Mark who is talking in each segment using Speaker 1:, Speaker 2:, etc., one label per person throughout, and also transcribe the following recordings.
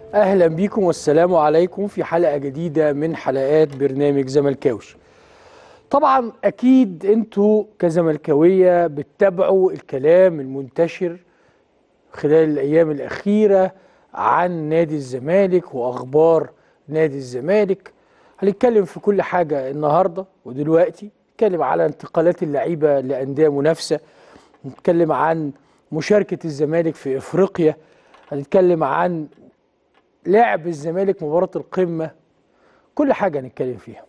Speaker 1: اهلا بيكم والسلام عليكم في حلقه جديده من حلقات برنامج زملكاوش طبعا اكيد انتوا كزملكاويه بتتابعوا الكلام المنتشر خلال الايام الاخيره عن نادي الزمالك واخبار نادي الزمالك هنتكلم في كل حاجه النهارده ودلوقتي نتكلم على انتقالات اللعيبه لانديه منافسه نتكلم عن مشاركه الزمالك في افريقيا هنتكلم عن لعب الزمالك مباراة القمة كل حاجة هنتكلم فيها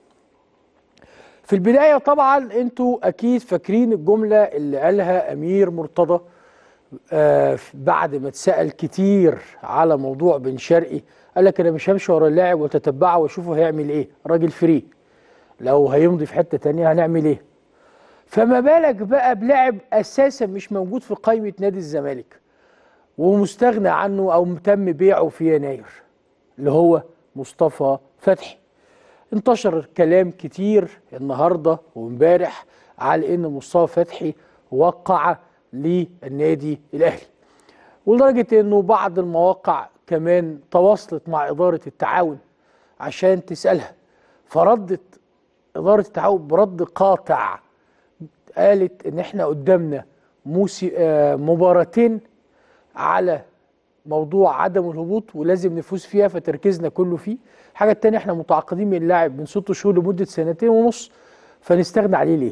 Speaker 1: في البداية طبعا انتوا اكيد فاكرين الجملة اللي قالها امير مرتضى آه بعد ما اتسأل كتير على موضوع بن شرقي قال لك انا مش همشي ورا اللاعب وتتبعه واشوفه هيعمل ايه راجل فري لو هيمضي في حتة تانية هنعمل ايه فما بالك بقى بلاعب اساسا مش موجود في قائمة نادي الزمالك ومستغنى عنه او تم بيعه في يناير اللي هو مصطفى فتحي انتشر كلام كتير النهارده وامبارح على ان مصطفى فتحي وقع للنادي الاهلي ولدرجه انه بعض المواقع كمان تواصلت مع اداره التعاون عشان تسالها فردت اداره التعاون برد قاطع قالت ان احنا قدامنا موسي آه مباراتين على موضوع عدم الهبوط ولازم نفوز فيها فتركيزنا كله فيه الحاجه الثانيه احنا متعاقدين من اللاعب من ست شهور لمده سنتين ونص فنستغنى عليه ليه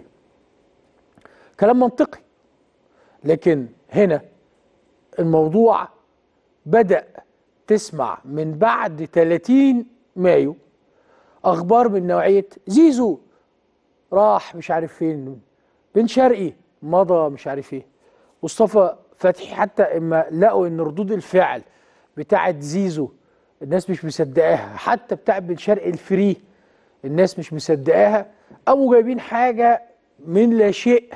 Speaker 1: كلام منطقي لكن هنا الموضوع بدا تسمع من بعد 30 مايو اخبار من نوعيه زيزو راح مش عارف فين بن شرقي مضى مش عارف ايه مصطفى فتحي حتى اما لقوا ان ردود الفعل بتاعه زيزو الناس مش مصدقاها حتى بتاع بن شرقي الفري الناس مش مصدقاها قاموا جايبين حاجه من لا شيء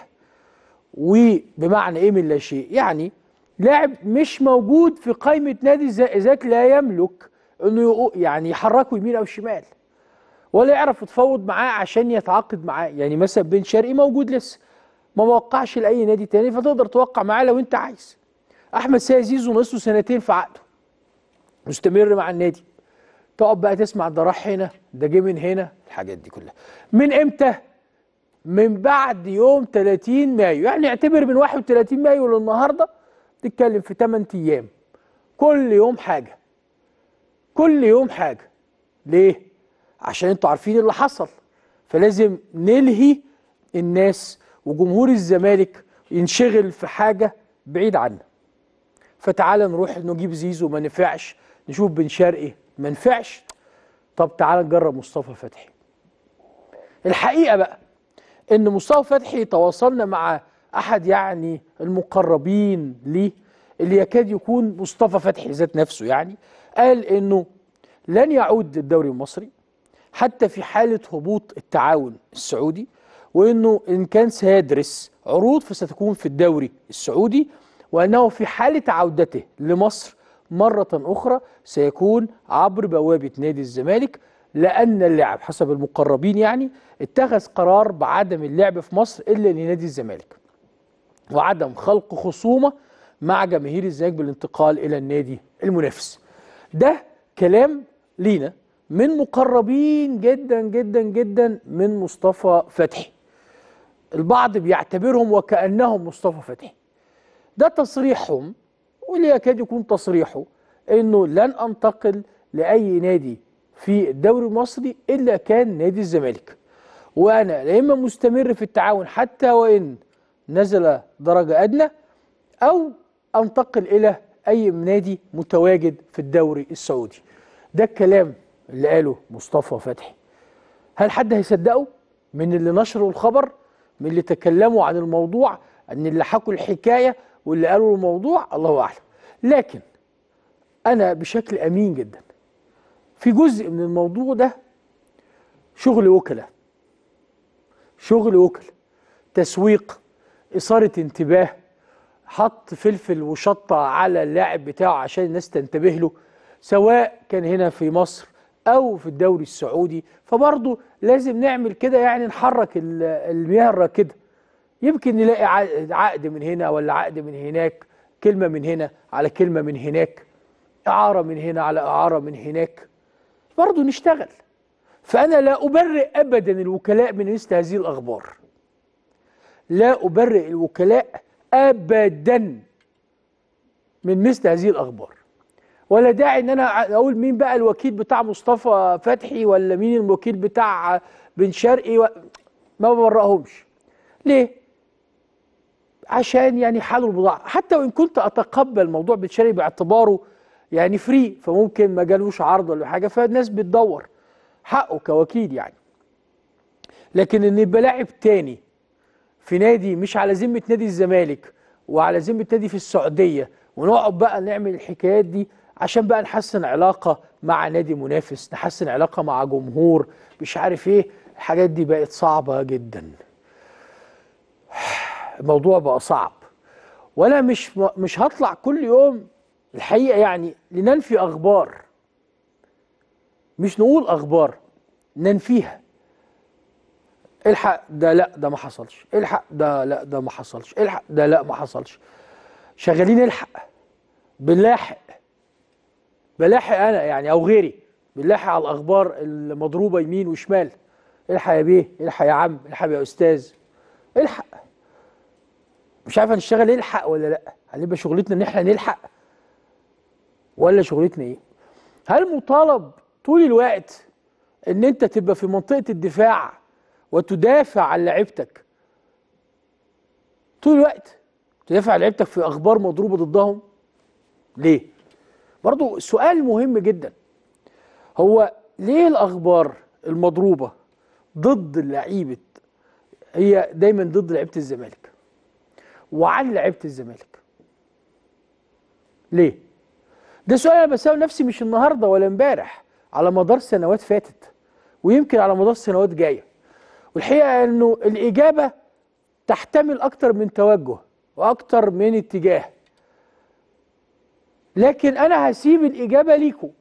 Speaker 1: وبمعنى ايه من لا شيء يعني لاعب مش موجود في قائمه نادي الزمالك لا يملك انه يعني يحركه يمين او شمال ولا يعرف يتفاوض معاه عشان يتعاقد معاه يعني مثلا بن شرقي موجود لسه ما وقعش لاي نادي تاني فتقدر توقع معاه لو انت عايز احمد سيد زيزو ناقصه سنتين في عقده مستمر مع النادي تقعد بقى تسمع ده راح هنا ده جه من هنا الحاجات دي كلها من امتى من بعد يوم 30 مايو يعني اعتبر من 31 مايو للنهارده تتكلم في 8 ايام كل يوم حاجه كل يوم حاجه ليه عشان انتوا عارفين اللي حصل فلازم نلهي الناس وجمهور الزمالك ينشغل في حاجه بعيد عنا فتعالى نروح نجيب زيزو ما نفعش نشوف بن شرقي ما نفعش طب تعالى نجرب مصطفى فتحي الحقيقه بقى ان مصطفى فتحي تواصلنا مع احد يعني المقربين ليه اللي يكاد يكون مصطفى فتحي ذات نفسه يعني قال انه لن يعود الدوري المصري حتى في حاله هبوط التعاون السعودي وانه ان كان سيدرس عروض فستكون في الدوري السعودي وانه في حاله عودته لمصر مره اخرى سيكون عبر بوابه نادي الزمالك لان اللاعب حسب المقربين يعني اتخذ قرار بعدم اللعب في مصر الا لنادي الزمالك وعدم خلق خصومه مع جماهير الزمالك بالانتقال الى النادي المنافس ده كلام لينا من مقربين جدا جدا جدا من مصطفى فتحي البعض بيعتبرهم وكأنهم مصطفى فتحي ده تصريحهم واللي يكاد يكون تصريحه انه لن انتقل لاي نادي في الدوري المصري الا كان نادي الزمالك وانا لا اما مستمر في التعاون حتى وان نزل درجه ادنى او انتقل الى اي نادي متواجد في الدوري السعودي ده الكلام اللي قاله مصطفى فتحي هل حد هيصدقه من اللي نشروا الخبر من اللي تكلموا عن الموضوع ان اللي حكوا الحكايه واللي قالوا الموضوع الله اعلم لكن انا بشكل امين جدا في جزء من الموضوع ده شغل وكلاء شغل وكلاء تسويق اثاره انتباه حط فلفل وشطه على اللاعب بتاعه عشان الناس تنتبه له سواء كان هنا في مصر او في الدوري السعودي فبرضه لازم نعمل كده يعني نحرك المياه الراكده يمكن نلاقي عقد من هنا ولا عقد من هناك كلمه من هنا على كلمه من هناك اعاره من هنا على اعاره من هناك برضه نشتغل فانا لا ابرئ ابدا الوكلاء من مثل هذه الاخبار لا ابرئ الوكلاء ابدا من مثل هذه الاخبار ولا داعي ان انا اقول مين بقى الوكيل بتاع مصطفى فتحي ولا مين الوكيل بتاع بن شرقي و... ما ببرئهمش ليه عشان يعني حالوا البضاعه حتى وان كنت اتقبل موضوع بن شرقي باعتباره يعني فري فممكن ما جالوش عرض ولا حاجه فالناس بتدور حقه كوكيل يعني لكن ان يبقى لاعب تاني في نادي مش على ذمه نادي الزمالك وعلى ذمه نادي في السعوديه ونقعد بقى نعمل الحكايات دي عشان بقى نحسن علاقه مع نادي منافس نحسن علاقه مع جمهور مش عارف ايه الحاجات دي بقت صعبه جدا الموضوع بقى صعب وانا مش مش هطلع كل يوم الحقيقه يعني لننفي اخبار مش نقول اخبار ننفيها الحق ده لا ده ما حصلش الحق ده لا ده ما حصلش الحق ده لا ما حصلش شغالين الحق بنلاحق بلاحق انا يعني او غيري بنلاحق على الاخبار المضروبه يمين وشمال الحق يا بيه الحق يا عم الحق يا استاذ الحق مش عارف هنشتغل الحق ولا لا هنبقى شغلتنا ان احنا نلحق ولا شغلتنا ايه هل مطالب طول الوقت ان انت تبقى في منطقه الدفاع وتدافع عن لعيبتك طول الوقت تدافع عن لعيبتك في اخبار مضروبه ضدهم ليه برضو سؤال مهم جدا هو ليه الاخبار المضروبه ضد لعيبه هي دايما ضد لعيبه الزمالك وعن لعيبه الزمالك ليه ده سؤال انا بساله نفسي مش النهارده ولا امبارح على مدار سنوات فاتت ويمكن على مدار سنوات جايه والحقيقه انه الاجابه تحتمل اكتر من توجه واكتر من اتجاه لكن انا هسيب الاجابه ليكم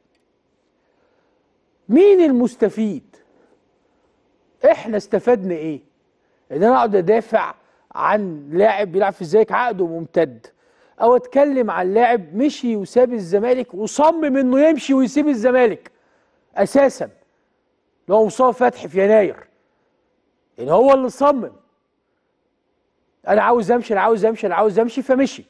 Speaker 1: مين المستفيد احنا استفدنا ايه ان انا اقعد ادافع عن لاعب بيلعب في الزمالك عقده ممتد او اتكلم عن لاعب مشي وساب الزمالك وصمم انه يمشي ويسيب الزمالك اساسا اللي هو مصطفى فتحي في يناير ان هو اللي صمم انا عاوز امشي انا عاوز امشي انا عاوز امشي فمشي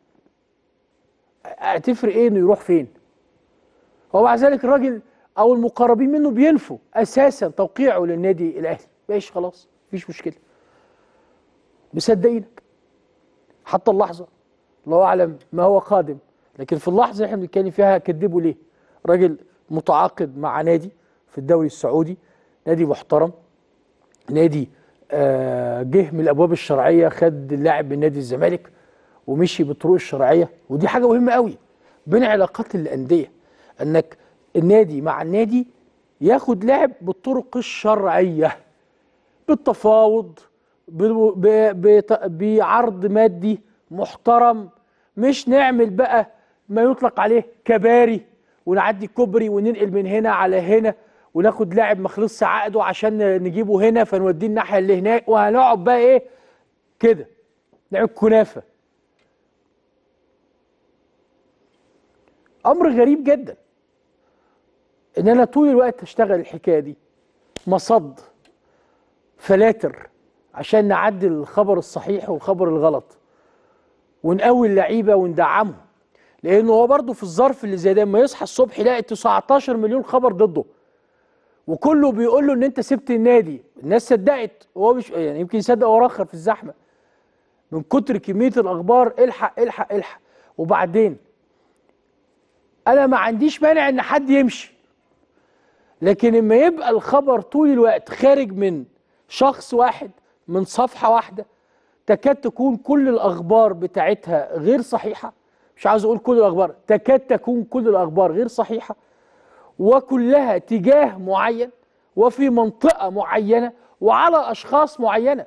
Speaker 1: هتفرق ايه انه يروح فين ومع ذلك الراجل او المقربين منه بينفوا اساسا توقيعه للنادي الاهلي ماشي خلاص مفيش مشكله مصدقينك حتى اللحظه الله اعلم ما هو قادم لكن في اللحظه اللي احنا بنتكلم فيها كدبوا ليه راجل متعاقد مع نادي في الدوري السعودي نادي محترم نادي آه جه من الابواب الشرعيه خد اللاعب من نادي الزمالك ومشي بالطرق الشرعيه ودي حاجه مهمه قوي بين علاقات الانديه انك النادي مع النادي ياخد لاعب بالطرق الشرعيه بالتفاوض بعرض مادي محترم مش نعمل بقى ما يطلق عليه كباري ونعدي كوبري وننقل من هنا على هنا وناخد لاعب ما خلصش عقده عشان نجيبه هنا فنوديه الناحيه اللي هناك وهنقعد بقى ايه كده نعمل كنافه امر غريب جدا ان انا طول الوقت اشتغل الحكايه دي مصد فلاتر عشان نعدل الخبر الصحيح والخبر الغلط ونقوي اللعيبه وندعمهم لانه هو برضه في الظرف اللي زي ده لما يصحى الصبح يلاقي 19 مليون خبر ضده وكله بيقول له ان انت سبت النادي الناس صدقت وهو مش يعني يمكن يصدق وراخر في الزحمه من كتر كميه الاخبار الحق الحق الحق وبعدين انا ما عنديش مانع ان حد يمشي لكن اما يبقى الخبر طول الوقت خارج من شخص واحد من صفحه واحده تكاد تكون كل الاخبار بتاعتها غير صحيحه مش عاوز اقول كل الاخبار تكاد تكون كل الاخبار غير صحيحه وكلها تجاه معين وفي منطقه معينه وعلى اشخاص معينه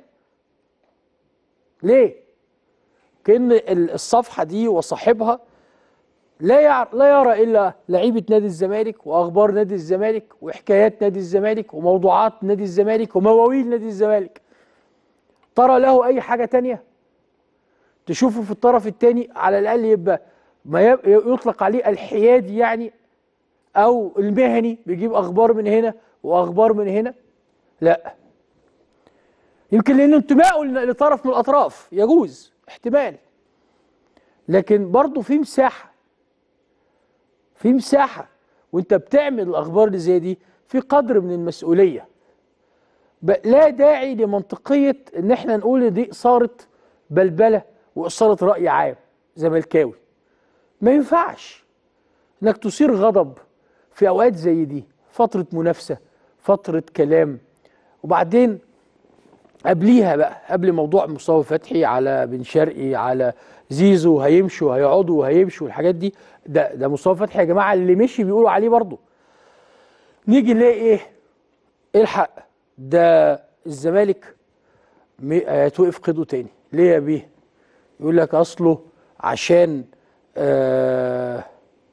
Speaker 1: ليه كان الصفحه دي وصاحبها لا يعر لا يرى الا لعيبه نادي الزمالك واخبار نادي الزمالك وحكايات نادي الزمالك وموضوعات نادي الزمالك ومواويل نادي الزمالك ترى له اي حاجه تانية تشوفه في الطرف الثاني على الاقل يبقى ما يب- يطلق عليه الحيادي يعني او المهني بيجيب اخبار من هنا واخبار من هنا لا يمكن لان انتمائه لطرف من الاطراف يجوز احتمال لكن برضه في مساحه في مساحه وانت بتعمل الاخبار اللي زي دي في قدر من المسؤوليه ب- لا داعي لمنطقيه ان احنا نقول إن دي صارت بلبله واثاره راي عام زملكاوي ما ينفعش انك تثير غضب في اوقات زي دي فتره منافسه فتره كلام وبعدين قبليها بقى قبل موضوع مصطفى فتحي على بن شرقي على زيزو هيمشوا هيقعدوا وهيمشوا الحاجات دي ده ده مصطفى فتحي يا جماعه اللي مشي بيقولوا عليه برضه نيجي نلاقي ايه الحق ده الزمالك مي- هيتوقف قيده تاني ليه يا بيه يقول لك اصله عشان آه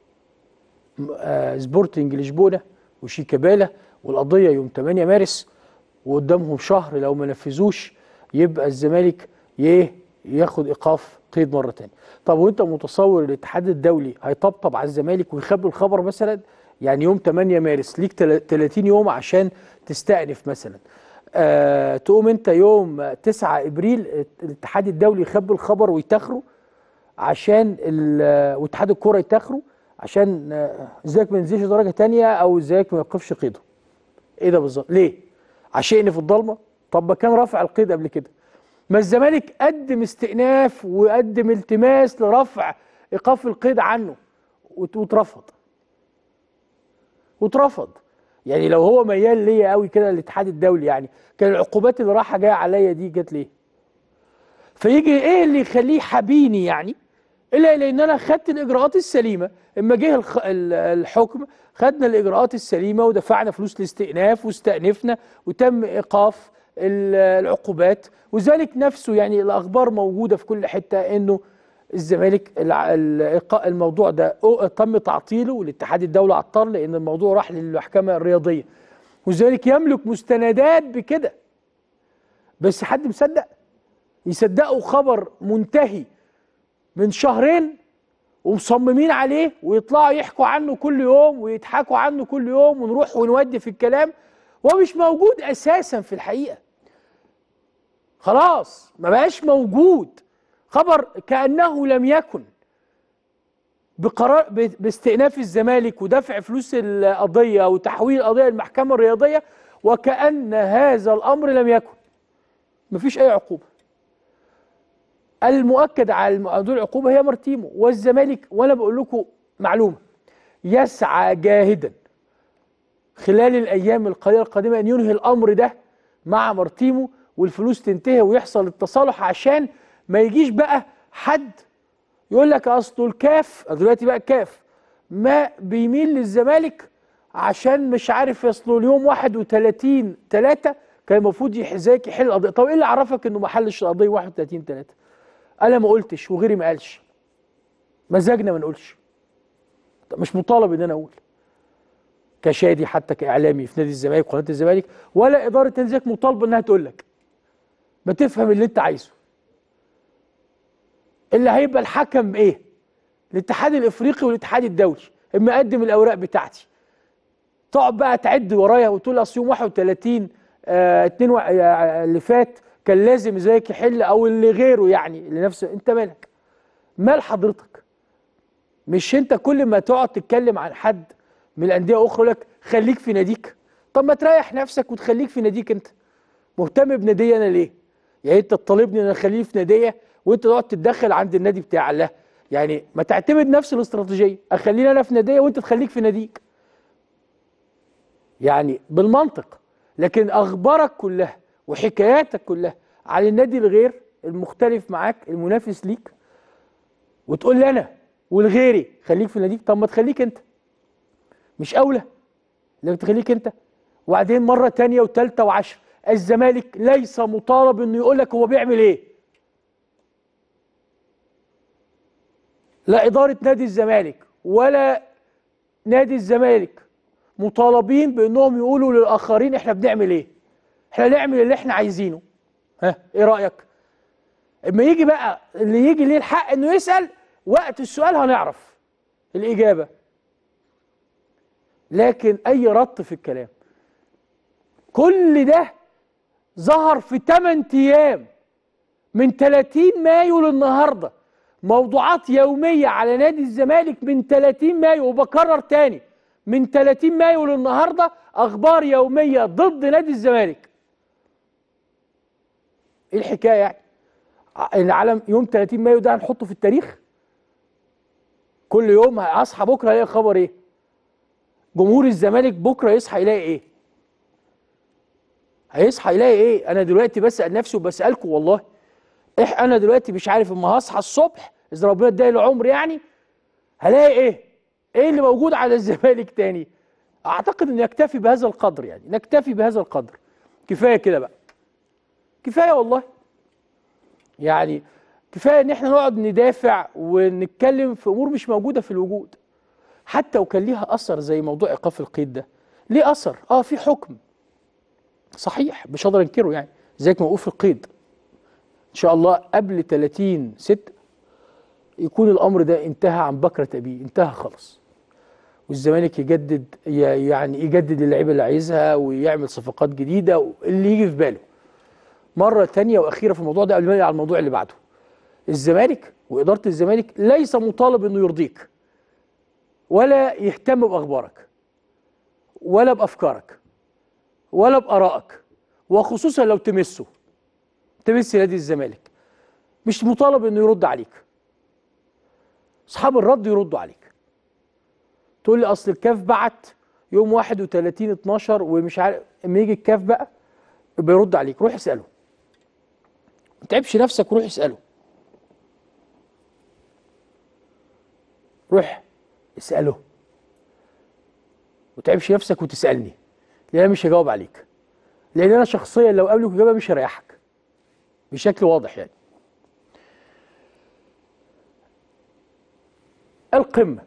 Speaker 1: آه سبورتنج لشبونه وشيكابالا والقضيه يوم 8 مارس وقدامهم شهر لو ما نفذوش يبقى الزمالك يه ياخد ايقاف قيد مره تانية طب وانت متصور الاتحاد الدولي هيطبطب على الزمالك ويخبي الخبر مثلا يعني يوم 8 مارس ليك تل- 30 يوم عشان تستأنف مثلا آه تقوم انت يوم 9 ابريل الاتحاد الدولي يخبي الخبر ويتاخره عشان ال- واتحاد الكوره يتاخره عشان آه، ازيك ما ينزلش درجه تانية او ازيك ما يوقفش قيده ايه ده بالظبط ليه عشان في الضلمه طب ما كان رافع القيد قبل كده ما الزمالك قدم استئناف وقدم التماس لرفع ايقاف القيد عنه وت- واترفض واترفض يعني لو هو ميال ليا قوي كده الاتحاد الدولي يعني كان العقوبات اللي رايحه جايه عليا دي جت ليه فيجي ايه اللي يخليه حبيني يعني الا لان انا خدت الاجراءات السليمه اما جه الخ- ال- الحكم خدنا الاجراءات السليمه ودفعنا فلوس الاستئناف واستأنفنا وتم ايقاف ال- العقوبات وذلك نفسه يعني الاخبار موجوده في كل حته انه الزمالك الع- ال- إيقا- الموضوع ده أو- تم تعطيله والاتحاد الدولي عطل لان الموضوع راح للمحكمه الرياضيه وذلك يملك مستندات بكده بس حد مصدق يصدقوا خبر منتهي من شهرين ومصممين عليه ويطلعوا يحكوا عنه كل يوم ويضحكوا عنه كل يوم ونروح ونودي في الكلام ومش موجود اساسا في الحقيقه خلاص ما بقاش موجود خبر كانه لم يكن بقرار ب- باستئناف الزمالك ودفع فلوس القضيه وتحويل القضيه للمحكمه الرياضيه وكأن هذا الامر لم يكن مفيش اي عقوبه المؤكد على موضوع العقوبه هي مارتيمو والزمالك وانا بقول لكم معلومه يسعى جاهدا خلال الايام القليله القادمه ان ينهي الامر ده مع مارتيمو والفلوس تنتهي ويحصل التصالح عشان ما يجيش بقى حد يقول لك اصله الكاف دلوقتي بقى الكاف ما بيميل للزمالك عشان مش عارف اصله اليوم 31 3 كان المفروض يحزاك يحل القضيه طب ايه اللي عرفك انه ما حلش القضيه 31 3 انا ما قلتش وغيري ما قالش مزاجنا ما نقولش طب مش مطالب ان انا اقول كشادي حتى كاعلامي في نادي الزمالك وقناه الزمالك ولا اداره نادي الزمالك مطالبه انها تقول لك ما تفهم اللي انت عايزه اللي هيبقى الحكم ايه الاتحاد الافريقي والاتحاد الدولي اما اقدم الاوراق بتاعتي تقعد بقى تعد ورايا وتقول اصل يوم 31 آه اتنين و... آه اللي فات كان لازم زيك يحل او اللي غيره يعني اللي نفسه انت مالك مال حضرتك مش انت كل ما تقعد تتكلم عن حد من الانديه اخرى لك خليك في ناديك طب ما تريح نفسك وتخليك في ناديك انت مهتم بنادي انا ليه يعني انت تطالبني ان انا اخليه في ناديه وانت تقعد تتدخل عند النادي بتاع الله يعني ما تعتمد نفس الاستراتيجيه اخليني انا في ناديه وانت تخليك في ناديك يعني بالمنطق لكن اخبارك كلها وحكاياتك كلها على النادي الغير المختلف معاك المنافس ليك وتقول لي انا والغيري خليك في ناديك طب ما تخليك انت مش اولى انك تخليك انت وبعدين مره تانية وثالثه وعشرة الزمالك ليس مطالب انه يقول لك هو بيعمل ايه لا اداره نادي الزمالك ولا نادي الزمالك مطالبين بانهم يقولوا للاخرين احنا بنعمل ايه احنا نعمل اللي احنا عايزينه ها ايه رايك اما يجي بقى اللي يجي ليه الحق انه يسال وقت السؤال هنعرف الاجابه لكن اي رط في الكلام كل ده ظهر في 8 ايام من 30 مايو للنهارده موضوعات يوميه على نادي الزمالك من 30 مايو وبكرر تاني من 30 مايو للنهارده اخبار يوميه ضد نادي الزمالك ايه الحكايه يعني العالم يوم 30 مايو ده هنحطه في التاريخ كل يوم اصحى بكره الاقي خبر ايه جمهور الزمالك بكره يصحى يلاقي ايه هيصحى يلاقي ايه انا دلوقتي بسال نفسي وبسالكم والله إح انا دلوقتي مش عارف اما هصحى الصبح اذا ربنا اداني العمر يعني هلاقي ايه ايه اللي موجود على الزمالك تاني اعتقد ان نكتفي بهذا القدر يعني نكتفي بهذا القدر كفايه كده بقى كفايه والله يعني كفايه ان احنا نقعد ندافع ونتكلم في امور مش موجوده في الوجود حتى وكان ليها اثر زي موضوع ايقاف القيد ده ليه اثر اه في حكم صحيح مش هقدر انكره يعني زيك موقوف القيد ان شاء الله قبل 30 6 يكون الامر ده انتهى عن بكره ابيه انتهى خلاص والزمالك يجدد يعني يجدد اللعيبه اللي عايزها ويعمل صفقات جديده اللي يجي في باله مره تانية واخيره في الموضوع ده قبل ما على الموضوع اللي بعده الزمالك واداره الزمالك ليس مطالب انه يرضيك ولا يهتم باخبارك ولا بافكارك ولا بارائك وخصوصا لو تمسه تمس نادي الزمالك مش مطالب انه يرد عليك اصحاب الرد يردوا عليك تقول لي اصل الكاف بعت يوم 31 12 ومش عارف اما يجي الكاف بقى يبقى يرد عليك روح اساله ما تعبش نفسك روح اساله روح اساله وتعبش نفسك وتسالني لان انا مش هجاوب عليك لان انا شخصيا لو قابلك اجابه مش هريحك بشكل واضح يعني القمه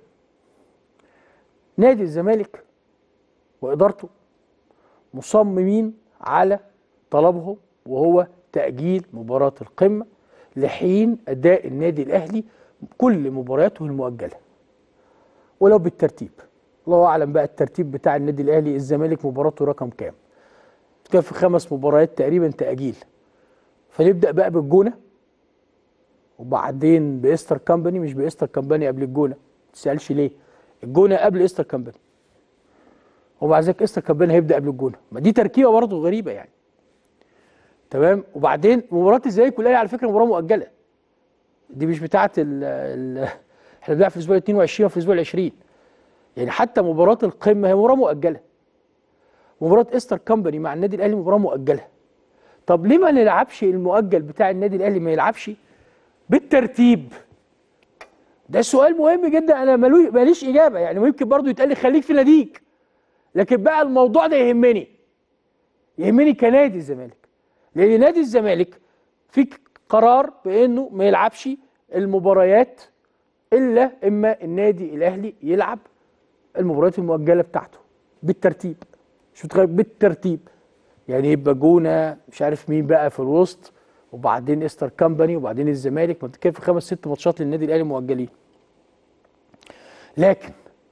Speaker 1: نادي الزمالك وادارته مصممين على طلبهم وهو تاجيل مباراه القمه لحين اداء النادي الاهلي كل مبارياته المؤجله ولو بالترتيب الله اعلم بقى الترتيب بتاع النادي الاهلي الزمالك مباراته رقم كام كان في خمس مباريات تقريبا تاجيل فنبدا بقى بالجونه وبعدين باستر كامباني مش باستر كامباني قبل الجونه ما تسالش ليه الجونه قبل استر كامباني ومع ذلك استر كامباني هيبدا قبل الجونه ما دي تركيبه برضه غريبه يعني تمام وبعدين مباراه الزمالك والاهلي على فكره مباراه مؤجله دي مش بتاعه ال ال احنا بنلعب في الاسبوع 22 وفي الاسبوع 20 يعني حتى مباراه القمه هي مباراه مؤجله مباراه استر كامباني مع النادي الاهلي مباراه مؤجله طب ليه ما نلعبش المؤجل بتاع النادي الاهلي ما يلعبش بالترتيب ده سؤال مهم جدا انا ماليش اجابه يعني ممكن برضو يتقال لي خليك في ناديك لكن بقى الموضوع ده يهمني يهمني كنادي الزمالك لان نادي الزمالك في قرار بانه ما يلعبش المباريات الا اما النادي الاهلي يلعب المباريات المؤجله بتاعته بالترتيب مش متخيل بالترتيب يعني يبقى جونه مش عارف مين بقى في الوسط وبعدين استر كامباني وبعدين الزمالك ما في خمس ست ماتشات للنادي الاهلي مؤجلين لكن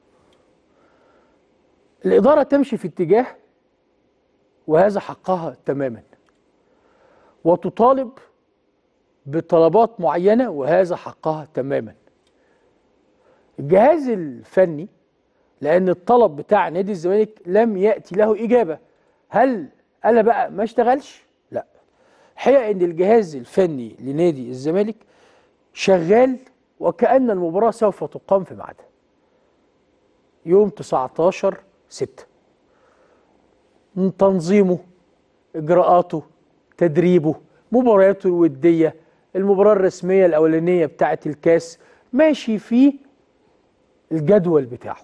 Speaker 1: الاداره تمشي في اتجاه وهذا حقها تماما وتطالب بطلبات معينه وهذا حقها تماما الجهاز الفني لان الطلب بتاع نادي الزمالك لم ياتي له اجابه هل انا بقى ما اشتغلش لا الحقيقه ان الجهاز الفني لنادي الزمالك شغال وكأن المباراة سوف تقام في ميعادها يوم 19 6 من تنظيمه إجراءاته تدريبه مبارياته الودية المباراة الرسمية الأولانية بتاعة الكاس ماشي في الجدول بتاعه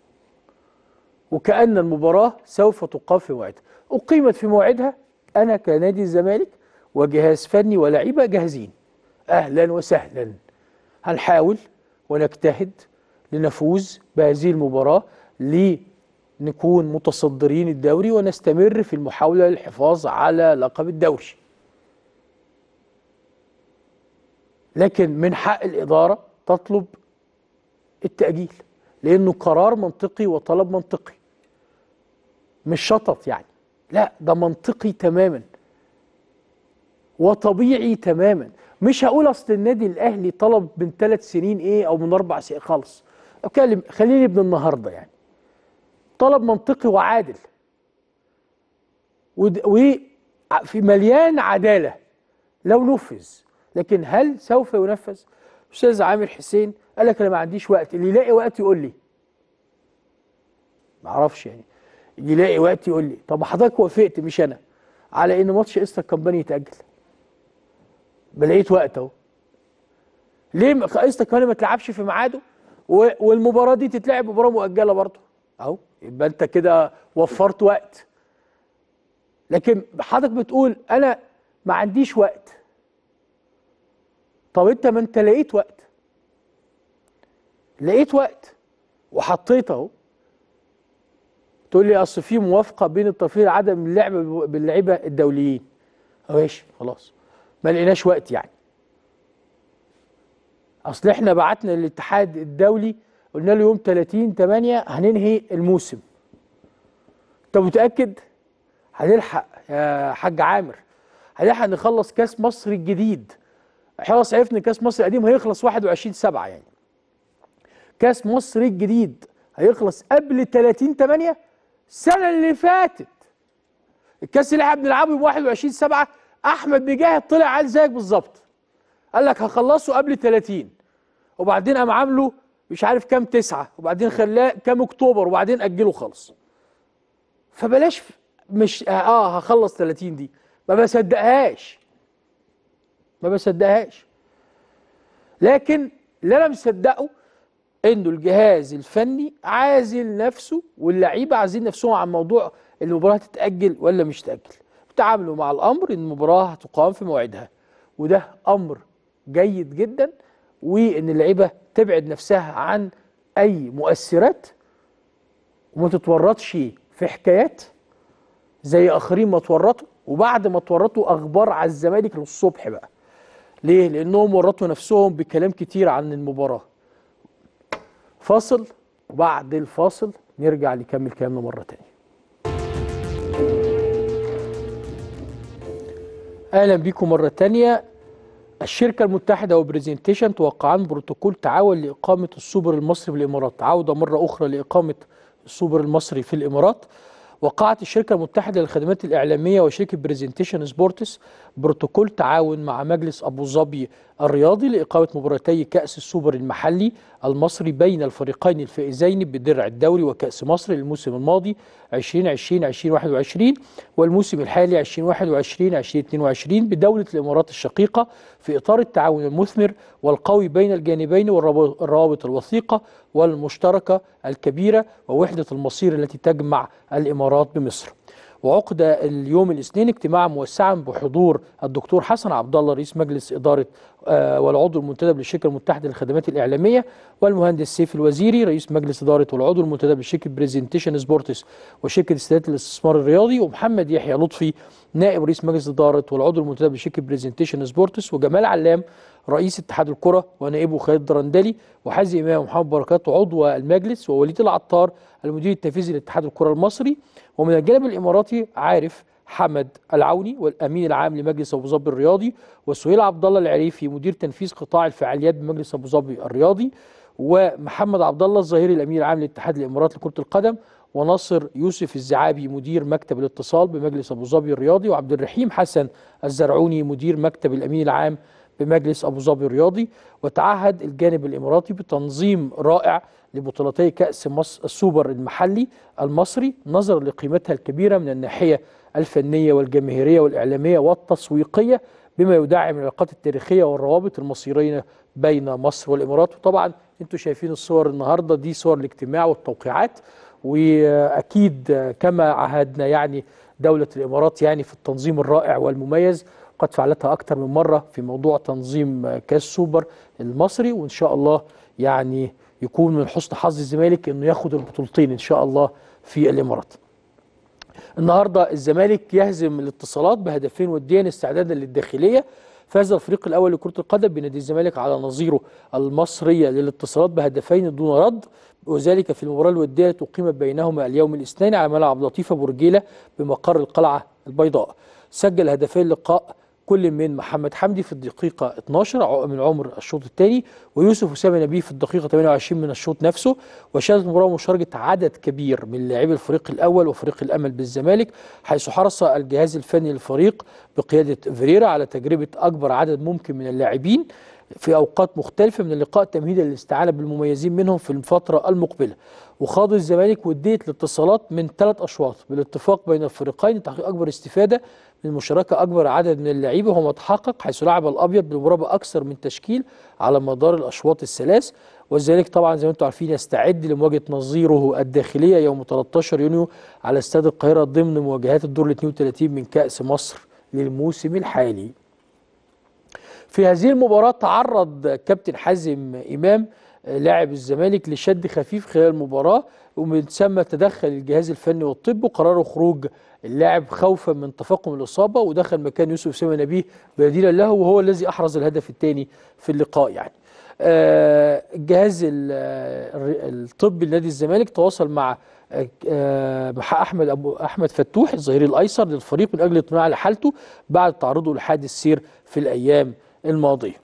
Speaker 1: وكأن المباراة سوف تقام في موعدها أقيمت في موعدها أنا كنادي الزمالك وجهاز فني ولاعيبة جاهزين أهلا وسهلا هنحاول ونجتهد لنفوز بهذه المباراة لنكون متصدرين الدوري ونستمر في المحاولة للحفاظ على لقب الدوري لكن من حق الإدارة تطلب التأجيل لأنه قرار منطقي وطلب منطقي مش شطط يعني لا ده منطقي تماما وطبيعي تماما مش هقول اصل النادي الاهلي طلب من ثلاث سنين ايه او من اربع سنين خالص اتكلم خليني ابن النهارده يعني طلب منطقي وعادل وفي مليان عداله لو نفذ لكن هل سوف ينفذ استاذ عامر حسين قال لك انا ما عنديش وقت اللي يلاقي وقت يقول لي ما اعرفش يعني اللي يلاقي وقت يقول لي طب حضرتك وافقت مش انا على ان ماتش استر كامباني يتاجل بلقيت وقت اهو ليه استر كامباني ما تلعبش في ميعاده والمباراه دي تتلعب مباراه مؤجله برضه اهو يبقى انت كده وفرت وقت لكن حضرتك بتقول انا ما عنديش وقت طب انت ما انت لقيت وقت لقيت وقت وحطيت اهو تقول لي اصل في موافقه بين الطرفين عدم اللعب باللعيبه الدوليين ماشي خلاص ما لقيناش وقت يعني اصل احنا بعتنا للاتحاد الدولي قلنا له يوم 30 8 هننهي الموسم انت متاكد هنلحق يا حاج عامر هنلحق نخلص كاس مصر الجديد خلاص عرفنا كاس مصر القديم هيخلص 21 7 يعني كاس مصر الجديد هيخلص قبل 30 8 السنه اللي فاتت الكاس اللي احنا بنلعبه يوم 21 7 احمد مجاهد طلع عال زيك بالظبط قال لك هخلصه قبل 30 وبعدين قام عامله مش عارف كام تسعة وبعدين خلاه كام اكتوبر وبعدين اجله خالص فبلاش مش اه هخلص 30 دي ما بصدقهاش ما بصدقهاش لكن اللي انا مصدقه انه الجهاز الفني عازل نفسه واللعيبه عازلين نفسهم عن موضوع المباراه تتاجل ولا مش تاجل تعاملوا مع الامر ان المباراه هتقام في موعدها وده امر جيد جدا وان اللعيبه تبعد نفسها عن اي مؤثرات وما تتورطش في حكايات زي اخرين ما اتورطوا وبعد ما اتورطوا اخبار على الزمالك للصبح بقى ليه لانهم ورطوا نفسهم بكلام كتير عن المباراه فاصل وبعد الفاصل نرجع نكمل كلامنا مره تانية اهلا بيكم مره تانية الشركة المتحدة وبرزنتيشن توقعان بروتوكول تعاون لإقامة السوبر المصري في الإمارات عودة مرة أخرى لإقامة السوبر المصري في الإمارات وقعت الشركة المتحدة للخدمات الإعلامية وشركة بريزنتيشن سبورتس بروتوكول تعاون مع مجلس أبو ظبي الرياضي لإقامة مباراتي كأس السوبر المحلي المصري بين الفريقين الفائزين بدرع الدوري وكأس مصر للموسم الماضي 2020 2021 والموسم الحالي 2021 2022 بدولة الإمارات الشقيقة في إطار التعاون المثمر والقوي بين الجانبين والروابط الوثيقة والمشتركة الكبيرة ووحدة المصير التي تجمع الإمارات بمصر وعقد اليوم الاثنين اجتماعا موسعا بحضور الدكتور حسن عبد الله رئيس مجلس اداره آه والعضو المنتدب للشركه المتحده للخدمات الاعلاميه والمهندس سيف الوزيري رئيس مجلس اداره والعضو المنتدب لشركه بريزنتيشن سبورتس وشركه استادات الاستثمار الرياضي ومحمد يحيى لطفي نائب رئيس مجلس اداره والعضو المنتدب لشركه بريزنتيشن سبورتس وجمال علام رئيس اتحاد الكره ونائبه خالد درندلي وحازي امام ومحمد بركات عضو المجلس ووليد العطار المدير التنفيذي لاتحاد الكره المصري ومن الجانب الاماراتي عارف حمد العوني والامين العام لمجلس ابو ظبي الرياضي وسهيل عبد الله العريفي مدير تنفيذ قطاع الفعاليات بمجلس ابو ظبي الرياضي ومحمد عبد الله الظاهري الامين العام لاتحاد الامارات لكره القدم وناصر يوسف الزعابي مدير مكتب الاتصال بمجلس ابو ظبي الرياضي وعبد الرحيم حسن الزرعوني مدير مكتب الامين العام بمجلس ابو ظبي الرياضي وتعهد الجانب الاماراتي بتنظيم رائع لبطولتي كاس مصر السوبر المحلي المصري نظرا لقيمتها الكبيره من الناحيه الفنيه والجماهيريه والاعلاميه والتسويقيه بما يدعم العلاقات التاريخيه والروابط المصيريه بين مصر والامارات وطبعا انتم شايفين الصور النهارده دي صور الاجتماع والتوقيعات واكيد كما عهدنا يعني دوله الامارات يعني في التنظيم الرائع والمميز قد فعلتها اكثر من مره في موضوع تنظيم كاس سوبر المصري وان شاء الله يعني يكون من حسن حظ الزمالك انه ياخد البطولتين ان شاء الله في الامارات. النهارده الزمالك يهزم الاتصالات بهدفين وديا استعدادا للداخليه فاز الفريق الاول لكره القدم بنادي الزمالك على نظيره المصريه للاتصالات بهدفين دون رد وذلك في المباراه الوديه التي اقيمت بينهما اليوم الاثنين على ملعب لطيفه برجيله بمقر القلعه البيضاء سجل هدفي اللقاء كل من محمد حمدي في الدقيقة 12 من عمر الشوط الثاني ويوسف أسامة نبيه في الدقيقة 28 من الشوط نفسه وشهدت المباراة مشاركة عدد كبير من لاعبي الفريق الأول وفريق الأمل بالزمالك حيث حرص الجهاز الفني للفريق بقيادة فيريرا على تجربة أكبر عدد ممكن من اللاعبين في أوقات مختلفة من اللقاء تمهيدا للاستعانة بالمميزين منهم في الفترة المقبلة وخاض الزمالك ودية الاتصالات من ثلاث أشواط بالاتفاق بين الفريقين لتحقيق أكبر استفادة من مشاركة أكبر عدد من اللعيبة وهو ما تحقق حيث لعب الأبيض بالمباراة بأكثر من تشكيل على مدار الأشواط الثلاث والزمالك طبعا زي ما انتم عارفين يستعد لمواجهة نظيره الداخلية يوم 13 يونيو على استاد القاهرة ضمن مواجهات الدور ال 32 من كأس مصر للموسم الحالي. في هذه المباراة تعرض كابتن حازم إمام لاعب الزمالك لشد خفيف خلال المباراة ومن ثم تدخل الجهاز الفني والطب وقرروا خروج اللاعب خوفا من تفاقم الإصابة ودخل مكان يوسف سامي نبيه بديلا له وهو الذي أحرز الهدف الثاني في اللقاء يعني آه الجهاز الطبي لنادي الزمالك تواصل مع آه احمد ابو احمد فتوح الظهير الايسر للفريق من اجل الاطمئنان على حالته بعد تعرضه لحادث سير في الايام الماضيه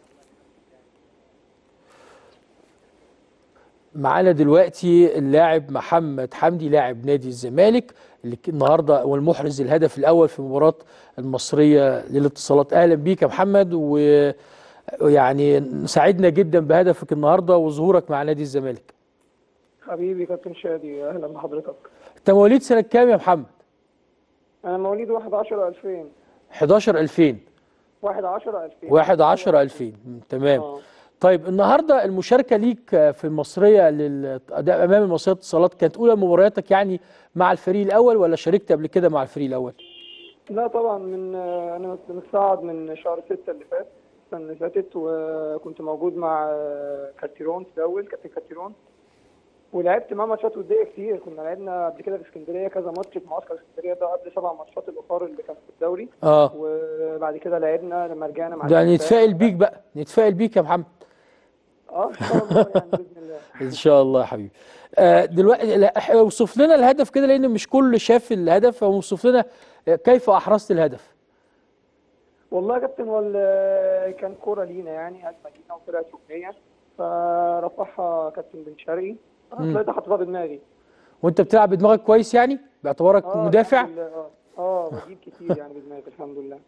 Speaker 1: معانا دلوقتي اللاعب محمد حمدي لاعب نادي الزمالك اللي النهارده هو المحرز الهدف الاول في مباراه المصريه للاتصالات اهلا بيك يا محمد ويعني سعدنا جدا بهدفك النهارده وظهورك مع نادي الزمالك
Speaker 2: حبيبي كابتن شادي اهلا بحضرتك
Speaker 1: انت مواليد سنه كام يا محمد
Speaker 2: انا مواليد 1 10 2000
Speaker 1: 11 2000
Speaker 2: 1 10 2000
Speaker 1: 1 10 2000 تمام آه. طيب النهارده المشاركه ليك في المصريه للاداء امام المصريه اتصالات كانت اولى مبارياتك يعني مع الفريق الاول ولا شاركت قبل كده مع الفريق الاول؟
Speaker 2: لا طبعا من انا متصاعد من شهر 6 اللي فات السنه اللي فاتت وكنت موجود مع كارتيرون في الاول كابتن كارتيرون ولعبت معاه ماتشات وديه كتير كنا لعبنا قبل كده في اسكندريه كذا ماتش في معسكر اسكندريه ده قبل سبع ماتشات الاخر اللي كانت في الدوري
Speaker 1: اه
Speaker 2: وبعد كده لعبنا لما رجعنا مع
Speaker 1: ده نتفائل بيك بقى نتفائل بيك يا محمد
Speaker 2: اه ان شاء الله يعني باذن الله
Speaker 1: ان شاء الله يا حبيبي آه دلوقتي اوصف لنا الهدف كده لان مش كل شاف الهدف فوصف لنا كيف احرزت الهدف
Speaker 2: والله يا كابتن كان كوره لينا يعني هجمه لينا وطلعت ركنيه فرفعها كابتن بن شرقي طلعت حطيتها بدماغي
Speaker 1: وانت بتلعب بدماغك كويس يعني باعتبارك
Speaker 2: آه
Speaker 1: مدافع
Speaker 2: اه اه بجيب كتير يعني بدماغي الحمد لله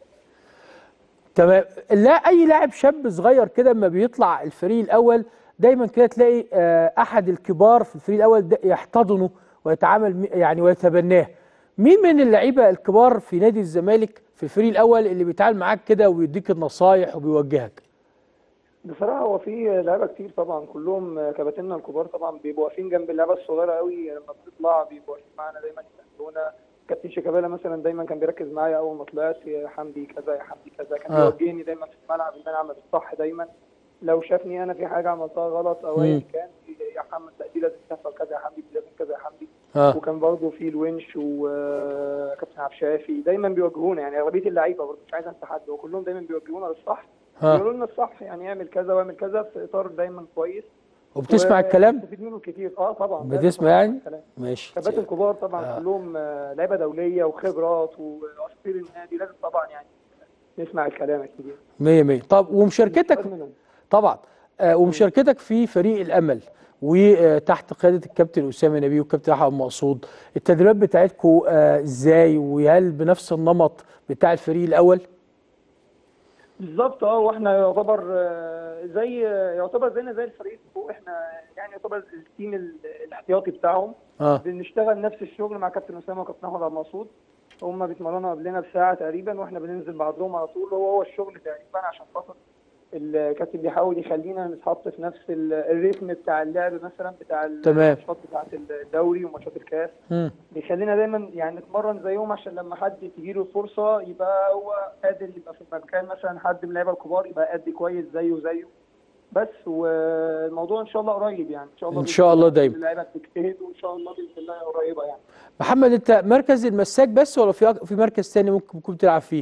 Speaker 1: تمام لا اي لاعب شاب صغير كده اما بيطلع الفريق الاول دايما كده تلاقي احد الكبار في الفريق الاول يحتضنه ويتعامل يعني ويتبناه مين من اللعيبه الكبار في نادي الزمالك في الفريق الاول اللي بيتعامل معاك كده ويديك النصايح وبيوجهك
Speaker 2: بصراحه هو في لعيبه كتير طبعا كلهم كباتننا الكبار طبعا بيبقوا واقفين جنب اللعيبه الصغيره قوي لما بتطلع بيبقوا واقفين معانا دايما يساعدونا كابتن شيكابالا مثلا دايما كان بيركز معايا اول ما طلعت يا حمدي كذا يا حمدي كذا كان
Speaker 1: آه.
Speaker 2: بيوجهني دايما في الملعب ان انا اعمل الصح دايما لو شافني انا في حاجه عملتها غلط او ايا كان يا محمد لا دي لازم تحصل كذا يا حمدي دي لازم كذا يا حمدي
Speaker 1: آه.
Speaker 2: وكان برضه في الونش وكابتن عبد الشافي دايما بيوجهونا يعني اغلبيه اللعيبه برضه مش عايز انسى حد وكلهم دايما بيوجهونا للصح
Speaker 1: آه.
Speaker 2: بيقولوا لنا الصح يعني اعمل كذا واعمل كذا في اطار دايما كويس
Speaker 1: وبتسمع الكلام
Speaker 2: بتستفيد منه كتير اه طبعا
Speaker 1: بتسمع يعني ماشي
Speaker 2: كباتن كبار طبعا
Speaker 1: آه.
Speaker 2: كلهم آه، لعيبه دوليه وخبرات واساطير النادي لازم طبعا يعني نسمع الكلام الكبير
Speaker 1: مية مية طب ومشاركتك
Speaker 2: نستفاد منهم.
Speaker 1: طبعا آه ومشاركتك في فريق الامل وتحت قياده الكابتن اسامه نبيه والكابتن احمد مقصود التدريبات بتاعتكم آه ازاي وهل بنفس النمط بتاع الفريق الاول
Speaker 2: بالظبط اه واحنا يعتبر آه، زي يعتبر زينا زي الفريق اللي فوق احنا يعني يعتبر التيم ال- الاحتياطي بتاعهم
Speaker 1: اه
Speaker 2: بنشتغل نفس الشغل مع كابتن اسامه وكابتن احمد عبد المقصود هم بيتمرنوا قبلنا بساعه تقريبا واحنا بننزل بعضهم على طول هو هو الشغل تقريبا عشان خاطر الكابتن بيحاول يخلينا نتحط في نفس ال- الريتم بتاع اللعب مثلا بتاع
Speaker 1: تمام.
Speaker 2: الماتشات بتاعت الدوري وماتشات الكاس
Speaker 1: مم.
Speaker 2: بيخلينا دايما يعني نتمرن زيهم عشان لما حد تجيله الفرصه يبقى هو قادر يبقى في المكان مثلا حد من اللعيبه الكبار يبقى قد كويس زيه زيه بس والموضوع ان شاء الله قريب يعني ان شاء الله
Speaker 1: إن شاء الله دايما.
Speaker 2: اللعيبه بتجتهد وان شاء الله باذن الله قريبه يعني
Speaker 1: محمد انت مركز المساك بس ولا في في مركز تاني ممكن تكون بتلعب فيه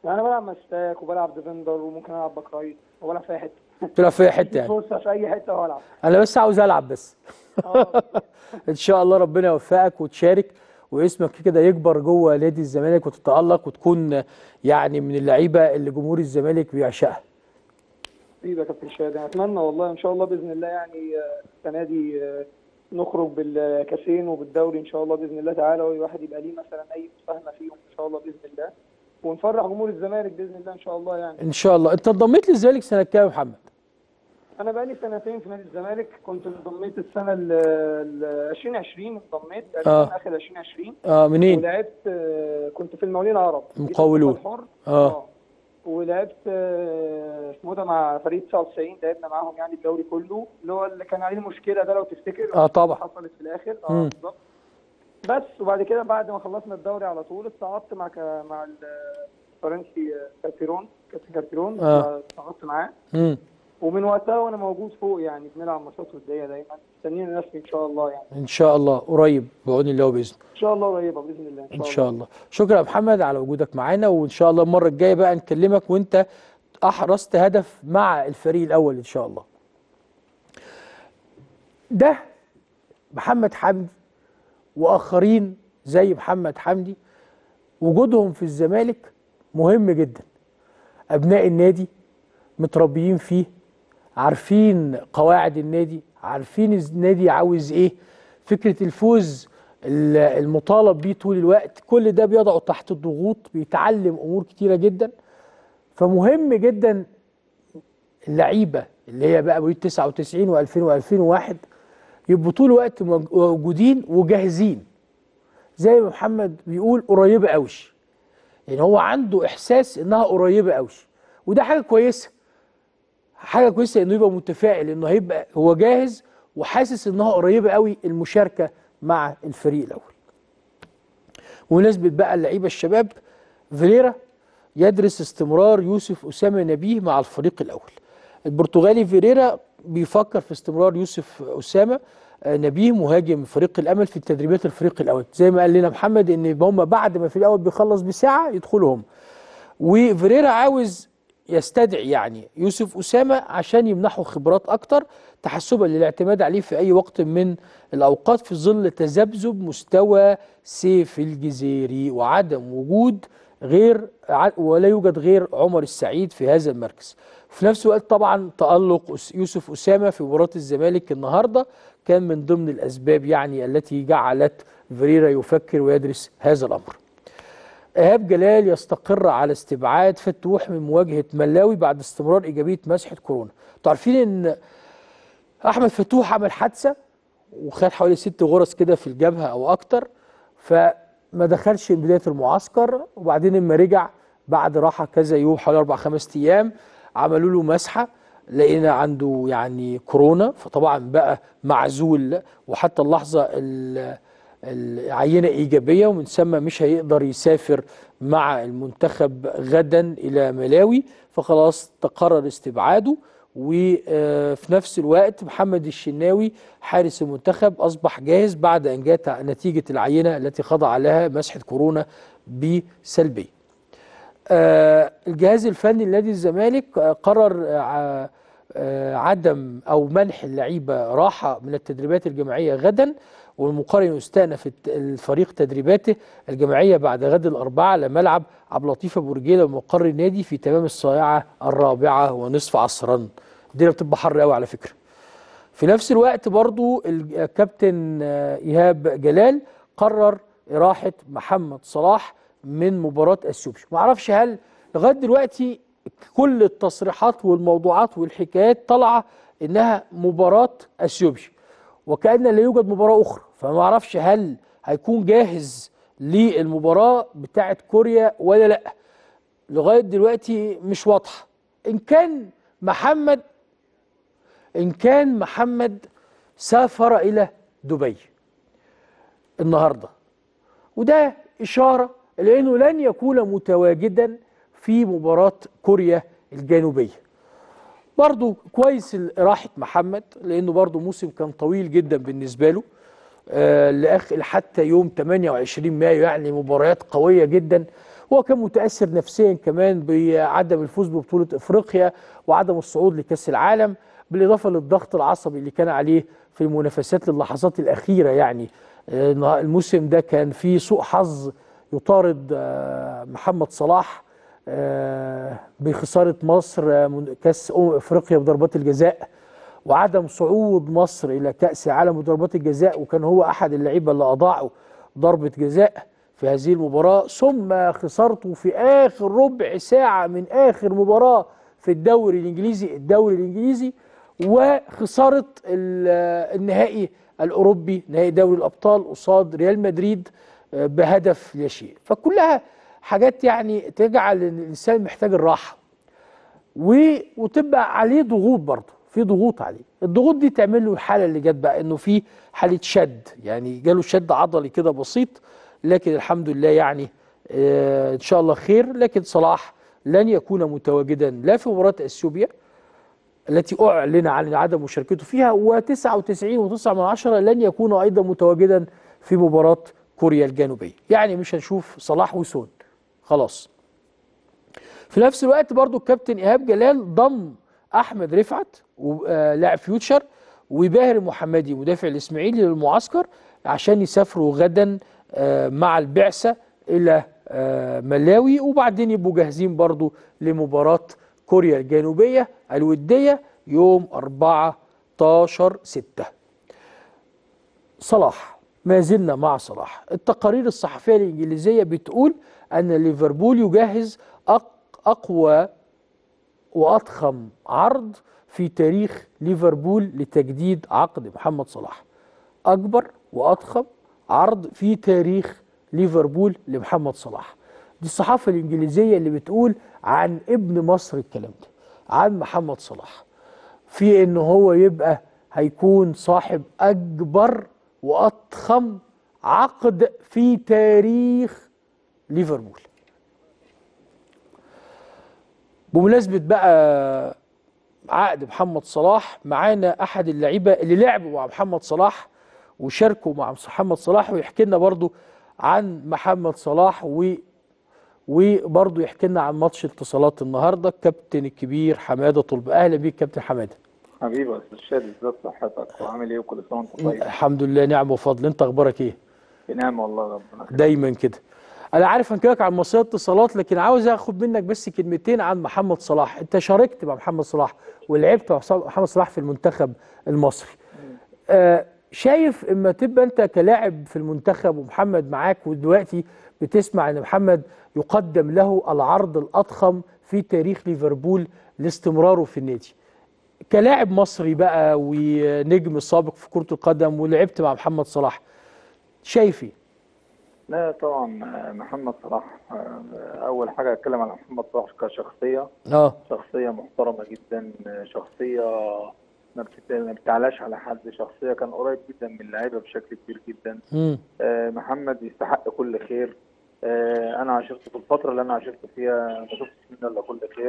Speaker 2: انا بلعب مساك وبلعب ديفندر وممكن العب باك رايت وبلعب في اي حته
Speaker 1: تلعب في اي حته يعني
Speaker 2: فرصه في اي حته والعب
Speaker 1: انا بس عاوز العب بس
Speaker 2: اه
Speaker 1: ان شاء الله ربنا يوفقك وتشارك واسمك كده يكبر جوه نادي الزمالك وتتالق وتكون يعني من اللعيبه اللي جمهور الزمالك بيعشقها
Speaker 2: حبيبي يا كابتن شادي أنا اتمنى والله ان شاء الله باذن الله يعني آه، السنه دي آه، نخرج بالكاسين وبالدوري ان شاء الله باذن الله تعالى والواحد يبقى ليه مثلا اي مساهمه فيهم ان شاء الله باذن الله ونفرح جمهور الزمالك باذن الله ان شاء الله يعني
Speaker 1: ان شاء الله انت انضميت للزمالك سنه كام يا محمد
Speaker 2: انا بقالي سنتين في نادي الزمالك كنت انضميت السنه ال ال 2020 انضميت
Speaker 1: آه.
Speaker 2: تقريبا اخر 2020
Speaker 1: اه منين
Speaker 2: ولعبت آه، كنت في المقاولين العرب جيت
Speaker 1: المقاولون.
Speaker 2: الحر
Speaker 1: آه.
Speaker 2: ولعبت آه، اسمه ده مع فريق 99 لعبنا معاهم يعني الدوري كله اللي هو اللي كان عليه المشكله ده لو تفتكر
Speaker 1: آه، طبعا.
Speaker 2: حصلت في الاخر
Speaker 1: مم.
Speaker 2: اه بالظبط بس وبعد كده بعد ما خلصنا الدوري على طول اتصعدت مع ك- مع الفرنسي آه، كارتيرون كابتن كارتيرون
Speaker 1: آه.
Speaker 2: اتصعدت معاه
Speaker 1: امم
Speaker 2: ومن وقتها وانا موجود فوق يعني بنلعب ماتشات وديه دايما مستنيين نفسي ان شاء الله يعني
Speaker 1: ان شاء الله قريب بعون الله وباذنه
Speaker 2: ان شاء الله قريبه باذن الله
Speaker 1: ان شاء الله شكرا يا محمد على وجودك معانا وان شاء الله المره الجايه بقى نكلمك وانت احرزت هدف مع الفريق الاول ان شاء الله ده محمد حمدي واخرين زي محمد حمدي وجودهم في الزمالك مهم جدا ابناء النادي متربيين فيه عارفين قواعد النادي عارفين النادي عاوز ايه فكره الفوز ال- المطالب بيه طول الوقت كل ده بيضعه تحت الضغوط بيتعلم امور كتيره جدا فمهم جدا اللعيبه اللي هي بقى مواليد 99 و2000 و2001 يبقوا طول الوقت موج- موجودين وجاهزين زي ما محمد بيقول قريبه قوي يعني هو عنده احساس انها قريبه قوي وده حاجه كويسه حاجه كويسه انه يبقى متفائل انه هيبقى هو جاهز وحاسس انها قريبه قوي المشاركه مع الفريق الاول ونسبة بقى اللعيبه الشباب فيريرا يدرس استمرار يوسف اسامه نبيه مع الفريق الاول البرتغالي فيريرا بيفكر في استمرار يوسف اسامه آه، نبيه مهاجم فريق الامل في تدريبات الفريق الاول زي ما قال لنا محمد ان هم بعد ما الفريق الاول بيخلص بساعه يدخلوا هم وفيريرا عاوز يستدعي يعني يوسف أسامة عشان يمنحه خبرات أكتر تحسبا للاعتماد عليه في أي وقت من الأوقات في ظل تذبذب مستوى سيف الجزيري وعدم وجود غير ع- ولا يوجد غير عمر السعيد في هذا المركز في نفس الوقت طبعا تألق أس- يوسف أسامة في مباراة الزمالك النهاردة كان من ضمن الأسباب يعني التي جعلت فيريرا يفكر ويدرس هذا الأمر ايهاب جلال يستقر على استبعاد فتوح من مواجهه ملاوي بعد استمرار ايجابيه مسحه كورونا. انتوا عارفين ان احمد فتوح عمل حادثه وخد حوالي ست غرز كده في الجبهه او اكتر فما دخلش بدايه المعسكر وبعدين لما رجع بعد راحه كذا يوم حوالي اربع خمس ايام عملوا له مسحه لقينا عنده يعني كورونا فطبعا بقى معزول وحتى اللحظه ال- العينه ايجابيه ومن ثم مش هيقدر يسافر مع المنتخب غدا الى ملاوي فخلاص تقرر استبعاده وفي نفس الوقت محمد الشناوي حارس المنتخب اصبح جاهز بعد ان جاءت نتيجه العينه التي خضع لها مسحه كورونا بسلبيه. آه، الجهاز الفني لنادي الزمالك آه، قرر آه، ع- آه، عدم او منح اللعيبه راحه من التدريبات الجماعيه غدا والمقارن يستأنف الت- الفريق تدريباته الجماعيه بعد غد الاربعاء على ملعب عبد اللطيف ابو رجيله مقر النادي في تمام الساعه الرابعه ونصف عصرا. الدنيا بتبقى حر قوي على فكره. في نفس الوقت برضو الكابتن آه، ايهاب جلال قرر اراحه محمد صلاح من مباراه اثيوبيا ما اعرفش هل لغايه دلوقتي كل التصريحات والموضوعات والحكايات طالعه انها مباراه اثيوبيا وكأن لا يوجد مباراه اخرى فما اعرفش هل هيكون جاهز للمباراه بتاعه كوريا ولا لا لغايه دلوقتي مش واضحه ان كان محمد إن كان محمد سافر إلى دبي النهاردة وده إشارة لأنه لن يكون متواجدا في مباراة كوريا الجنوبية برضو كويس راحة محمد لأنه برضو موسم كان طويل جدا بالنسبة له آه لأخ حتى يوم 28 مايو يعني مباريات قوية جدا هو كان متاثر نفسيا كمان بعدم الفوز ببطوله افريقيا وعدم الصعود لكاس العالم بالاضافه للضغط العصبي اللي كان عليه في المنافسات للحظات الاخيره يعني آه، الموسم ده كان فيه سوء حظ يطارد آه، محمد صلاح آه، بخساره مصر آه، من كاس امم افريقيا بضربات الجزاء وعدم صعود مصر الى كاس العالم بضربات الجزاء وكان هو احد اللعيبه اللي اضاعوا ضربه جزاء في هذه المباراه ثم خسارته في اخر ربع ساعه من اخر مباراه في الدوري الانجليزي الدوري الانجليزي وخساره ال- النهائي الاوروبي نهائي دوري الابطال قصاد ريال مدريد آه، بهدف لا شيء فكلها حاجات يعني تجعل إن الانسان محتاج الراحه و- وتبقى عليه ضغوط برضه في ضغوط عليه الضغوط دي تعمل له الحاله اللي جت بقى انه في حاله شد يعني جاله شد عضلي كده بسيط لكن الحمد لله يعني آه ان شاء الله خير لكن صلاح لن يكون متواجدا لا في مباراه اثيوبيا التي اعلن عن عدم مشاركته فيها و99.9 من عشرة لن يكون ايضا متواجدا في مباراه كوريا الجنوبيه يعني مش هنشوف صلاح وسون خلاص في نفس الوقت برضو الكابتن ايهاب جلال ضم احمد رفعت و- آه، لاعب فيوتشر وباهر محمدي مدافع الاسماعيلي للمعسكر عشان يسافروا غدا آه، مع البعثه الى آه، ملاوي وبعدين يبقوا جاهزين برضو لمباراه كوريا الجنوبيه الوديه يوم 14 6 صلاح ما زلنا مع صلاح التقارير الصحفية الإنجليزية بتقول أن ليفربول يجهز أق- أقوى وأضخم عرض في تاريخ ليفربول لتجديد عقد محمد صلاح أكبر وأضخم عرض في تاريخ ليفربول لمحمد صلاح دي الصحافة الإنجليزية اللي بتقول عن ابن مصر الكلام ده عن محمد صلاح في ان هو يبقى هيكون صاحب اكبر واضخم عقد في تاريخ ليفربول بمناسبة بقى عقد محمد صلاح معانا احد اللعيبه اللي لعبوا مع محمد صلاح وشاركوا مع محمد صلاح ويحكي لنا برضو عن محمد صلاح و وبرضه يحكي لنا عن ماتش اتصالات النهارده الكابتن الكبير حماده طلب اهلا بيك كابتن حماده
Speaker 3: حبيبي يا استاذ شادي ازاي صحتك وعامل ايه وكل سنه وانت طيب
Speaker 1: الحمد لله نعم وفضل انت اخبارك ايه
Speaker 3: بنعم والله ربنا يخليك.
Speaker 1: دايما كده انا عارف هنكلمك عن مصرية اتصالات لكن عاوز اخد منك بس كلمتين عن محمد صلاح انت شاركت مع محمد صلاح ولعبت مع محمد صلاح في المنتخب المصري آه شايف اما تبقى انت كلاعب في المنتخب ومحمد معاك ودلوقتي بتسمع ان محمد يقدم له العرض الاضخم في تاريخ ليفربول لاستمراره في النادي كلاعب مصري بقى ونجم سابق في كرة القدم ولعبت مع محمد صلاح شايف ايه؟
Speaker 3: لا طبعا آه، محمد صلاح آه، اول حاجه اتكلم عن محمد صلاح كشخصيه
Speaker 1: اه
Speaker 3: شخصيه محترمه جدا آه، شخصيه ما بتت- ما بتعلاش على حد شخصيه كان قريب جدا من اللعيبه بشكل كبير جدا
Speaker 1: امم
Speaker 3: آه، محمد يستحق كل خير آه، انا عاشرته في الفتره اللي انا عاشرته فيها ما شفتش منه الا كل خير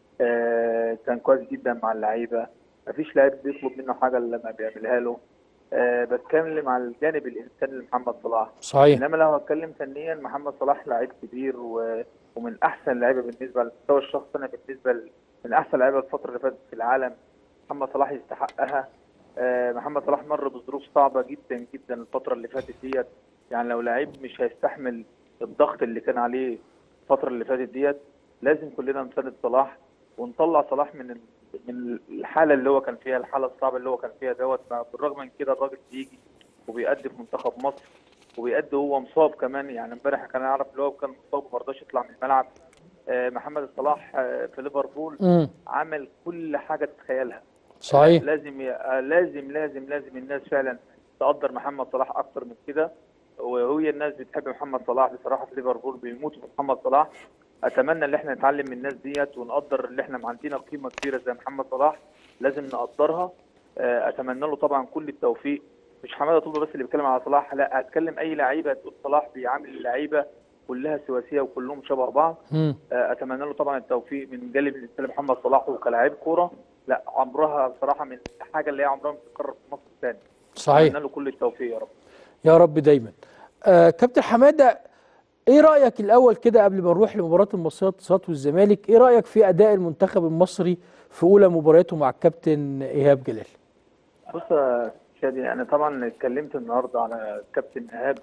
Speaker 3: آه، كان كويس جدا مع اللعيبه مفيش لعيب بيطلب منه حاجه الا لما بيعملها له آه، بتكلم على الجانب الانساني لمحمد صلاح
Speaker 1: صحيح
Speaker 3: انما لو هتكلم فنيا محمد صلاح لعيب كبير و... ومن احسن اللعيبه بالنسبه للمستوى الشخصي انا بالنسبه ل... من احسن اللعيبه الفتره اللي فاتت في العالم محمد صلاح يستحقها آه، محمد صلاح مر بظروف صعبه جدا جدا الفتره اللي فاتت ديت يعني لو لعيب مش هيستحمل الضغط اللي كان عليه الفتره اللي فاتت ديت لازم كلنا نساند صلاح ونطلع صلاح من ال... من الحاله اللي هو كان فيها الحاله الصعبه اللي هو كان فيها دوت بالرغم من كده الراجل بيجي وبيأدي في منتخب مصر وبيأدي هو مصاب كمان يعني امبارح كان اعرف اللي هو كان مصاب وما رضاش يطلع من الملعب آه، محمد صلاح آه، في ليفربول
Speaker 1: امم
Speaker 3: عمل كل حاجه تتخيلها
Speaker 1: صحيح
Speaker 3: لازم ي- آه، لازم لازم لازم الناس فعلا تقدر محمد صلاح اكتر من كده وهي الناس بتحب محمد صلاح بصراحه في ليفربول بيموتوا في محمد صلاح اتمنى ان احنا نتعلم من الناس ديت ونقدر اللي احنا عندنا قيمه كبيره زي محمد صلاح لازم نقدرها آه، اتمنى له طبعا كل التوفيق مش حماده طلبه بس اللي بيتكلم على صلاح لا هتكلم اي لعيبه تقول صلاح بيعامل اللعيبه كلها سواسيه وكلهم شبه بعض
Speaker 1: امم
Speaker 3: آه، اتمنى له طبعا التوفيق من جانب الانسان محمد صلاح وكلاعب كوره لا عمرها بصراحه من الحاجه اللي هي عمرها ما تتكرر في مصر تاني
Speaker 1: صحيح
Speaker 3: اتمنى له كل التوفيق يا رب
Speaker 1: يا رب دايما آه كابتن حماده ايه رايك الاول كده قبل ما نروح لمباراه المصريه الاتصالات والزمالك ايه رايك في اداء المنتخب المصري في اولى مبارياته مع الكابتن ايهاب جلال
Speaker 3: بص يا شادي انا طبعا اتكلمت النهارده على كابتن ايهاب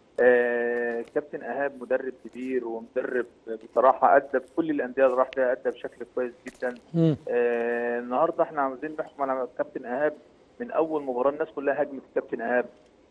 Speaker 3: آه كابتن ايهاب مدرب كبير ومدرب بصراحه ادى في كل الانديه اللي راح فيها ادى بشكل كويس جدا
Speaker 1: مم.
Speaker 3: آه النهارده احنا عاوزين نحكم على كابتن ايهاب من اول مباراه الناس كلها هاجمت الكابتن ايهاب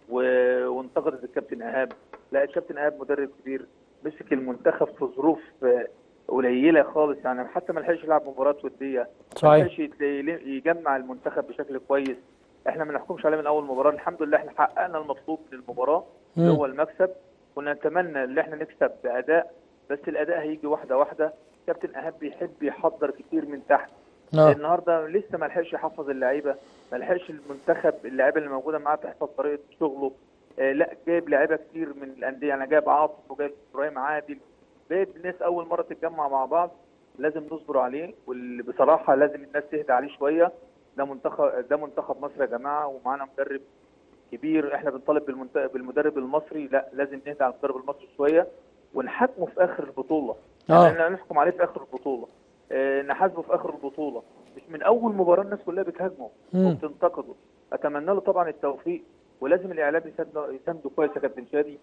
Speaker 3: و- وانتقدت الكابتن ايهاب لا الكابتن ايهاب مدرب كبير مسك المنتخب في ظروف آه، قليله خالص يعني حتى ما لحقش يلعب مباراه وديه ما
Speaker 1: صحيح
Speaker 3: لحقش يت- يجمع المنتخب بشكل كويس احنا ما نحكمش عليه من اول مباراه الحمد لله احنا حققنا المطلوب من المباراه اللي
Speaker 1: مم.
Speaker 3: هو المكسب كنا نتمنى ان احنا نكسب باداء بس الاداء هيجي واحده واحده كابتن ايهاب بيحب يحضر كتير من تحت
Speaker 1: اه
Speaker 3: النهارده لسه ما لحقش يحفظ اللعيبه ما لحقش المنتخب اللعيبه اللي موجوده معاه تحفظ طريقه شغله آه لا جايب لعيبه كتير من الانديه انا جايب عاطف وجايب ابراهيم عادل جايب ناس اول مره تتجمع مع بعض لازم نصبر عليه واللي بصراحه لازم الناس تهدى عليه شويه ده منتخب ده منتخب مصر يا جماعه ومعانا مدرب كبير احنا بنطالب بالمنت- بالمدرب المصري لا لازم نهدى على المدرب المصري شويه ونحاكمه في اخر البطوله
Speaker 1: آه.
Speaker 3: يعني احنا نحكم عليه في اخر البطوله آه، نحاسبه في اخر البطوله مش من اول مباراه الناس كلها بتهاجمه
Speaker 1: مم.
Speaker 3: وبتنتقده اتمنى له طبعا التوفيق ولازم الاعلام يسانده يسانده كويس يا كابتن شادي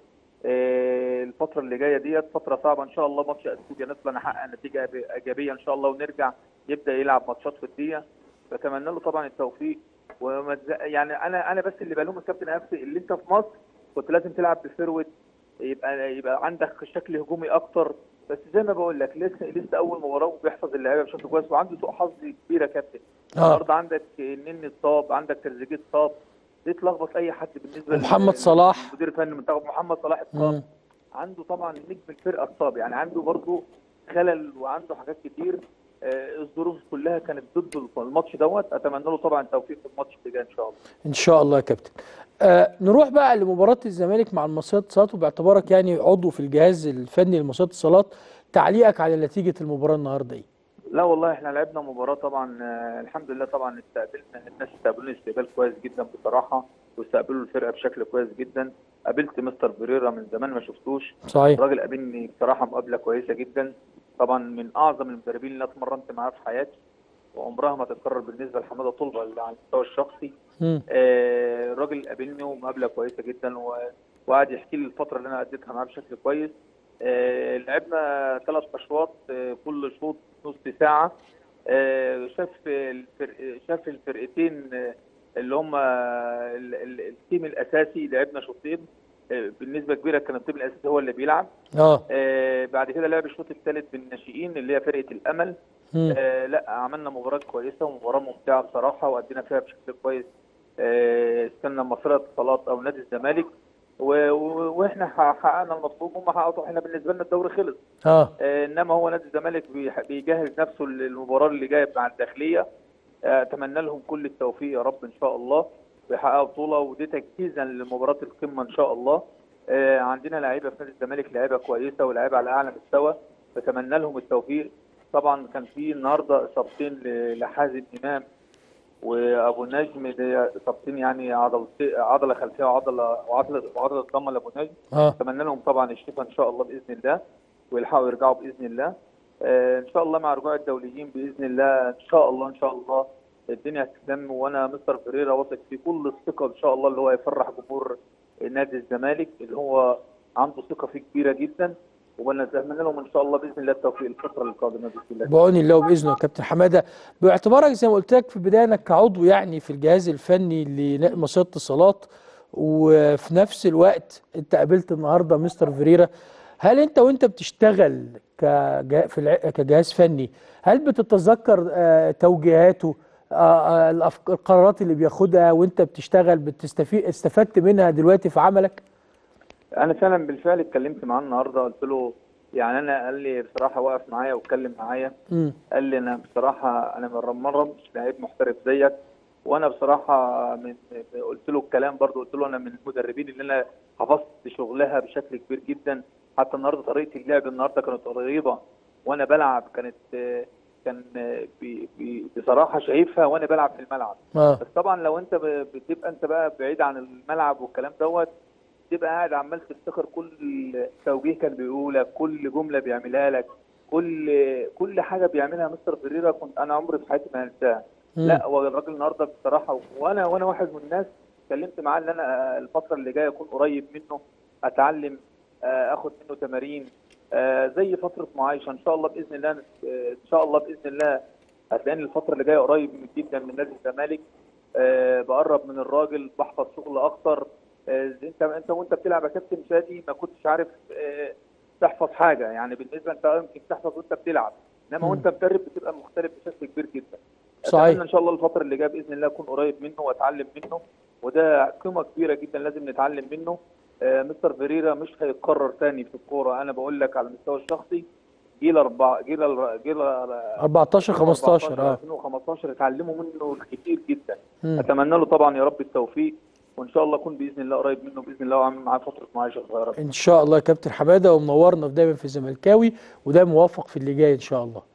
Speaker 3: آه، الفتره اللي جايه ديت فتره صعبه ان شاء الله ماتش اثيوبيا نطلع نحقق نتيجه إيجابي- ايجابيه ان شاء الله ونرجع يبدا يلعب ماتشات وديه بتمنى له طبعا التوفيق وما تز- يعني انا انا بس اللي بلوم الكابتن نفسي اللي انت في مصر كنت لازم تلعب بفرود يبقى يبقى عندك شكل هجومي اكتر بس زي ما بقول لك لسه لسه اول مباراه وبيحفظ اللعيبه بشكل كويس وعنده سوء حظ كبير يا كابتن
Speaker 1: اه
Speaker 3: النهارده عندك النني اتصاب عندك تريزيجيه اتصاب دي تلخبط اي حد بالنسبه
Speaker 1: ومحمد
Speaker 3: لل-
Speaker 1: صلاح.
Speaker 3: المدير الفني المنتخب محمد صلاح اتصاب
Speaker 1: مم.
Speaker 3: عنده طبعا نجم الفرقه اتصاب يعني عنده برضه خلل وعنده حاجات كتير آه، الظروف كلها كانت ضد الماتش دوت اتمنى له طبعا التوفيق في الماتش اللي جاي ان شاء الله
Speaker 1: ان شاء الله يا كابتن آه نروح بقى لمباراه الزمالك مع المصرية الاتصالات وباعتبارك يعني عضو في الجهاز الفني للمصرية الاتصالات تعليقك على نتيجه المباراه النهارده ايه
Speaker 3: لا والله احنا لعبنا مباراة طبعا آه، الحمد لله طبعا استقبلنا الناس استقبلونا استقبال كويس جدا بصراحة واستقبلوا الفرقة بشكل كويس جدا قابلت مستر بريرا من زمان ما شفتوش
Speaker 1: صحيح
Speaker 3: الراجل قابلني بصراحة مقابلة كويسة جدا طبعا من أعظم المدربين اللي أنا اتمرنت معاه في حياتي وعمرها ما تتكرر بالنسبة لحمادة طلبة اللي على المستوى الشخصي
Speaker 1: مم.
Speaker 3: آه، الراجل قابلني ومقابله كويسه جدا و- وقعد يحكي لي الفتره اللي انا اديتها معاه بشكل كويس آه، لعبنا ثلاث اشواط آه، كل شوط نص ساعه آه، شاف الفرق شاف الفرقتين آه، اللي هم ال- ال- التيم الاساسي لعبنا شوطين آه، بالنسبه كبيره كان التيم الاساسي هو اللي بيلعب
Speaker 1: اه
Speaker 3: آه، بعد كده لعب الشوط الثالث بالناشئين اللي هي فرقه الامل
Speaker 1: مم.
Speaker 3: آه لا عملنا مباراة كويسة ومباراة ممتعة بصراحة وأدينا فيها بشكل كويس آه استنى مصرية اتصالات أو نادي الزمالك و- و- واحنا ح- حققنا المطلوب هم حققوا احنا بالنسبة لنا الدوري خلص
Speaker 1: اه
Speaker 3: آه انما هو نادي الزمالك بيح- بيجهز نفسه للمباراة اللي جاية مع الداخلية آه، اتمنى لهم كل التوفيق يا رب ان شاء الله ويحققوا بطولة ودي تجهيزا لمباراة القمة ان شاء الله آه، عندنا لعيبة في نادي الزمالك لعيبة كويسة ولاعيبة على اعلى مستوى بتمنى لهم التوفيق طبعا كان في النهارده اصابتين ل- لحازم امام وابو نجم دي اصابتين يعني عضله عضله خلفيه وعضله وعضله وعضله ضمه لابو نجم
Speaker 1: اه
Speaker 3: اتمنى لهم طبعا الشفاء ان شاء الله باذن الله ويلحقوا يرجعوا باذن الله آه، ان شاء الله مع رجوع الدوليين باذن الله ان شاء الله ان شاء الله الدنيا هتتلم وانا مستر فريرا واثق في كل الثقه ان شاء الله اللي هو يفرح جمهور نادي الزمالك اللي هو عنده ثقه فيه كبيره جدا ونتمنى لهم ان شاء الله باذن الله التوفيق الفتره القادمه باذن الله
Speaker 1: بعون الله وباذنه يا كابتن حماده باعتبارك زي ما قلت لك في البدايه انك كعضو يعني في الجهاز الفني لمصرية الاتصالات وفي نفس الوقت انت قابلت النهارده مستر فيريرا هل انت وانت بتشتغل كجا- في الع- كجهاز فني هل بتتذكر آه، توجيهاته آه، آه، الأفك- القرارات اللي بياخدها وانت بتشتغل بتستفيد استفدت منها دلوقتي في عملك؟
Speaker 3: انا فعلا بالفعل اتكلمت معاه النهارده قلت له يعني انا قال لي بصراحه وقف معايا واتكلم معايا
Speaker 1: امم
Speaker 3: قال لي انا بصراحه انا من مره مش لعيب محترف زيك وانا بصراحه من قلت له الكلام برضه قلت له انا من المدربين اللي انا حفظت شغلها بشكل كبير جدا حتى النهارده طريقه اللعب النهارده كانت قريبه وانا بلعب كانت كان بي بي بصراحه شايفها وانا بلعب في الملعب
Speaker 1: اه
Speaker 3: بس طبعا لو انت ب- بتبقى انت بقى بعيد عن الملعب والكلام دوت تبقى قاعد عمال تفتكر كل توجيه كان بيقولك كل جمله بيعملها لك كل كل حاجه بيعملها مستر فريرا كنت انا عمري في حياتي ما هنساها
Speaker 1: مم.
Speaker 3: لا هو الراجل النهارده بصراحه وانا وانا واحد من الناس اتكلمت معاه ان انا الفتره اللي جايه اكون قريب منه اتعلم آه، اخد منه تمارين آه، زي فتره معايشه ان شاء الله باذن الله آه، ان شاء الله باذن الله هتلاقيني الفتره اللي جايه قريب جدا من نادي الزمالك آه، بقرب من الراجل بحفظ شغل اكتر آه، انت انت وانت بتلعب يا كابتن شادي ما كنتش عارف آه، تحفظ حاجه يعني بالنسبه انت يمكن تحفظ وانت بتلعب انما
Speaker 1: مم.
Speaker 3: وانت مدرب بتبقى مختلف بشكل كبير جدا
Speaker 1: صحيح.
Speaker 3: اتمنى ان شاء الله الفتره اللي جايه باذن الله اكون قريب منه واتعلم منه وده قيمه كبيره جدا لازم نتعلم منه آه، مستر فيريرا مش هيتكرر تاني في الكوره انا بقول لك على المستوى الشخصي جيل اربعه جيل ال- جيل
Speaker 1: 14 15 اه
Speaker 3: 2015 اتعلموا منه كتير جدا
Speaker 1: مم.
Speaker 3: اتمنى له طبعا يا رب التوفيق وان شاء الله اكون باذن الله قريب منه باذن الله وعامل معاه فتره معاشه صغيره
Speaker 1: ان شاء الله يا كابتن حماده ومنورنا دايما في الزملكاوي وده موفق في اللي جاي ان شاء الله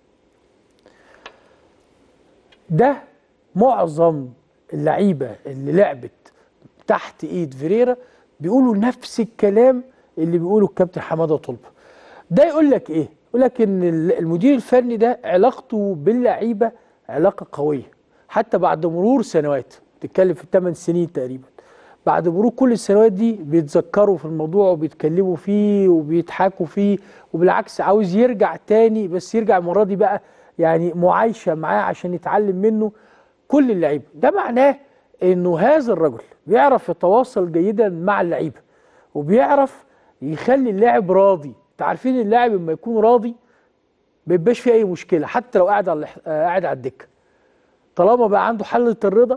Speaker 1: ده معظم اللعيبه اللي لعبت تحت ايد فيريرا بيقولوا نفس الكلام اللي بيقوله الكابتن حماده طلبه ده يقول لك ايه يقول لك ان ال- المدير الفني ده علاقته باللعيبه علاقه قويه حتى بعد مرور سنوات تتكلم في 8 سنين تقريبا بعد مرور كل السنوات دي بيتذكروا في الموضوع وبيتكلموا فيه وبيضحكوا فيه وبالعكس عاوز يرجع تاني بس يرجع المره دي بقى يعني معايشه معاه عشان يتعلم منه كل اللعيبه ده معناه انه هذا الرجل بيعرف يتواصل جيدا مع اللعيبه وبيعرف يخلي اللاعب راضي انت عارفين اللاعب لما يكون راضي ما بيبقاش فيه اي مشكله حتى لو قاعد على آه، قاعد على الدكه طالما بقى عنده حلة الرضا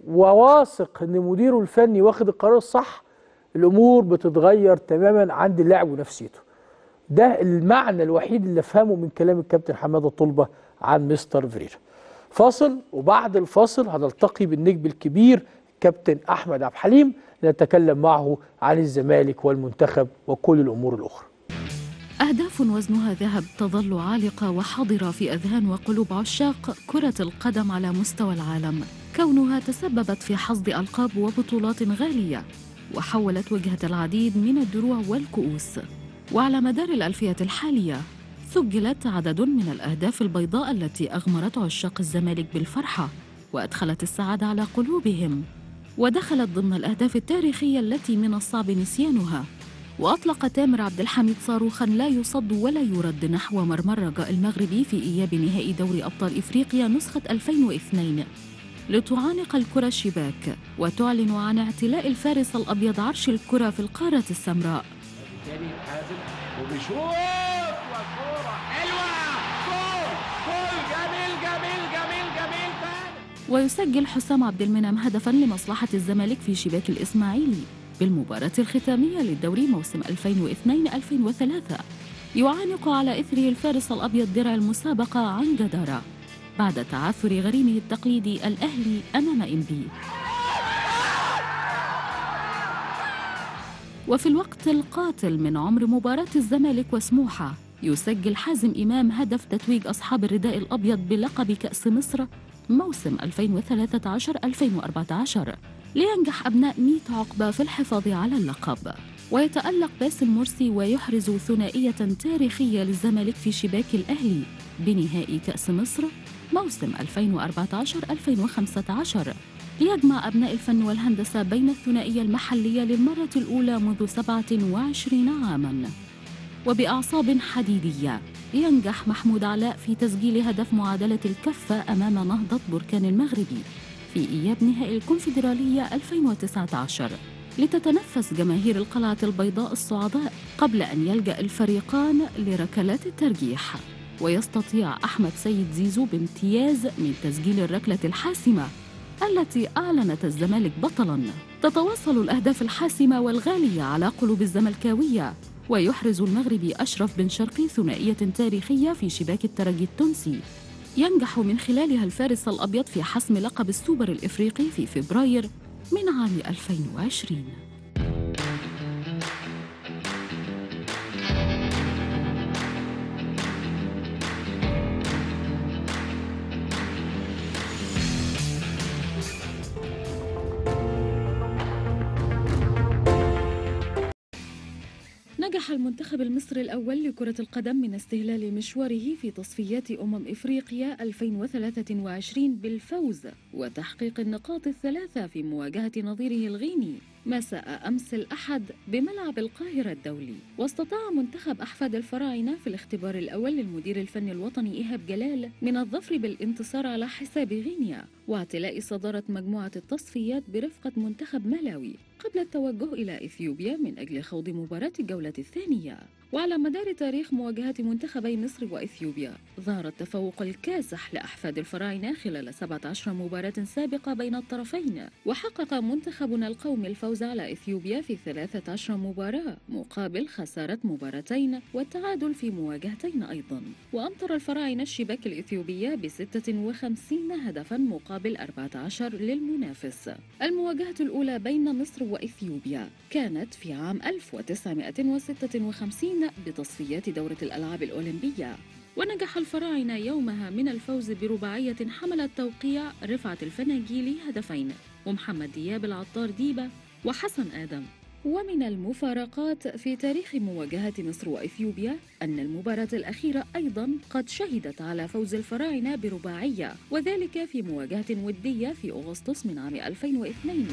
Speaker 1: وواثق ان مديره الفني واخد القرار الصح الامور بتتغير تماما عند اللاعب ونفسيته ده المعنى الوحيد اللي افهمه من كلام الكابتن حماده طلبه عن مستر فيريرا فاصل وبعد الفاصل هنلتقي بالنجم الكبير كابتن احمد عبد الحليم نتكلم معه عن الزمالك والمنتخب وكل الامور الاخرى
Speaker 4: أهداف وزنها ذهب تظل عالقة وحاضرة في أذهان وقلوب عشاق كرة القدم على مستوى العالم كونها تسببت في حصد ألقاب وبطولات غالية وحولت وجهة العديد من الدروع والكؤوس وعلى مدار الألفية الحالية سجلت عدد من الأهداف البيضاء التي أغمرت عشاق الزمالك بالفرحة وأدخلت السعادة على قلوبهم ودخلت ضمن الأهداف التاريخية التي من الصعب نسيانها وأطلق تامر عبد الحميد صاروخا لا يصد ولا يرد نحو مرمى الرجاء المغربي في إياب نهائي دوري أبطال إفريقيا نسخة 2002 لتعانق الكرة الشباك وتعلن عن اعتلاء الفارس الأبيض عرش الكرة في القارة السمراء
Speaker 5: تاني حازم وبيشوط وكورة حلوة جول جول جميل جميل جميل جميل تاني
Speaker 4: ويسجل حسام عبد المنعم هدفا لمصلحة الزمالك في شباك الإسماعيلي بالمباراة الختامية للدوري موسم 2002-2003 يعانق على إثره الفارس الأبيض درع المسابقة عن جدارة بعد تعثر غريمه التقليدي الأهلي أمام إنبي وفي الوقت القاتل من عمر مباراة الزمالك وسموحة يسجل حازم إمام هدف تتويج أصحاب الرداء الأبيض بلقب كأس مصر موسم 2013-2014 لينجح أبناء ميت عقبة في الحفاظ على اللقب ويتألق باسم مرسي ويحرز ثنائية تاريخية للزمالك في شباك الأهلي بنهائي كأس مصر موسم 2014-2015 ليجمع أبناء الفن والهندسة بين الثنائية المحلية للمرة الأولى منذ 27 عاماً وبأعصاب حديدية ينجح محمود علاء في تسجيل هدف معادلة الكفة أمام نهضة بركان المغربي في إياب نهائي الكونفدرالية 2019 لتتنفس جماهير القلعة البيضاء الصعداء قبل أن يلجأ الفريقان لركلات الترجيح ويستطيع أحمد سيد زيزو بامتياز من تسجيل الركلة الحاسمة التي أعلنت الزمالك بطلاً تتواصل الأهداف الحاسمة والغالية على قلوب الزملكاوية ويحرز المغربي أشرف بن شرقي ثنائية تاريخية في شباك الترجي التونسي ينجح من خلالها الفارس الأبيض في حسم لقب السوبر الإفريقي في فبراير من عام 2020 نجح المنتخب المصري الأول لكرة القدم من استهلال مشواره في تصفيات أمم إفريقيا 2023 بالفوز وتحقيق النقاط الثلاثة في مواجهة نظيره الغيني مساء أمس الأحد بملعب القاهرة الدولي واستطاع منتخب أحفاد الفراعنة في الاختبار الأول للمدير الفني الوطني إيهاب جلال من الظفر بالانتصار على حساب غينيا واعتلاء صدارة مجموعة التصفيات برفقة منتخب مالاوي قبل التوجه إلى إثيوبيا من أجل خوض مباراة الجولة الثانية وعلى مدار تاريخ مواجهة منتخبي مصر وإثيوبيا ظهر التفوق الكاسح لأحفاد الفراعنة خلال 17 مباراة سابقة بين الطرفين وحقق منتخبنا القومي الفوز على إثيوبيا في 13 مباراة مقابل خسارة مباراتين والتعادل في مواجهتين أيضا وأمطر الفراعنة الشباك الإثيوبية ب 56 هدفا مقابل 14 للمنافس المواجهة الأولى بين مصر وإثيوبيا كانت في عام 1956 بتصفيات دورة الألعاب الأولمبية ونجح الفراعنة يومها من الفوز برباعية حملت توقيع رفعت الفناجيلي هدفين ومحمد دياب العطار ديبة وحسن آدم ومن المفارقات في تاريخ مواجهة مصر وإثيوبيا أن المباراة الأخيرة أيضا قد شهدت على فوز الفراعنة برباعية وذلك في مواجهة ودية في أغسطس من عام 2002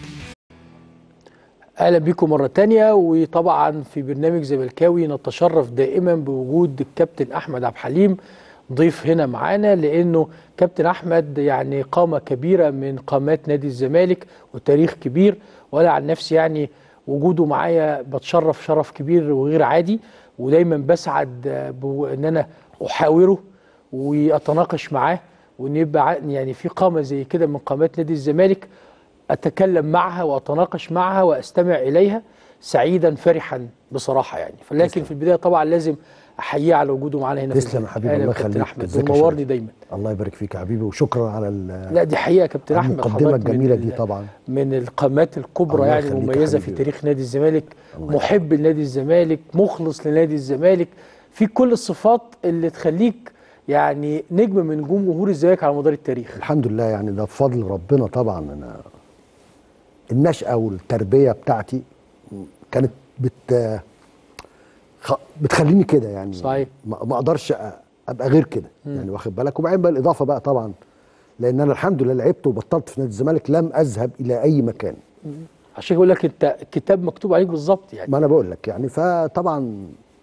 Speaker 1: اهلا بيكم مره تانية وطبعا في برنامج زملكاوي نتشرف دائما بوجود الكابتن احمد عبد الحليم ضيف هنا معانا لانه كابتن احمد يعني قامه كبيره من قامات نادي الزمالك وتاريخ كبير وانا عن نفسي يعني وجوده معايا بتشرف شرف كبير وغير عادي ودايما بسعد بان انا احاوره واتناقش معاه وان يبقى ع- يعني في قامه زي كده من قامات نادي الزمالك اتكلم معها واتناقش معها واستمع اليها سعيدا فرحا بصراحه يعني فلكن في البدايه طبعا لازم احييه على وجوده معانا هنا في
Speaker 6: تسلم يا
Speaker 1: البداية.
Speaker 6: حبيبي
Speaker 1: أهلا
Speaker 6: الله
Speaker 1: كابتن
Speaker 6: يخليك
Speaker 1: احمد
Speaker 6: ازيك يا
Speaker 1: منورني
Speaker 6: شريف؟
Speaker 1: دايما
Speaker 6: الله يبارك فيك يا حبيبي وشكرا على ال-
Speaker 1: لا دي حقيقه يا كابتن احمد
Speaker 6: المقدمة
Speaker 1: حضرتك من
Speaker 6: الجميلة
Speaker 1: ال-
Speaker 6: دي طبعا.
Speaker 1: من القامات الكبرى
Speaker 6: الله
Speaker 1: يعني
Speaker 6: يخليك يا
Speaker 1: المميزه في
Speaker 6: حبيبي.
Speaker 1: تاريخ نادي الزمالك
Speaker 6: الله
Speaker 1: محب لنادي الزمالك مخلص لنادي الزمالك في كل الصفات اللي تخليك يعني نجم من نجوم جمهور الزمالك على مدار التاريخ
Speaker 6: الحمد لله يعني ده بفضل ربنا طبعا انا النشأة والتربية بتاعتي كانت بت خ... بتخليني كده يعني
Speaker 1: صحيح.
Speaker 6: ما ما اقدرش أ- ابقى غير كده يعني واخد بالك وبعدين بقى الاضافه بقى طبعا لان انا الحمد لله لعبت وبطلت في نادي الزمالك لم اذهب الى اي مكان
Speaker 1: عشان يقول لك انت الكتاب مكتوب عليك بالظبط يعني
Speaker 6: ما انا بقول لك يعني فطبعا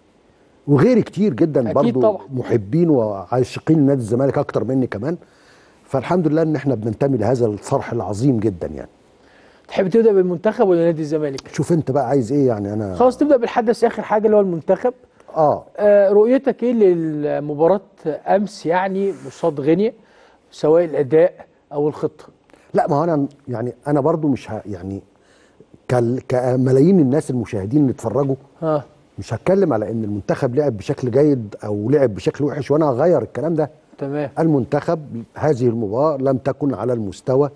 Speaker 6: وغيري كتير جدا
Speaker 1: أكيد
Speaker 6: برضو
Speaker 1: طبعا.
Speaker 6: محبين وعاشقين نادي الزمالك اكتر مني كمان فالحمد لله ان احنا بننتمي لهذا الصرح العظيم جدا يعني
Speaker 1: تحب تبدا بالمنتخب ولا نادي الزمالك
Speaker 6: شوف انت بقى عايز ايه يعني انا
Speaker 1: خلاص تبدا بالحدث اخر حاجه اللي هو المنتخب
Speaker 6: اه
Speaker 1: آه رؤيتك ايه للمباراه امس يعني قصاد غينيا سواء الاداء او الخطه
Speaker 6: لا ما هو انا يعني انا برضو مش ه يعني كال- كملايين الناس المشاهدين اللي اتفرجوا
Speaker 1: ها
Speaker 6: مش هتكلم على ان المنتخب لعب بشكل جيد او لعب بشكل وحش وانا هغير الكلام ده
Speaker 1: تمام
Speaker 6: المنتخب هذه المباراة لم تكن على المستوى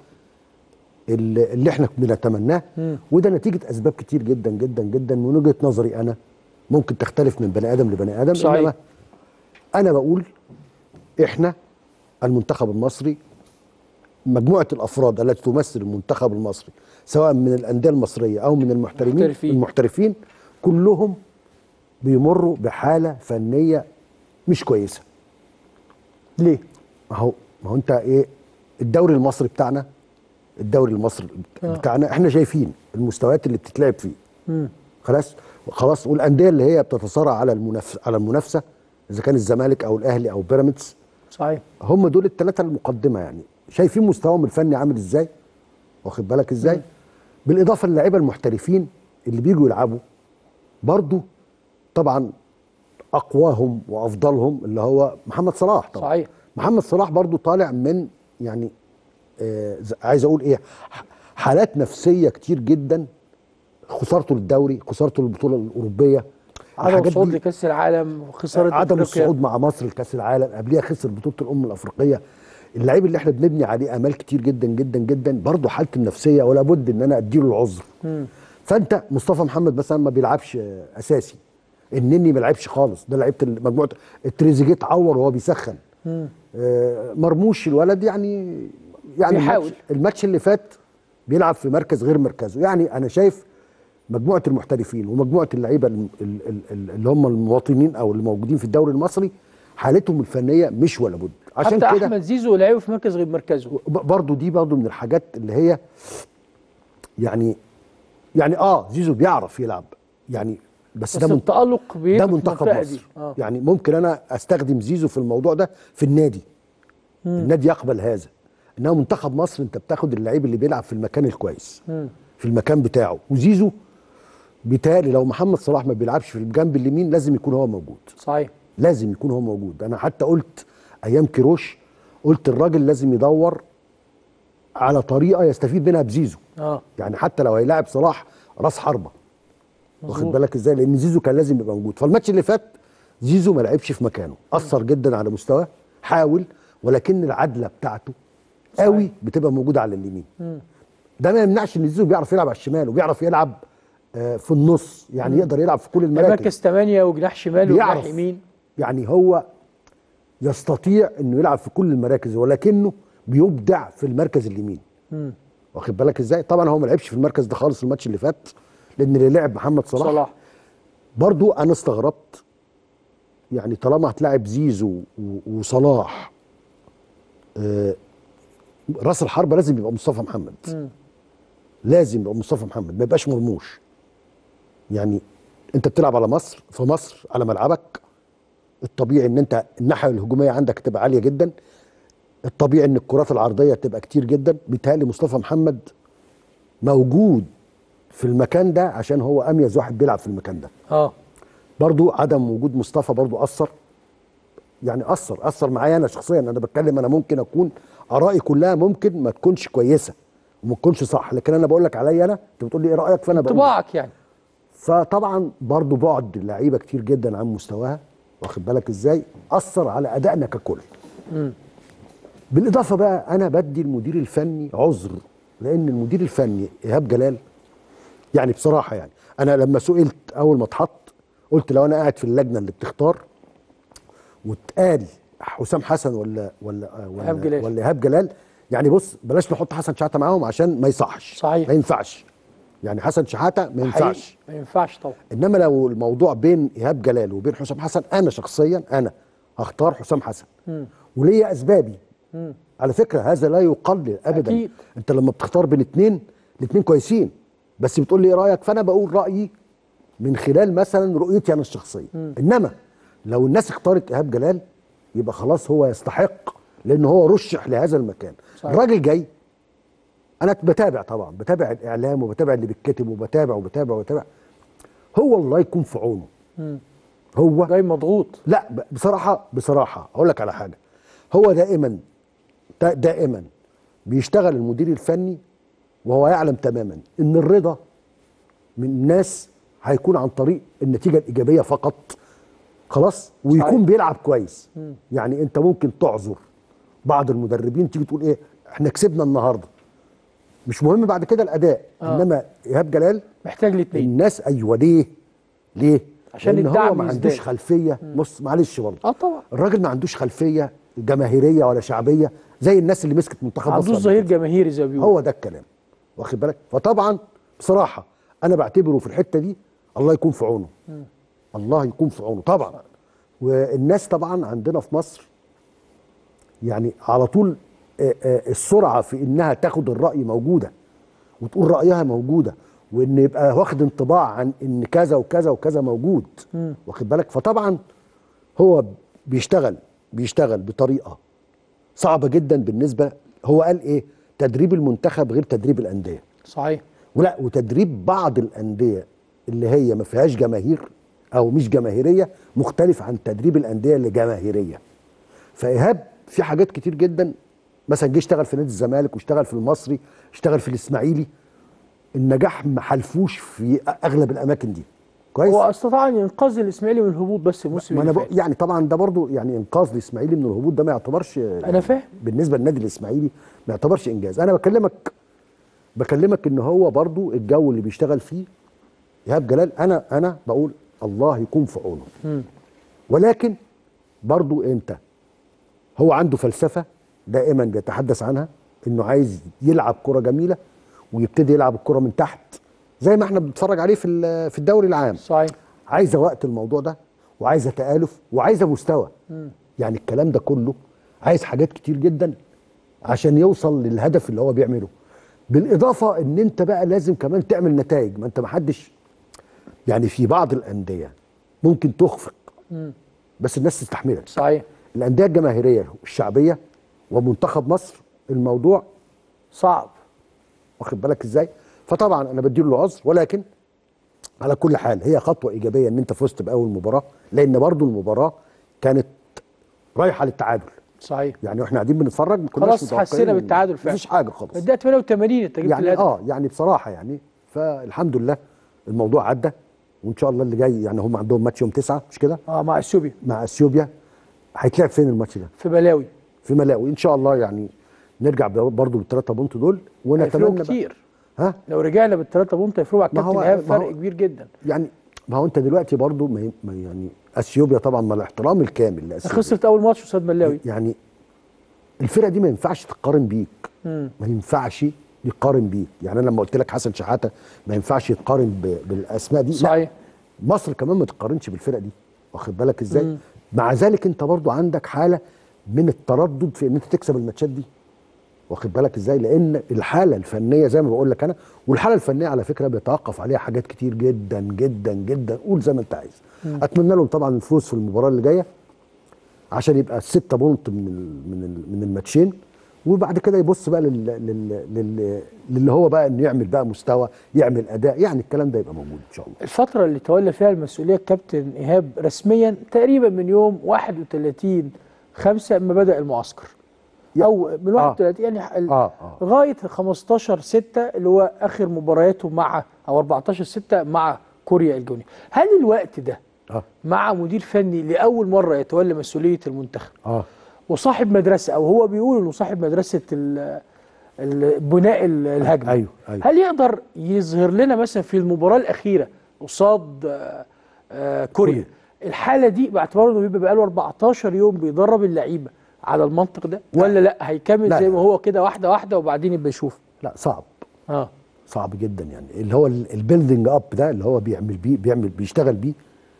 Speaker 6: اللي اللي احنا بنتمناه
Speaker 1: مم.
Speaker 6: وده نتيجة أسباب كتير جدا جدا جدا من وجهة نظري أنا ممكن تختلف من بني آدم لبني آدم
Speaker 1: صحيح.
Speaker 6: إنما أنا بقول إحنا المنتخب المصري مجموعة الأفراد التي تمثل المنتخب المصري سواء من الأندية المصرية أو من المحترفين
Speaker 1: محترفين.
Speaker 6: المحترفين كلهم بيمروا بحالة فنية مش كويسة
Speaker 1: ليه
Speaker 6: ما هو ما هو انت ايه الدوري المصري بتاعنا الدوري المصري
Speaker 1: آه.
Speaker 6: بتاعنا احنا شايفين المستويات اللي بتتلعب فيه
Speaker 1: مم.
Speaker 6: خلاص خلاص والانديه اللي هي بتتصارع على المنافسه على المنافسه اذا كان الزمالك او الاهلي او بيراميدز
Speaker 1: صحيح
Speaker 6: هم دول الثلاثه المقدمه يعني شايفين مستواهم الفني عامل ازاي واخد بالك ازاي بالاضافه للاعيبه المحترفين اللي بيجوا يلعبوا برضو طبعا اقواهم وافضلهم اللي هو محمد صلاح طبعا
Speaker 1: صحيح.
Speaker 6: محمد صلاح برضو طالع من يعني آه ز- عايز اقول ايه ح- حالات نفسيه كتير جدا خسارته للدوري خسارته للبطوله الاوروبيه
Speaker 1: عدم
Speaker 6: الحاجات
Speaker 1: الصعود
Speaker 6: دي-
Speaker 1: لكاس العالم وخساره
Speaker 6: عدم
Speaker 1: أفريقيا.
Speaker 6: الصعود مع مصر لكاس العالم قبليها خسر بطوله الامم الافريقيه اللعيب اللي احنا بنبني عليه امال كتير جدا جدا جدا برضه حالته النفسيه ولا بد ان انا اديله العذر فانت مصطفى محمد مثلا ما بيلعبش آه، اساسي النني ما لعبش خالص ده لعيبه مجموعه التريزيجيه اتعور وهو بيسخن آه، مرموش الولد يعني يعني
Speaker 1: بيحاول.
Speaker 6: الماتش, الماتش اللي فات بيلعب في مركز غير مركزه يعني انا شايف مجموعه المحترفين ومجموعه اللعيبه الم- ال- ال- ال- اللي هم المواطنين او اللي موجودين في الدوري المصري حالتهم الفنيه مش ولا بد عشان
Speaker 1: حتى
Speaker 6: كده
Speaker 1: احمد زيزو لعبه في مركز غير مركزه
Speaker 6: ب- برضو دي برضو من الحاجات اللي هي يعني يعني اه زيزو بيعرف يلعب يعني بس,
Speaker 1: بس
Speaker 6: ده من
Speaker 1: التالق بيبقى
Speaker 6: ده
Speaker 1: في
Speaker 6: منتخب
Speaker 1: المنطقة
Speaker 6: مصر
Speaker 1: دي. اه
Speaker 6: يعني ممكن انا استخدم زيزو في الموضوع ده في النادي النادي يقبل هذا انه منتخب مصر انت بتاخد اللعيب اللي بيلعب في المكان الكويس في المكان بتاعه وزيزو بالتالي لو محمد صلاح ما بيلعبش في الجنب اليمين لازم يكون هو موجود
Speaker 1: صحيح
Speaker 6: لازم يكون هو موجود انا حتى قلت ايام كيروش قلت الراجل لازم يدور على طريقه يستفيد منها بزيزو
Speaker 1: اه
Speaker 6: يعني حتى لو هيلاعب صلاح راس حربه واخد
Speaker 1: مظبوط.
Speaker 6: بالك ازاي لان زيزو كان لازم يبقى موجود فالماتش اللي فات زيزو ما لعبش في مكانه اثر جدا على مستواه حاول ولكن العدله بتاعته قوي بتبقى موجوده على اليمين ده ما يمنعش ان زيزو بيعرف يلعب على الشمال وبيعرف يلعب آه، في النص يعني يقدر يلعب في كل المراكز
Speaker 1: مركز 8 وجناح شمال وجناح
Speaker 6: بيعرف
Speaker 1: يمين
Speaker 6: يعني هو يستطيع انه يلعب في كل المراكز ولكنه بيبدع في المركز اليمين واخد بالك ازاي طبعا هو ما لعبش في المركز ده خالص الماتش اللي فات لان اللي لعب محمد صلاح, صلاح.
Speaker 1: صلاح
Speaker 6: برضو انا استغربت يعني طالما هتلاعب زيزو و- وصلاح آه راس الحربه لازم يبقى مصطفى محمد لازم يبقى مصطفى محمد ما يبقاش مرموش يعني انت بتلعب على مصر في مصر على ملعبك الطبيعي ان انت الناحيه الهجوميه عندك تبقى عاليه جدا الطبيعي ان الكرات العرضيه تبقى كتير جدا بيتهيألي مصطفى محمد موجود في المكان ده عشان هو اميز واحد بيلعب في المكان ده
Speaker 1: اه
Speaker 6: برضو عدم وجود مصطفى برضو اثر يعني اثر اثر معايا انا شخصيا انا بتكلم انا ممكن اكون ارائي كلها ممكن ما تكونش كويسه وما تكونش صح لكن انا بقول لك عليا انا انت بتقول لي ايه رايك فانا بقول
Speaker 1: طباعك يعني
Speaker 6: فطبعا برضو بعد لعيبه كتير جدا عن مستواها واخد بالك ازاي اثر على ادائنا ككل بالاضافه بقى انا بدي المدير الفني عذر لان المدير الفني ايهاب جلال يعني بصراحه يعني انا لما سئلت اول ما اتحط قلت لو انا قاعد في اللجنه اللي بتختار واتقال حسام حسن ولا ولا ولا
Speaker 1: إيهاب جلال.
Speaker 6: ولا ايهاب جلال يعني بص بلاش نحط حسن شحاته معاهم عشان ما يصحش
Speaker 1: صحيح.
Speaker 6: ما ينفعش يعني حسن شحاته ما ينفعش
Speaker 1: حقيقي ما ينفعش طبعا
Speaker 6: انما لو الموضوع بين ايهاب جلال وبين حسام حسن انا شخصيا انا هختار حسام حسن وليا اسبابي على فكره هذا لا يقلل ابدا
Speaker 1: أكيد.
Speaker 6: انت لما بتختار بين اتنين الاتنين كويسين بس بتقول لي ايه رايك فانا بقول رايي من خلال مثلا رؤيتي انا الشخصيه انما لو الناس اختارت ايهاب جلال يبقى خلاص هو يستحق لان هو رشح لهذا المكان
Speaker 1: صحيح.
Speaker 6: الراجل جاي انا بتابع طبعا بتابع الاعلام وبتابع اللي بيتكتب وبتابع وبتابع وبتابع هو الله يكون في عونه هو
Speaker 1: جاي مضغوط
Speaker 6: لا ب- بصراحه بصراحه اقول لك على حاجه هو دائما دا- دائما بيشتغل المدير الفني وهو يعلم تماما ان الرضا من الناس هيكون عن طريق النتيجه الايجابيه فقط خلاص ويكون
Speaker 1: صحيح.
Speaker 6: بيلعب كويس يعني انت ممكن تعذر بعض المدربين تيجي تقول ايه احنا كسبنا النهارده مش مهم بعد كده الاداء
Speaker 1: آه.
Speaker 6: انما ايهاب جلال
Speaker 1: محتاج الاثنين
Speaker 6: الناس ايوه ليه ليه
Speaker 1: عشان
Speaker 6: لان هو
Speaker 1: الدعم
Speaker 6: ما
Speaker 1: يزداد.
Speaker 6: عندوش خلفيه بص معلش برضه
Speaker 1: اه طبعا
Speaker 6: الراجل ما عندوش خلفيه جماهيريه ولا شعبيه زي الناس اللي مسكت منتخب
Speaker 1: ما
Speaker 6: مصر
Speaker 1: عندوش
Speaker 6: قبل
Speaker 1: ظهير
Speaker 6: كده.
Speaker 1: جماهيري زي ما بيقولوا
Speaker 6: هو ده الكلام واخد بالك فطبعا بصراحه انا بعتبره في الحته دي الله يكون في عونه الله يكون في عونه طبعا والناس طبعا عندنا في مصر يعني على طول آه، آه، السرعه في انها تاخد الراي موجوده وتقول رايها موجوده وان يبقى واخد انطباع عن ان كذا وكذا وكذا موجود واخد بالك فطبعا هو بيشتغل بيشتغل بطريقه صعبه جدا بالنسبه هو قال ايه تدريب المنتخب غير تدريب الانديه
Speaker 1: صحيح
Speaker 6: ولا وتدريب بعض الانديه اللي هي ما فيهاش جماهير او مش جماهيريه مختلف عن تدريب الانديه اللي جماهيريه فايهاب في حاجات كتير جدا مثلا جه اشتغل في نادي الزمالك واشتغل في المصري اشتغل في الاسماعيلي النجاح ما حلفوش في اغلب الاماكن دي كويس
Speaker 1: هو استطاع ان ينقذ الاسماعيلي من الهبوط بس الموسم
Speaker 6: ما انا
Speaker 1: اللي
Speaker 6: بق...
Speaker 1: فات
Speaker 6: يعني طبعا ده برضو يعني انقاذ الاسماعيلي من الهبوط ده ما يعتبرش
Speaker 1: انا فاهم
Speaker 6: بالنسبه للنادي الاسماعيلي ما يعتبرش انجاز انا بكلمك بكلمك ان هو برضو الجو اللي بيشتغل فيه ايهاب جلال انا انا بقول الله يكون في عونه ولكن برضو انت هو عنده فلسفه دائما بيتحدث عنها انه عايز يلعب كره جميله ويبتدي يلعب الكره من تحت زي ما احنا بنتفرج عليه في ال- في الدوري العام
Speaker 1: صحيح
Speaker 6: عايزه وقت الموضوع ده وعايزه تآلف وعايزه مستوى يعني الكلام ده كله عايز حاجات كتير جدا عشان يوصل للهدف اللي هو بيعمله بالاضافه ان انت بقى لازم كمان تعمل نتائج ما انت ما حدش يعني في بعض الانديه ممكن تخفق بس الناس تستحملك
Speaker 1: صحيح
Speaker 6: الانديه الجماهيريه والشعبيه ومنتخب مصر الموضوع
Speaker 1: صعب
Speaker 6: واخد بالك ازاي فطبعا انا بديله العذر ولكن على كل حال هي خطوه ايجابيه ان انت فزت باول مباراه لان برضو المباراه كانت رايحه للتعادل
Speaker 1: صحيح
Speaker 6: يعني واحنا قاعدين بنتفرج ما كناش
Speaker 1: خلاص
Speaker 6: متوقعين
Speaker 1: حسينا
Speaker 6: إن
Speaker 1: بالتعادل فعلا
Speaker 6: مفيش حاجه خالص
Speaker 1: الدقيقه 88 انت جبت
Speaker 6: يعني
Speaker 1: الهدف
Speaker 6: اه يعني بصراحه يعني فالحمد لله الموضوع عدى وان شاء الله اللي جاي يعني هم عندهم ماتش يوم تسعة مش كده
Speaker 1: اه مع اثيوبيا
Speaker 6: مع اثيوبيا هيتلعب فين الماتش ده
Speaker 1: في بلاوي
Speaker 6: في ملاوي ان شاء الله يعني نرجع برضو بالثلاثه بونت دول
Speaker 1: هيفرقوا
Speaker 6: ونتمنى بقى
Speaker 1: كتير
Speaker 6: ها
Speaker 1: لو رجعنا بالثلاثه بونت هيفرقوا على
Speaker 6: ما هو-
Speaker 1: الكابتن ايهاب
Speaker 6: ما هو-
Speaker 1: فرق كبير جدا
Speaker 6: يعني ما هو انت دلوقتي برضو ما ي- ما يعني اثيوبيا طبعا مع الاحترام الكامل لاثيوبيا
Speaker 1: خسرت اول ماتش قصاد ملاوي
Speaker 6: يعني الفرقه دي ما ينفعش تقارن بيك
Speaker 1: مم.
Speaker 6: ما ينفعش يقارن بيك يعني انا لما قلت لك حسن شحاته ما ينفعش يتقارن ب- بالاسماء دي لا
Speaker 1: صحيح
Speaker 6: مصر كمان ما تقارنش بالفرق دي واخد بالك ازاي مع ذلك انت برضو عندك حاله من التردد في ان انت تكسب الماتشات دي واخد بالك ازاي لان الحاله الفنيه زي ما بقول لك انا والحاله الفنيه على فكره بيتوقف عليها حاجات كتير جدا جدا جدا قول زي ما انت عايز اتمنى لهم طبعا الفوز في المباراه اللي جايه عشان يبقى الستة بونت من ال من ال من الماتشين وبعد كده يبص بقى لل لل لل للي هو بقى انه يعمل بقى مستوى يعمل اداء يعني الكلام ده يبقى موجود ان شاء الله
Speaker 1: الفترة اللي تولى فيها المسؤولية الكابتن إيهاب رسميا تقريبا من يوم 31 5 ما بدأ المعسكر
Speaker 6: يا-
Speaker 1: أو من
Speaker 6: آه.
Speaker 1: 31 يعني ال-
Speaker 6: اه اه
Speaker 1: لغاية 15 6 اللي هو آخر مبارياته مع أو 14 6 مع كوريا الجنوبية هل الوقت ده
Speaker 6: اه
Speaker 1: مع مدير فني لأول مرة يتولى مسؤولية المنتخب
Speaker 6: اه
Speaker 1: وصاحب مدرسة أو هو بيقول إنه صاحب مدرسة ال- ال- بناء ال- الهجمة
Speaker 6: ايوه ايوه
Speaker 1: هل يقدر يظهر لنا مثلا في المباراه الاخيره قصاد آه، آه، كوريا
Speaker 6: كوريا.
Speaker 1: الحاله دي باعتباره انه بيبقى بقاله 14 يوم بيدرب اللعيبه على المنطق ده ولا لا هيكمل
Speaker 6: لا،
Speaker 1: زي
Speaker 6: لا.
Speaker 1: ما هو كده واحده واحده وبعدين يبقى يشوف
Speaker 6: لا صعب
Speaker 1: اه
Speaker 6: صعب جدا يعني اللي هو البيلدينج اب ده اللي هو بيعمل بيه بيعمل بيشتغل بيه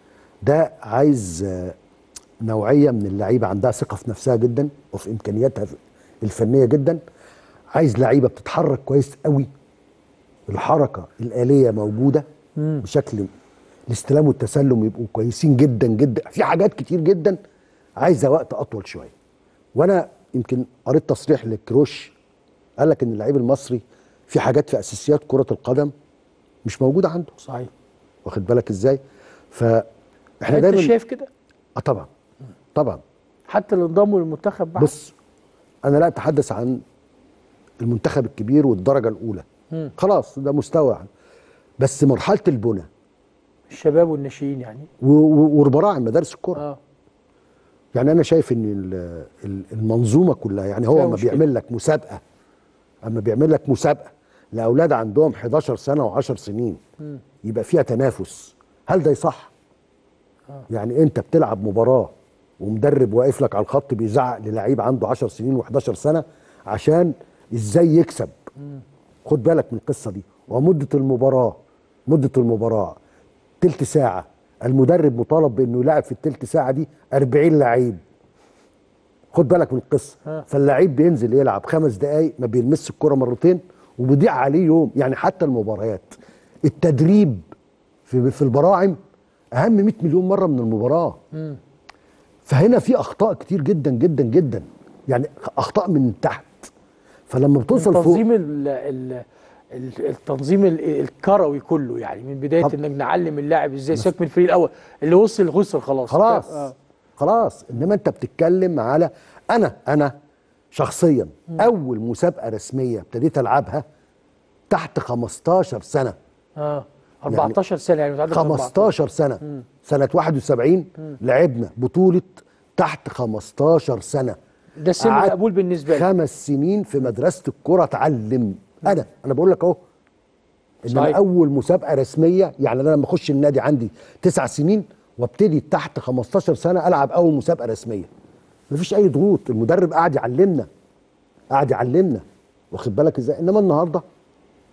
Speaker 6: ده عايز آه، نوعيه من اللعيبه عندها ثقه في نفسها جدا وفي امكانياتها الفنيه جدا عايز لعيبه بتتحرك كويس قوي الحركه الاليه موجوده بشكل الاستلام والتسلم يبقوا كويسين جدا جدا في حاجات كتير جدا عايزه وقت اطول شويه وانا يمكن قريت تصريح لكروش قال لك ان اللعيب المصري في حاجات في اساسيات كره القدم مش موجوده عنده
Speaker 1: صحيح
Speaker 6: واخد بالك ازاي فاحنا
Speaker 1: انت
Speaker 6: دايما
Speaker 1: شايف كده
Speaker 6: اه طبعا طبعا
Speaker 1: حتى اللي انضموا للمنتخب بعد
Speaker 6: بص انا لا اتحدث عن المنتخب الكبير والدرجه الاولى
Speaker 1: مم.
Speaker 6: خلاص ده مستوى بس مرحله البنى
Speaker 1: الشباب والناشئين يعني
Speaker 6: و- و- وبراعم مدارس الكره
Speaker 1: اه
Speaker 6: يعني انا شايف ان ال- ال- المنظومه كلها يعني هو
Speaker 1: فيها
Speaker 6: اما
Speaker 1: مشكلة.
Speaker 6: بيعمل لك مسابقه اما بيعمل لك مسابقه لاولاد عندهم 11 سنه و10 سنين يبقى فيها تنافس هل ده يصح يعني انت بتلعب مباراه ومدرب واقف لك على الخط بيزعق للعيب عنده 10 سنين و11 سنه عشان ازاي يكسب خد بالك من القصه دي ومده المباراه مده المباراه تلت ساعه المدرب مطالب بانه يلعب في التلت ساعه دي 40 لعيب خد بالك من القصه
Speaker 1: ها.
Speaker 6: فاللعيب بينزل يلعب خمس دقايق ما بيلمسش الكره مرتين وبيضيع عليه يوم يعني حتى المباريات التدريب في في البراعم اهم 100 مليون مره من المباراه فهنا في اخطاء كتير جدا جدا جدا يعني اخطاء من تحت فلما بتوصل فوق
Speaker 1: تنظيم ال ال ال- التنظيم ال- الكروي كله يعني من بدايه
Speaker 6: طب-
Speaker 1: انك نعلم اللاعب ازاي سيبك من الفريق الاول اللي وصل خسر خلاص
Speaker 6: خلاص
Speaker 1: آه.
Speaker 6: خلاص انما انت بتتكلم على انا انا شخصيا اول مسابقه رسميه ابتديت العبها تحت 15 سنه
Speaker 1: اه 14 سنه يعني متعدد
Speaker 6: 15 سنه سنه 71 لعبنا بطوله تحت 15 سنه
Speaker 1: ده سن
Speaker 6: قعدت
Speaker 1: مقبول بالنسبه لي
Speaker 6: خمس سنين في مدرسه الكره اتعلم انا انا بقول لك اهو ان أنا
Speaker 1: صحيح.
Speaker 6: اول مسابقه رسميه يعني انا لما اخش النادي عندي تسع سنين وابتدي تحت 15 سنه العب اول مسابقه رسميه مفيش اي ضغوط المدرب قاعد يعلمنا قاعد يعلمنا واخد بالك ازاي انما النهارده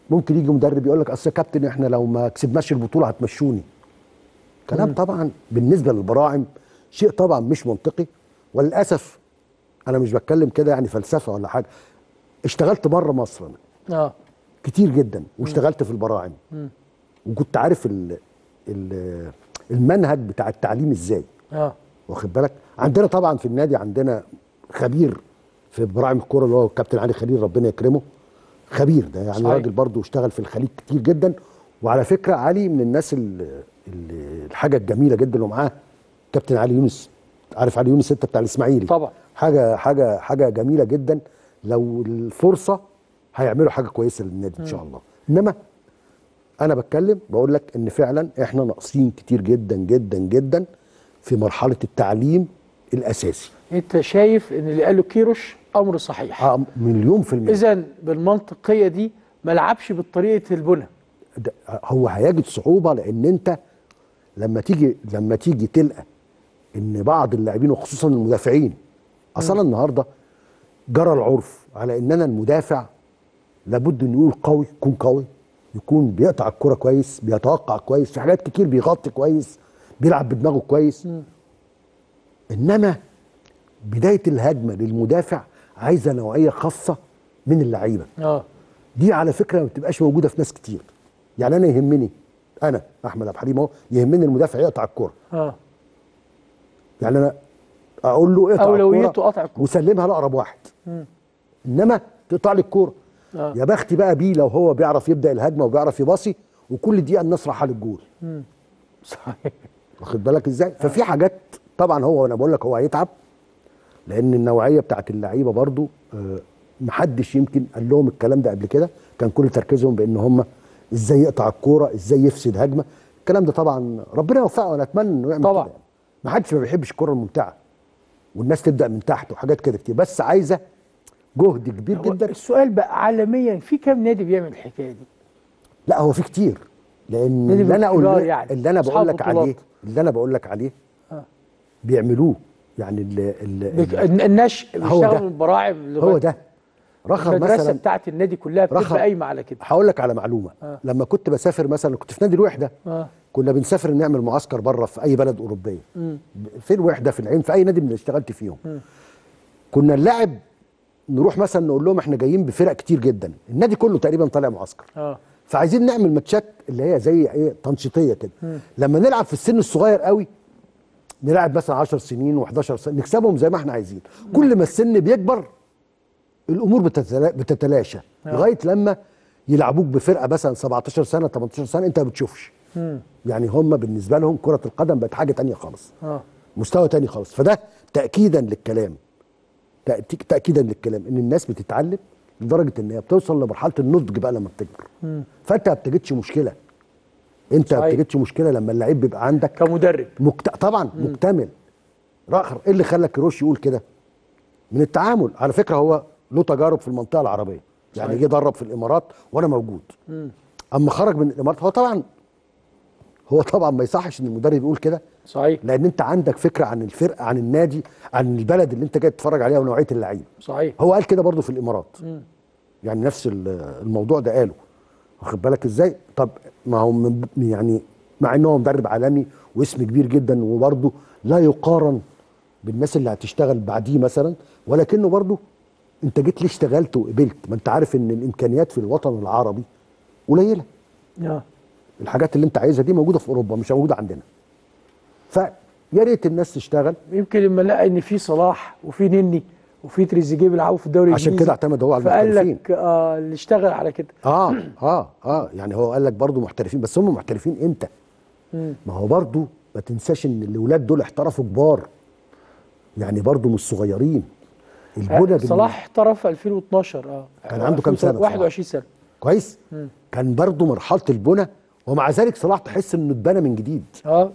Speaker 6: ممكن يجي مدرب يقول لك اصل يا كابتن احنا لو ما كسبناش البطوله هتمشوني كلام طبعا بالنسبه للبراعم شيء طبعا مش منطقي وللاسف انا مش بتكلم كده يعني فلسفه ولا حاجه اشتغلت بره مصر انا
Speaker 1: اه
Speaker 6: كتير جدا واشتغلت في البراعم وكنت عارف ال ال المنهج بتاع التعليم ازاي
Speaker 1: اه
Speaker 6: واخد بالك عندنا طبعا في النادي عندنا خبير في براعم الكوره اللي هو الكابتن علي خليل ربنا يكرمه خبير ده يعني
Speaker 1: صحيح.
Speaker 6: راجل برضه اشتغل في الخليج كتير جدا وعلى فكره علي من الناس ال- ال- الحاجه الجميله جدا اللي معاه كابتن علي يونس عارف علي يونس انت بتاع الاسماعيلي
Speaker 1: طبعا.
Speaker 6: حاجه حاجه حاجه جميله جدا لو الفرصه هيعملوا حاجه كويسه للنادي ان شاء الله انما انا بتكلم بقول لك ان فعلا احنا ناقصين كتير جدا جدا جدا في مرحله التعليم الاساسي
Speaker 1: انت شايف ان اللي قاله كيروش امر صحيح
Speaker 6: اه مليون في المية
Speaker 1: اذا بالمنطقيه دي ما لعبش بطريقه البنى
Speaker 6: ده هو هيجد صعوبه لان انت لما تيجي لما تيجي تلقى ان بعض اللاعبين وخصوصا المدافعين اصلا النهارده جرى العرف على ان انا المدافع لابد انه يقول قوي يكون قوي يكون بيقطع الكرة كويس بيتوقع كويس في حاجات كتير بيغطي كويس بيلعب بدماغه كويس انما بدايه الهجمه للمدافع عايزه نوعيه خاصه من اللعيبه
Speaker 1: اه
Speaker 6: دي على فكره ما بتبقاش موجوده في ناس كتير يعني انا يهمني انا احمد عبد الحليم اهو يهمني المدافع يقطع الكوره
Speaker 1: اه
Speaker 6: يعني انا اقول له اقطع
Speaker 1: أولويته
Speaker 6: الكرة
Speaker 1: قطع الكرة.
Speaker 6: وسلمها لاقرب واحد انما تقطع لي الكوره
Speaker 1: آه.
Speaker 6: يا بختي بقى بيه لو هو بيعرف يبدا الهجمه وبيعرف يباصي وكل دقيقه الناس رايحه للجول
Speaker 1: صحيح
Speaker 6: واخد بالك ازاي ففي حاجات طبعا هو انا بقول لك هو هيتعب لان النوعيه بتاعت اللعيبه برضو آه، محدش يمكن قال لهم الكلام ده قبل كده كان كل تركيزهم بان هم ازاي يقطع الكوره ازاي يفسد هجمه الكلام ده طبعا ربنا يوفقه وانا اتمنى انه يعمل
Speaker 1: طبعا.
Speaker 6: كده يعني. ما حدش ما بيحبش الكوره الممتعه والناس تبدا من تحت وحاجات كده كتير بس عايزه جهد كبير
Speaker 1: هو
Speaker 6: جدا
Speaker 1: السؤال بقى عالميا في كام نادي بيعمل الحكايه دي
Speaker 6: لا هو في كتير لان
Speaker 1: نادي
Speaker 6: اللي انا اقول
Speaker 1: كبار
Speaker 6: لك
Speaker 1: يعني،
Speaker 6: اللي انا
Speaker 1: أصحاب
Speaker 6: بقول لك
Speaker 1: بطولات.
Speaker 6: عليه اللي انا بقول لك عليه
Speaker 1: آه.
Speaker 6: بيعملوه يعني ال
Speaker 1: بك-
Speaker 6: ال
Speaker 1: النشء
Speaker 6: هو ده.
Speaker 1: بيشتغلوا من البراعم
Speaker 6: هو
Speaker 1: لغاية
Speaker 6: ده رخر
Speaker 1: المدرسه
Speaker 6: مثلا
Speaker 1: بتاعت النادي كلها بتبقى
Speaker 6: رخر.
Speaker 1: قايمه على كده
Speaker 6: هقول لك على معلومه
Speaker 1: آه.
Speaker 6: لما كنت بسافر مثلا كنت في نادي الوحده
Speaker 1: اه
Speaker 6: كنا بنسافر نعمل معسكر بره في اي بلد اوروبيه في الوحده في العين في اي نادي من اللي اشتغلت فيهم كنا اللاعب نروح مثلا نقول لهم احنا جايين بفرق كتير جدا النادي كله تقريبا طالع معسكر
Speaker 1: اه
Speaker 6: فعايزين نعمل ماتشات اللي هي زي ايه تنشيطيه كده لما نلعب في السن الصغير قوي نلعب مثلا 10 سنين و11 سنه نكسبهم زي ما احنا عايزين كل ما السن بيكبر الامور بتتلا- بتتلاشى لغايه لما يلعبوك بفرقه مثلا 17 سنه 18 سنه انت ما بتشوفش يعني هم بالنسبه لهم كره القدم بقت حاجه تانية خالص
Speaker 1: اه
Speaker 6: مستوى تاني خالص فده تاكيدا للكلام تأتي- تاكيدا للكلام ان الناس بتتعلم لدرجه ان هي بتوصل لمرحله النضج بقى لما بتكبر فانت ما بتجدش مشكله انت ما
Speaker 1: صحيح.
Speaker 6: بتجدش مشكله لما اللعيب بيبقى عندك
Speaker 1: كمدرب
Speaker 6: مكت... طبعا مكتمل راخر ايه اللي خلى كيروش يقول كده من التعامل على فكره هو له تجارب في المنطقه العربيه يعني
Speaker 1: صحيح.
Speaker 6: جه درب في الامارات وانا موجود اما خرج من الامارات هو طبعا هو طبعا ما يصحش ان المدرب يقول كده
Speaker 1: صحيح
Speaker 6: لان انت عندك فكره عن الفرقه عن النادي عن البلد اللي انت جاي تتفرج عليها ونوعيه اللعيبه
Speaker 1: صحيح
Speaker 6: هو قال كده برضه في الامارات يعني نفس ال- الموضوع ده قاله واخد بالك ازاي طب ما هو من يعني مع ان هو مدرب عالمي واسم كبير جدا وبرضه لا يقارن بالناس اللي هتشتغل بعديه مثلا ولكنه برضه انت جيت ليه اشتغلت وقبلت ما انت عارف ان الامكانيات في الوطن العربي قليله
Speaker 1: اه
Speaker 6: الحاجات اللي انت عايزها دي موجوده في اوروبا مش موجوده عندنا فيا ريت الناس تشتغل
Speaker 1: يمكن لما لقى ان في صلاح وفي نني وفي تريزيجيه بيلعبوا في الدوري
Speaker 6: عشان
Speaker 1: الانجليزي
Speaker 6: كده اعتمد هو على
Speaker 1: فقال
Speaker 6: المحترفين.
Speaker 1: لك اه اللي اشتغل على كده
Speaker 6: اه اه اه يعني هو قال لك برضه محترفين بس هم محترفين امتى؟ ما هو برضه ما تنساش ان الاولاد دول احترفوا كبار يعني برضه مش صغيرين البنى
Speaker 1: آه،
Speaker 6: بالن-
Speaker 1: صلاح احترف في 2012 اه
Speaker 6: كان عنده كام سنة صلاح؟
Speaker 1: 21 سنه
Speaker 6: كويس كان برضه مرحله البنى ومع ذلك صلاح تحس انه اتبنى من جديد
Speaker 1: اه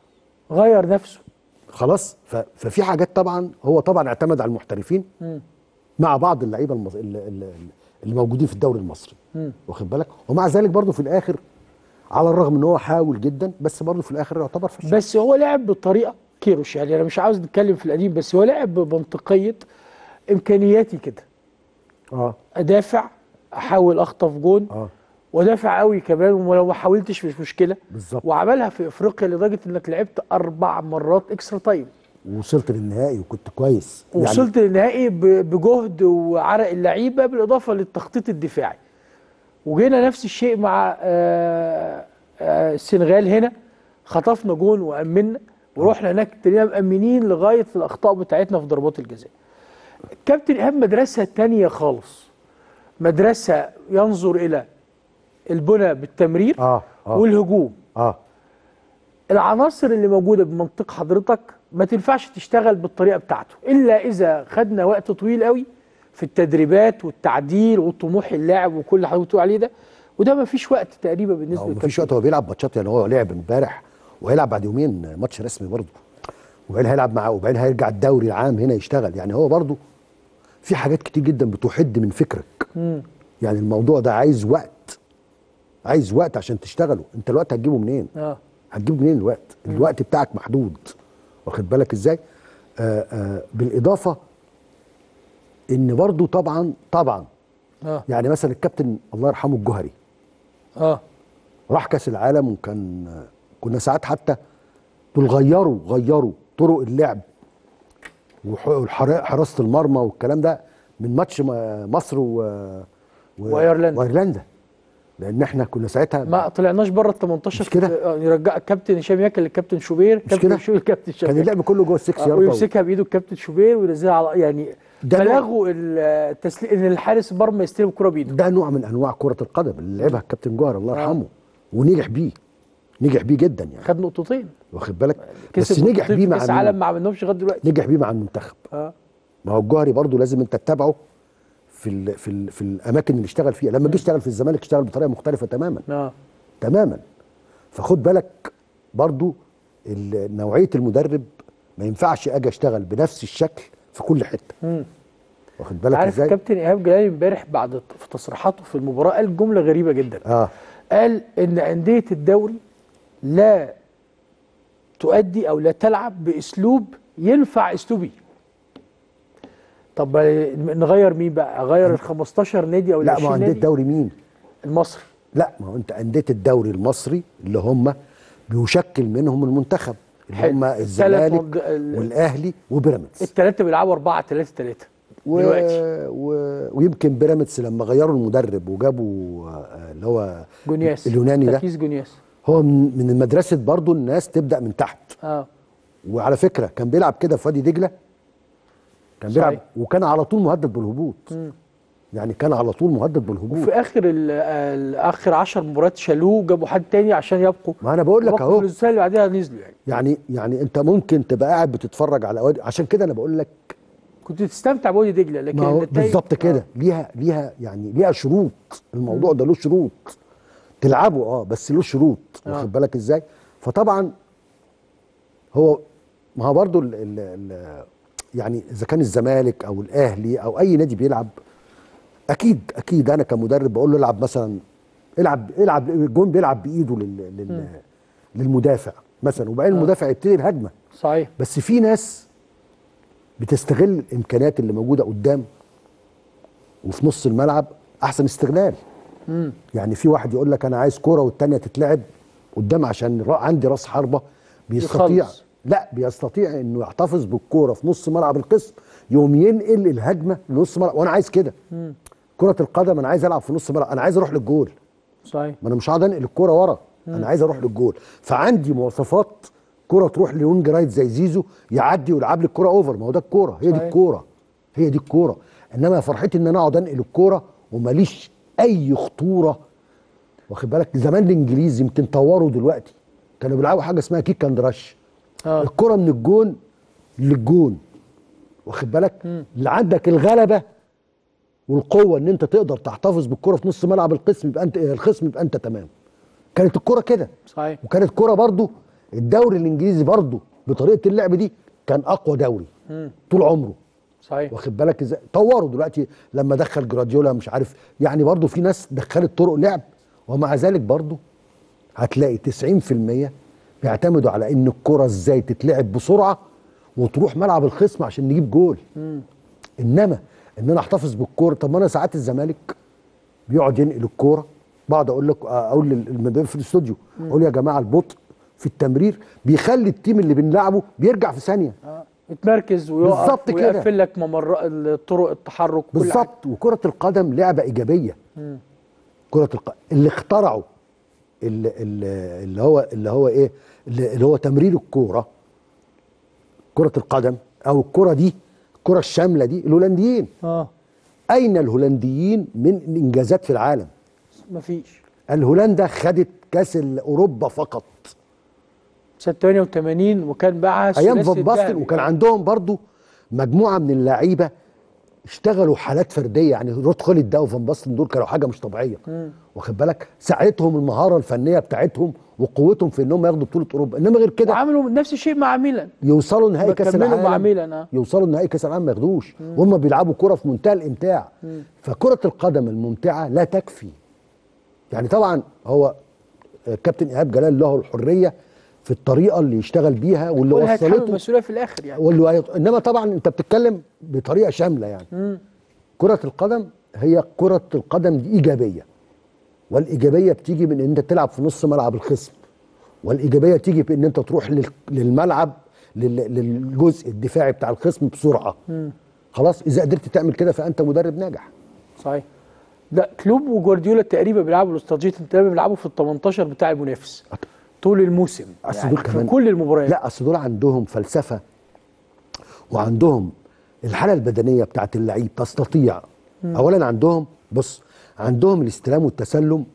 Speaker 1: غير نفسه
Speaker 6: خلاص ف- ففي حاجات طبعا هو طبعا اعتمد على المحترفين مع بعض اللعيبه المص... اللي, اللي- اللي موجودين في الدوري المصري واخد بالك ومع ذلك برضه في الاخر على الرغم ان هو حاول جدا بس برضه في الاخر يعتبر فشل
Speaker 1: بس هو لعب بطريقه كيروش يعني انا مش عاوز نتكلم في القديم بس هو لعب بمنطقيه امكانياتي كده
Speaker 6: اه
Speaker 1: ادافع احاول اخطف جون
Speaker 6: اه
Speaker 1: ودافع قوي كمان ولو ما حاولتش مش مشكله
Speaker 6: بالظبط
Speaker 1: وعملها في افريقيا لدرجه انك لعبت اربع مرات اكسترا تايم
Speaker 6: وصلت للنهائي وكنت كويس
Speaker 1: وصلت للنهائي ب- بجهد وعرق اللعيبه بالاضافه للتخطيط الدفاعي وجينا نفس الشيء مع آه، آه، السنغال هنا خطفنا جون وامنا ورحنا هناك تلاقينا مامنين لغايه الاخطاء بتاعتنا في ضربات الجزاء كابتن ايهاب مدرسه تانية خالص مدرسه ينظر الى البنى بالتمرير
Speaker 6: اه اه
Speaker 1: والهجوم
Speaker 6: اه
Speaker 1: العناصر اللي موجوده بمنطق حضرتك ما تنفعش تشتغل بالطريقه بتاعته الا اذا خدنا وقت طويل قوي في التدريبات والتعديل وطموح اللاعب وكل اللي حضرتك بتقول عليه ده وده ما فيش وقت تقريبا بالنسبه
Speaker 6: هو مفيش
Speaker 1: للكابتن.
Speaker 6: وقت هو بيلعب ماتشات يعني هو لعب امبارح وهيلعب بعد يومين ماتش رسمي برضه وبعدين هيلعب معاه وبعدين هيرجع الدوري العام هنا يشتغل يعني هو برضه في حاجات كتير جدا بتحد من فكرك يعني الموضوع ده عايز وقت عايز وقت عشان تشتغله انت الوقت هتجيبه منين
Speaker 1: اه
Speaker 6: هتجيب منين الوقت الوقت بتاعك محدود واخد بالك ازاي آه آه بالاضافه ان برضو طبعا طبعا
Speaker 1: اه
Speaker 6: يعني مثلا الكابتن الله يرحمه الجوهري
Speaker 1: اه
Speaker 6: راح كاس العالم وكان كنا ساعات حتى دول غيروا غيروا طرق اللعب وحراسه المرمى والكلام ده من ماتش م- مصر و... و...
Speaker 1: وأيرلندا.
Speaker 6: وايرلندا لان احنا كنا ساعتها
Speaker 1: ما طلعناش بره ال 18
Speaker 6: مش كده؟
Speaker 1: في- آه، يرجع الكابتن هشام ياكل للكابتن شوبير كابتن
Speaker 6: كده؟
Speaker 1: شوبير كابتن هشام
Speaker 6: كان
Speaker 1: ياكل.
Speaker 6: اللعب كله جوه السكس
Speaker 1: آه،
Speaker 6: يارده
Speaker 1: ويمسكها بايده الكابتن شوبير وينزلها على يعني
Speaker 6: ده نوع-
Speaker 1: فلغوا التسليم ان الحارس المرمى يستلم الكره بايده
Speaker 6: ده نوع من انواع كره القدم اللي لعبها الكابتن جوهر الله يرحمه ونجح بيه نجح بيه جدا يعني
Speaker 1: خد نقطتين
Speaker 6: واخد بالك بس
Speaker 1: كسب
Speaker 6: نجح
Speaker 1: نقطتين
Speaker 6: بيه
Speaker 1: في
Speaker 6: مع
Speaker 1: كاس
Speaker 6: مين؟
Speaker 1: عالم ما عملناهمش لغايه دلوقتي
Speaker 6: نجح بيه مع المنتخب
Speaker 1: اه
Speaker 6: ما هو الجوهري برضه لازم انت تتابعه في ال في ال في الاماكن اللي اشتغل فيها لما جه اشتغل في الزمالك اشتغل بطريقه مختلفه تماما
Speaker 1: اه
Speaker 6: تماما فخد بالك برضه ال- نوعيه المدرب ما ينفعش اجي اشتغل بنفس الشكل في كل حته واخد بالك
Speaker 1: عارف
Speaker 6: ازاي
Speaker 1: الكابتن ايهاب جلال امبارح بعد في تصريحاته في المباراه قال جمله غريبه جدا
Speaker 6: اه
Speaker 1: قال ان انديه الدوري لا تؤدي او لا تلعب باسلوب ينفع اسلوبي طب نغير مين بقى اغير ال 15 نادي او ال
Speaker 6: لا ما
Speaker 1: 20
Speaker 6: هو انديه
Speaker 1: نادي
Speaker 6: الدوري مين
Speaker 1: المصري
Speaker 6: لا ما هو انت انديه الدوري المصري اللي هم بيشكل منهم المنتخب اللي
Speaker 1: حلو.
Speaker 6: هم
Speaker 1: الثلاث
Speaker 6: الزمالك
Speaker 1: منض- ال-
Speaker 6: والاهلي وبيراميدز
Speaker 1: الثلاثه بيلعبوا 4 3 3
Speaker 6: و...
Speaker 1: دلوقتي
Speaker 6: و... ويمكن بيراميدز لما غيروا المدرب وجابوا آه، اللي هو
Speaker 1: جونياس
Speaker 6: اليوناني ده
Speaker 1: تركيز جونياس
Speaker 6: هو من من مدرسه برضو الناس تبدا من تحت
Speaker 1: اه
Speaker 6: وعلى فكره كان بيلعب كده في وادي دجله كان بيلعب
Speaker 1: صحيح.
Speaker 6: وكان على طول مهدد بالهبوط يعني كان على طول مهدد بالهبوط
Speaker 1: في اخر ال- ال- اخر 10 مباريات شالوه وجابوا حد تاني عشان يبقوا
Speaker 6: ما انا بقول لك
Speaker 1: يبقوا
Speaker 6: اهو
Speaker 1: في السنه اللي بعدها نزلوا يعني
Speaker 6: يعني يعني انت ممكن تبقى قاعد بتتفرج على وادي عشان كده انا بقول لك
Speaker 1: كنت تستمتع بوادي دجله لكن
Speaker 6: ما هو
Speaker 1: النتائج-
Speaker 6: بالظبط كده ليها ليها يعني ليها شروط الموضوع ده له شروط تلعبه اه بس له شروط
Speaker 1: آه.
Speaker 6: واخد بالك ازاي فطبعا هو ما هو برضو ال ال ال يعني اذا كان الزمالك او الاهلي او اي نادي بيلعب اكيد اكيد انا كمدرب بقول له العب مثلا العب العب الجون بيلعب بايده لل لل للمدافع مثلا وبعدين المدافع يبتدي الهجمه
Speaker 1: صحيح
Speaker 6: بس في ناس بتستغل الامكانيات اللي موجوده قدام وفي نص الملعب احسن استغلال يعني في واحد يقول لك انا عايز كوره والتانيه تتلعب قدام عشان را- عندي راس حربه بيستطيع
Speaker 1: يخلص.
Speaker 6: لا بيستطيع انه يحتفظ بالكوره في نص ملعب القسم يقوم ينقل الهجمه لنص ملعب وانا عايز كده كره القدم انا عايز العب في نص ملعب انا عايز اروح للجول
Speaker 1: صحيح
Speaker 6: ما انا مش هقعد انقل الكوره ورا انا عايز اروح للجول فعندي مواصفات كوره تروح لوينج رايت زي زيزو يعدي ويلعب لي الكوره اوفر ما هو ده الكوره هي دي
Speaker 1: صحيح.
Speaker 6: الكوره هي دي الكوره انما فرحتي ان انا اقعد انقل الكوره وماليش اي خطوره واخد بالك زمان الانجليزي يمكن طوروا دلوقتي كانوا بيلعبوا حاجه اسمها كيك اند رش
Speaker 1: اه
Speaker 6: الكره من الجون للجون واخد بالك اللي عندك الغلبه والقوه ان انت تقدر تحتفظ بالكره في نص ملعب القسم يبقى انت الخصم يبقى انت تمام كانت الكره كده
Speaker 1: صحيح
Speaker 6: وكانت كرة برضو الدوري الانجليزي برضو بطريقه اللعب دي كان اقوى دوري طول عمره
Speaker 1: صحيح
Speaker 6: واخد بالك ازاي طوروا دلوقتي لما دخل جراديولا مش عارف يعني برضو في ناس دخلت طرق لعب ومع ذلك برضو هتلاقي 90% بيعتمدوا على ان الكرة ازاي تتلعب بسرعه وتروح ملعب الخصم عشان نجيب جول انما ان انا احتفظ بالكوره طب ما انا ساعات الزمالك بيقعد ينقل الكوره بقعد اقول لك اقول للمدرب في الاستوديو اقول يا جماعه البطء في التمرير بيخلي التيم اللي بنلعبه بيرجع في ثانيه
Speaker 1: يتمركز ويقف
Speaker 6: بالظبط كده.
Speaker 1: ويقفل لك ممر طرق التحرك كل حاجة.
Speaker 6: بالظبط وكره القدم لعبه ايجابيه كره القدم اللي اخترعوا اللي, اللي اللي هو اللي هو ايه اللي اللي هو تمرير الكوره كره القدم او الكره دي الكره الشامله دي الهولنديين
Speaker 1: اه
Speaker 6: اين الهولنديين من انجازات في العالم
Speaker 1: مفيش
Speaker 6: الهولندا خدت كاس اوروبا فقط
Speaker 1: سنه 88 وكان بقى
Speaker 6: ايام
Speaker 1: الثلاثي
Speaker 6: فان باستن
Speaker 1: الذهبي.
Speaker 6: وكان عندهم برضو مجموعه من اللعيبه اشتغلوا حالات فرديه يعني رود خالد ده وفان باستن دول كانوا حاجه مش طبيعيه واخد بالك ساعتهم المهاره الفنيه بتاعتهم وقوتهم في انهم ياخدوا بطوله اوروبا انما غير كده
Speaker 1: وعملوا نفس الشيء مع ميلان
Speaker 6: يوصلوا نهائي كاس
Speaker 1: بكملوا
Speaker 6: العالم
Speaker 1: مع ميلان، آه.
Speaker 6: يوصلوا نهائي كاس العالم ما ياخدوش وهم بيلعبوا كره في منتهى الامتاع فكره القدم الممتعه لا تكفي يعني طبعا هو آه، كابتن ايهاب جلال له الحريه في الطريقه اللي يشتغل بيها واللي
Speaker 1: واللي هيتحمل
Speaker 6: وصلته
Speaker 1: المسؤوليه في الاخر يعني
Speaker 6: واللي هيط... انما طبعا انت بتتكلم بطريقه شامله يعني كره القدم هي كره القدم دي ايجابيه والايجابيه بتيجي من ان انت تلعب في نص ملعب الخصم والايجابيه تيجي بان انت تروح لل... للملعب لل... للجزء الدفاعي بتاع الخصم بسرعه خلاص اذا قدرت تعمل كده فانت مدرب ناجح
Speaker 1: صحيح لا كلوب وجوارديولا تقريبا بيلعبوا الاستراتيجيه تقريبا بيلعبوا في ال 18 بتاع المنافس طول الموسم
Speaker 6: أصل
Speaker 1: يعني
Speaker 6: دول
Speaker 1: في
Speaker 6: كمان-
Speaker 1: كل المباريات
Speaker 6: لا اصل دول عندهم فلسفه وعندهم الحاله البدنيه بتاعت اللعيب تستطيع اولا عندهم بص عندهم الاستلام والتسلم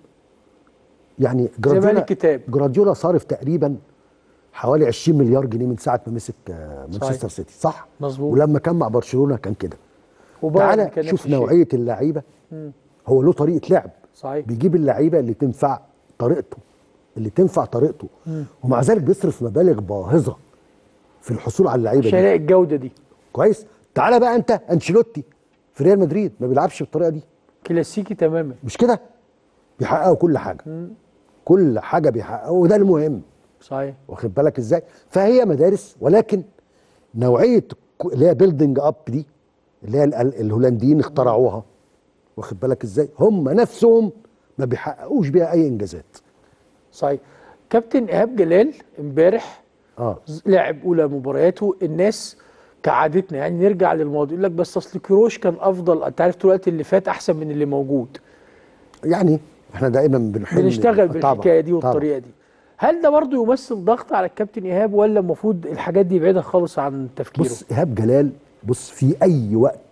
Speaker 6: يعني جراديولا
Speaker 1: الكتاب.
Speaker 6: جراديولا صارف تقريبا حوالي 20 مليار جنيه من ساعه ما مسك آه، مانشستر سيتي صح
Speaker 1: مظبوط.
Speaker 6: ولما كان مع برشلونه كان كده
Speaker 1: وبايرن
Speaker 6: تعالى
Speaker 1: كان نفس
Speaker 6: شوف
Speaker 1: الشيء.
Speaker 6: نوعيه اللعيبه هو له طريقه لعب
Speaker 1: صحيح
Speaker 6: بيجيب اللعيبه اللي تنفع طريقته اللي تنفع طريقته ومع ذلك بيصرف مبالغ باهظه في الحصول على اللعيبه
Speaker 1: مش
Speaker 6: دي
Speaker 1: هيلاقي الجوده دي
Speaker 6: كويس تعالى بقى انت انشيلوتي في ريال مدريد ما بيلعبش بالطريقه دي
Speaker 1: كلاسيكي تماما
Speaker 6: مش كده بيحققوا كل حاجه كل حاجه بيحققوا وده المهم
Speaker 1: صحيح
Speaker 6: واخد بالك ازاي فهي مدارس ولكن نوعيه الك- اللي هي بيلدينج اب دي اللي هي ال- ال- الهولنديين اخترعوها واخد بالك ازاي هم نفسهم ما بيحققوش بيها اي انجازات
Speaker 1: صحيح كابتن ايهاب جلال امبارح
Speaker 6: اه
Speaker 1: لعب اولى مبارياته الناس كعادتنا يعني نرجع للماضي يقول لك بس اصل كيروش كان افضل انت عارف طول الوقت اللي فات احسن من اللي موجود
Speaker 6: يعني احنا دايما بنحب
Speaker 1: بنشتغل بالحكايه دي والطريقه دي هل ده برضه يمثل ضغط على الكابتن ايهاب ولا المفروض الحاجات دي بعيده خالص عن تفكيره
Speaker 6: بص ايهاب جلال بص في اي وقت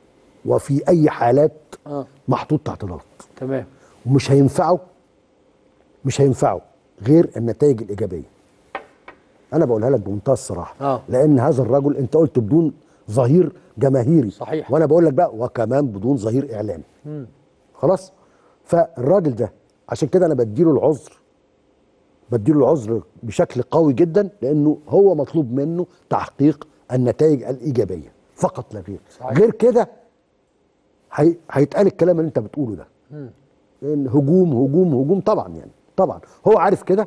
Speaker 6: وفي اي حالات
Speaker 1: اه
Speaker 6: محطوط تحت ضغط
Speaker 1: تمام
Speaker 6: ومش هينفعه مش هينفعه غير النتائج الايجابيه انا بقولها لك بمنتهى الصراحه
Speaker 1: آه.
Speaker 6: لان هذا الرجل انت قلت بدون ظهير جماهيري
Speaker 1: صحيح.
Speaker 6: وانا بقول لك بقى وكمان بدون ظهير اعلامي خلاص فالراجل ده عشان كده انا بديله العذر بديله العذر بشكل قوي جدا لانه هو مطلوب منه تحقيق النتائج الايجابيه فقط لا غير
Speaker 1: صحيح.
Speaker 6: غير كده هي... هيتقال الكلام اللي انت بتقوله ده إن هجوم هجوم هجوم طبعا يعني طبعا هو عارف كده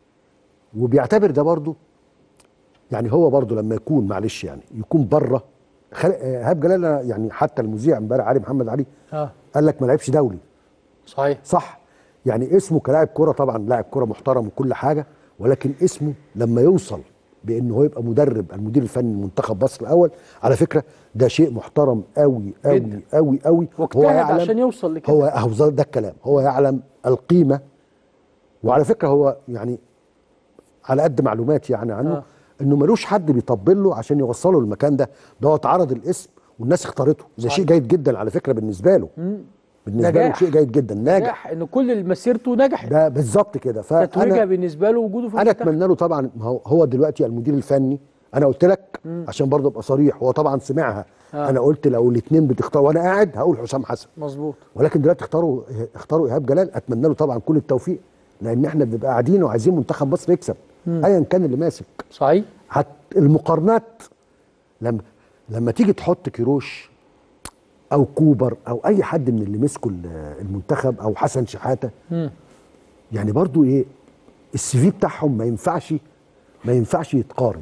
Speaker 6: وبيعتبر ده برضو يعني هو برضو لما يكون معلش يعني يكون بره خل... آه، ايهاب جلال يعني حتى المذيع امبارح علي محمد علي
Speaker 1: اه
Speaker 6: قال لك ما لعبش دولي
Speaker 1: صحيح
Speaker 6: صح يعني اسمه كلاعب كرة طبعا لاعب كرة محترم وكل حاجة ولكن اسمه لما يوصل بانه هو يبقى مدرب المدير الفني لمنتخب مصر الاول على فكرة ده شيء محترم قوي قوي
Speaker 1: جدا.
Speaker 6: قوي قوي
Speaker 1: واجتهد عشان يوصل لكده
Speaker 6: هو هو ده الكلام هو يعلم القيمة وعلى فكرة هو يعني على قد معلوماتي يعني عنه
Speaker 1: آه.
Speaker 6: آه. انه ملوش حد بيطبل له عشان يوصله للمكان ده ده هو اتعرض الاسم والناس اختارته ده
Speaker 1: صحيح.
Speaker 6: شيء جيد جدا على فكرة بالنسبة له بالنسبة له
Speaker 1: نجاح.
Speaker 6: شيء جيد جدا ناجح
Speaker 1: نجح ان كل مسيرته نجحت
Speaker 6: ده بالظبط كده
Speaker 1: تتويجها
Speaker 6: فانا
Speaker 1: بالنسبه له وجوده في
Speaker 6: انا
Speaker 1: المنتخب.
Speaker 6: اتمنى له طبعا ما هو هو دلوقتي المدير الفني انا قلت لك عشان برضه ابقى صريح هو طبعا سمعها
Speaker 1: آه.
Speaker 6: آه. انا قلت لو الاثنين بتختار وانا قاعد هقول حسام حسن
Speaker 1: مظبوط
Speaker 6: ولكن دلوقتي اختاروا اختاروا ايهاب جلال اتمنى له طبعا كل التوفيق لان احنا بنبقى قاعدين وعايزين منتخب مصر يكسب ايا كان اللي ماسك
Speaker 1: صحيح
Speaker 6: هت المقارنات لما لما تيجي تحط كيروش او كوبر او اي حد من اللي مسكوا ال- المنتخب او حسن شحاته يعني برضو ايه السي في بتاعهم ما ينفعش ما ينفعش يتقارن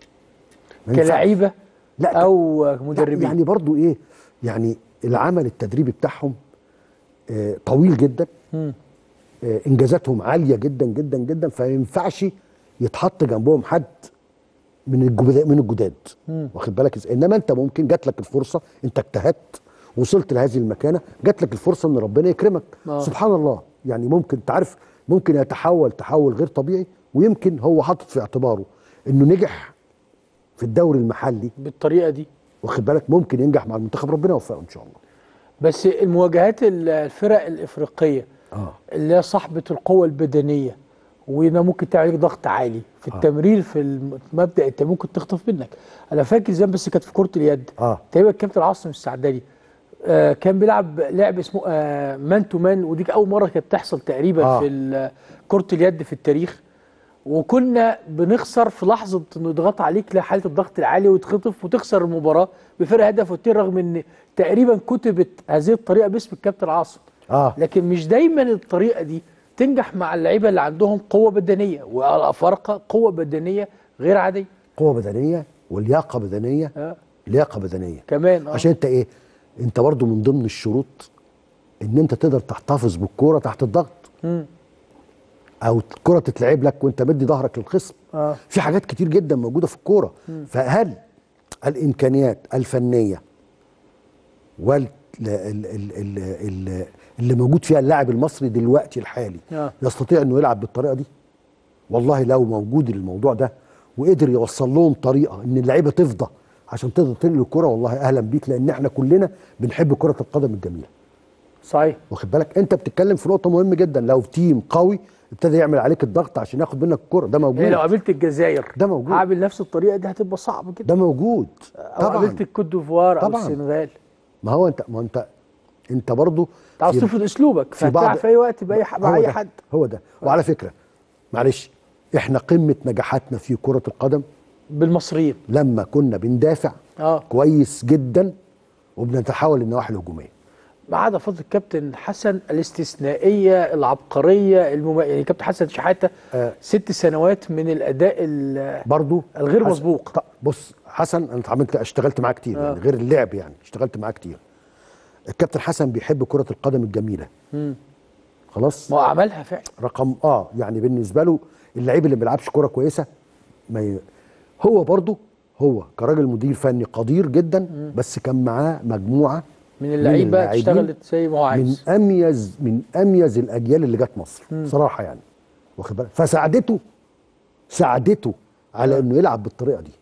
Speaker 6: ما ينفعش.
Speaker 1: كلاعيبه
Speaker 6: لا
Speaker 1: او
Speaker 6: لا،
Speaker 1: مدربين
Speaker 6: يعني برضو ايه يعني العمل التدريبي بتاعهم آه طويل جدا آه، انجازاتهم عاليه جدا جدا جدا فما ينفعش يتحط جنبهم حد من الجداد من الجداد واخد بالك ازاي انما انت ممكن جات لك الفرصه انت اجتهدت وصلت لهذه المكانه جات لك الفرصه ان ربنا يكرمك
Speaker 1: آه.
Speaker 6: سبحان الله يعني ممكن انت عارف ممكن يتحول تحول غير طبيعي ويمكن هو حاطط في اعتباره انه نجح في الدوري المحلي
Speaker 1: بالطريقه دي
Speaker 6: واخد بالك ممكن ينجح مع المنتخب ربنا يوفقه ان شاء الله
Speaker 1: بس المواجهات ال- الفرق الافريقيه
Speaker 6: اه
Speaker 1: اللي هي صاحبه القوه البدنيه وهنا ممكن تعمل عليك ضغط عالي في التمرير في المبدا انت ممكن تخطف منك انا فاكر زمان بس كانت في كره اليد
Speaker 6: اه
Speaker 1: تقريبا الكابتن عاصم السعداني آه كان بيلعب لعب اسمه آه مان تو مان ودي اول مره كانت تحصل تقريبا
Speaker 6: آه.
Speaker 1: في ال- كره اليد في التاريخ وكنا بنخسر في لحظه انه يضغط عليك لحاله الضغط العالي وتخطف وتخسر المباراه بفرق هدف واتنين رغم ان تقريبا كتبت هذه الطريقه باسم الكابتن عاصم
Speaker 6: اه
Speaker 1: لكن مش دايما الطريقه دي تنجح مع اللعيبه اللي عندهم قوه بدنيه والافارقه قوه بدنيه غير عاديه
Speaker 6: قوه بدنيه ولياقه بدنيه
Speaker 1: آه.
Speaker 6: لياقه بدنيه
Speaker 1: كمان آه.
Speaker 6: عشان انت ايه انت برضو من ضمن الشروط ان انت تقدر تحتفظ بالكوره تحت الضغط
Speaker 1: مم.
Speaker 6: او الكره تتلعب لك وانت مدي ظهرك للخصم
Speaker 1: آه.
Speaker 6: في حاجات كتير جدا موجوده في الكوره فهل الامكانيات الفنيه وال ال- ال- ال- ال- اللي موجود فيها اللاعب المصري دلوقتي الحالي
Speaker 1: آه.
Speaker 6: يستطيع انه يلعب بالطريقه دي والله لو موجود الموضوع ده وقدر يوصل لهم طريقه ان اللعيبه تفضى عشان تقدر تنقل الكره والله اهلا بيك لان احنا كلنا بنحب كره القدم الجميله
Speaker 1: صحيح
Speaker 6: واخد بالك انت بتتكلم في نقطه مهمه جدا لو تيم قوي ابتدى يعمل عليك الضغط عشان ياخد منك الكره ده موجود
Speaker 1: يعني لو قابلت الجزائر
Speaker 6: ده موجود.
Speaker 1: هعمل نفس الطريقه دي هتبقى صعب جدا
Speaker 6: ده موجود
Speaker 1: او قابلت الكوت ديفوار او
Speaker 6: طبعاً.
Speaker 1: السنغال
Speaker 6: ما هو انت ما انت انت برضو
Speaker 1: انت عاوز
Speaker 6: في-
Speaker 1: تفرض اسلوبك
Speaker 6: في بعض-
Speaker 1: فهتلعب في اي وقت باي ح- مع
Speaker 6: هو
Speaker 1: اي
Speaker 6: ده
Speaker 1: حد
Speaker 6: هو ده وعلى فكره معلش احنا قمه نجاحاتنا في كره القدم
Speaker 1: بالمصريين
Speaker 6: لما كنا بندافع
Speaker 1: اه
Speaker 6: كويس جدا وبنتحول للنواحي الهجوميه
Speaker 1: ما عدا فضل الكابتن حسن الاستثنائيه العبقريه المم... يعني كابتن حسن شحاته
Speaker 6: آه.
Speaker 1: ست سنوات من الاداء ال-
Speaker 6: برضو
Speaker 1: الغير
Speaker 6: حسن-
Speaker 1: مسبوق.
Speaker 6: ط- بص حسن انا اتعاملت اشتغلت معاه كتير
Speaker 1: آه.
Speaker 6: يعني غير اللعب يعني اشتغلت معاه كتير الكابتن حسن بيحب كره القدم الجميله
Speaker 1: مم.
Speaker 6: خلاص
Speaker 1: ما هو عملها فعلا
Speaker 6: رقم اه يعني بالنسبه له اللعيب اللي ما بيلعبش كوره كويسه ما ي... هو برضو هو كراجل مدير فني قدير جدا بس كان معاه مجموعه
Speaker 1: من اللعيبه
Speaker 6: اللاعبين
Speaker 1: اشتغلت زي ما هو
Speaker 6: من
Speaker 1: عايز
Speaker 6: اميز من اميز الاجيال اللي جت مصر صراحه يعني واخد بالك فساعدته ساعدته على انه يلعب بالطريقه دي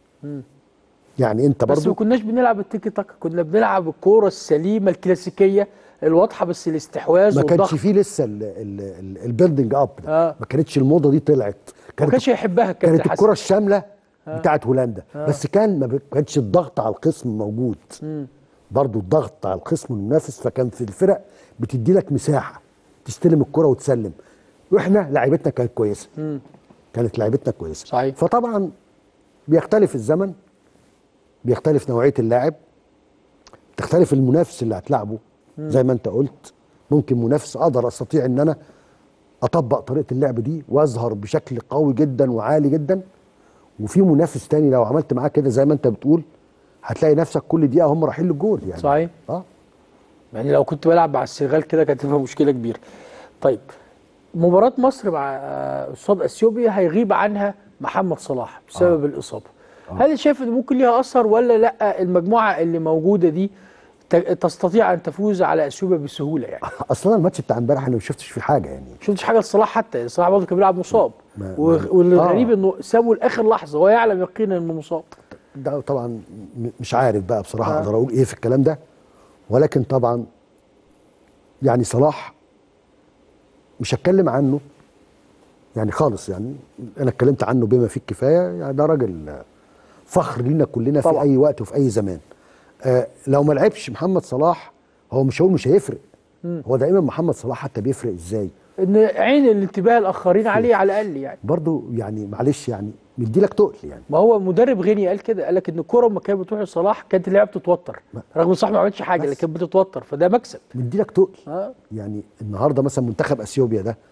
Speaker 6: يعني انت
Speaker 1: بس ما
Speaker 6: برضو
Speaker 1: كناش بنلعب التيكي تاكا كنا بنلعب الكوره السليمه الكلاسيكيه الواضحه بس الاستحواذ
Speaker 6: ما كانش
Speaker 1: والضغط
Speaker 6: فيه لسه البيلدنج اب
Speaker 1: آه.
Speaker 6: ما كانتش الموضه دي طلعت
Speaker 1: ما
Speaker 6: كانت
Speaker 1: كانش يحبها الكابتن
Speaker 6: كانت
Speaker 1: حسن
Speaker 6: الكره الشامله بتاعت هولندا بس كان ما ب- كانش الضغط على الخصم موجود برضو الضغط على الخصم المنافس فكان في الفرق بتدي لك مساحه تستلم الكره وتسلم واحنا لعيبتنا كانت كويسه كانت لعيبتنا كويسه
Speaker 1: صحيح.
Speaker 6: فطبعا بيختلف الزمن بيختلف نوعيه اللاعب تختلف المنافس اللي هتلاعبه زي ما انت قلت ممكن منافس اقدر استطيع ان انا اطبق طريقه اللعب دي واظهر بشكل قوي جدا وعالي جدا وفي منافس تاني لو عملت معاه كده زي ما انت بتقول هتلاقي نفسك كل دقيقه هم رايحين للجول يعني
Speaker 1: صحيح.
Speaker 6: اه
Speaker 1: يعني لو كنت بلعب مع السنغال كده كانت هتبقى مشكله كبيره. طيب مباراه مصر مع آه، قصاد اثيوبيا هيغيب عنها محمد صلاح بسبب آه. الاصابه. آه. هل شايف ان ممكن ليها اثر ولا لا المجموعه اللي موجوده دي ت- تستطيع ان تفوز على اثيوبيا بسهوله يعني؟
Speaker 6: اصلا الماتش بتاع امبارح انا ما شفتش فيه حاجه يعني
Speaker 1: شفتش حاجه لصلاح حتى صلاح برضه كان بيلعب مصاب
Speaker 6: ما-
Speaker 1: و-
Speaker 6: ما-
Speaker 1: والغريب
Speaker 6: آه.
Speaker 1: انه سابه لاخر لحظه وهو يعلم يقينا انه مصاب.
Speaker 6: ده طبعا م- مش عارف بقى بصراحه
Speaker 1: آه.
Speaker 6: اقدر اقول ايه في الكلام ده ولكن طبعا يعني صلاح مش هتكلم عنه يعني خالص يعني انا اتكلمت عنه بما فيه الكفايه يعني ده راجل فخر لينا كلنا
Speaker 1: طبعا.
Speaker 6: في اي وقت وفي اي زمان آه لو ما لعبش محمد صلاح هو مش هقول مش هيفرق هو دايما محمد صلاح حتى بيفرق ازاي
Speaker 1: ان عين الانتباه الاخرين عليه على الاقل يعني.
Speaker 6: برضو يعني معلش يعني مدي لك تقل يعني
Speaker 1: ما هو مدرب غني قال كده قال لك ان الكوره لما كانت بتروح لصلاح كانت اللعيبه بتتوتر رغم ان صلاح ما عملش حاجه
Speaker 6: بس.
Speaker 1: لكن بتتوتر فده مكسب
Speaker 6: مدي لك تقل
Speaker 1: اه
Speaker 6: يعني النهارده مثلا منتخب اثيوبيا ده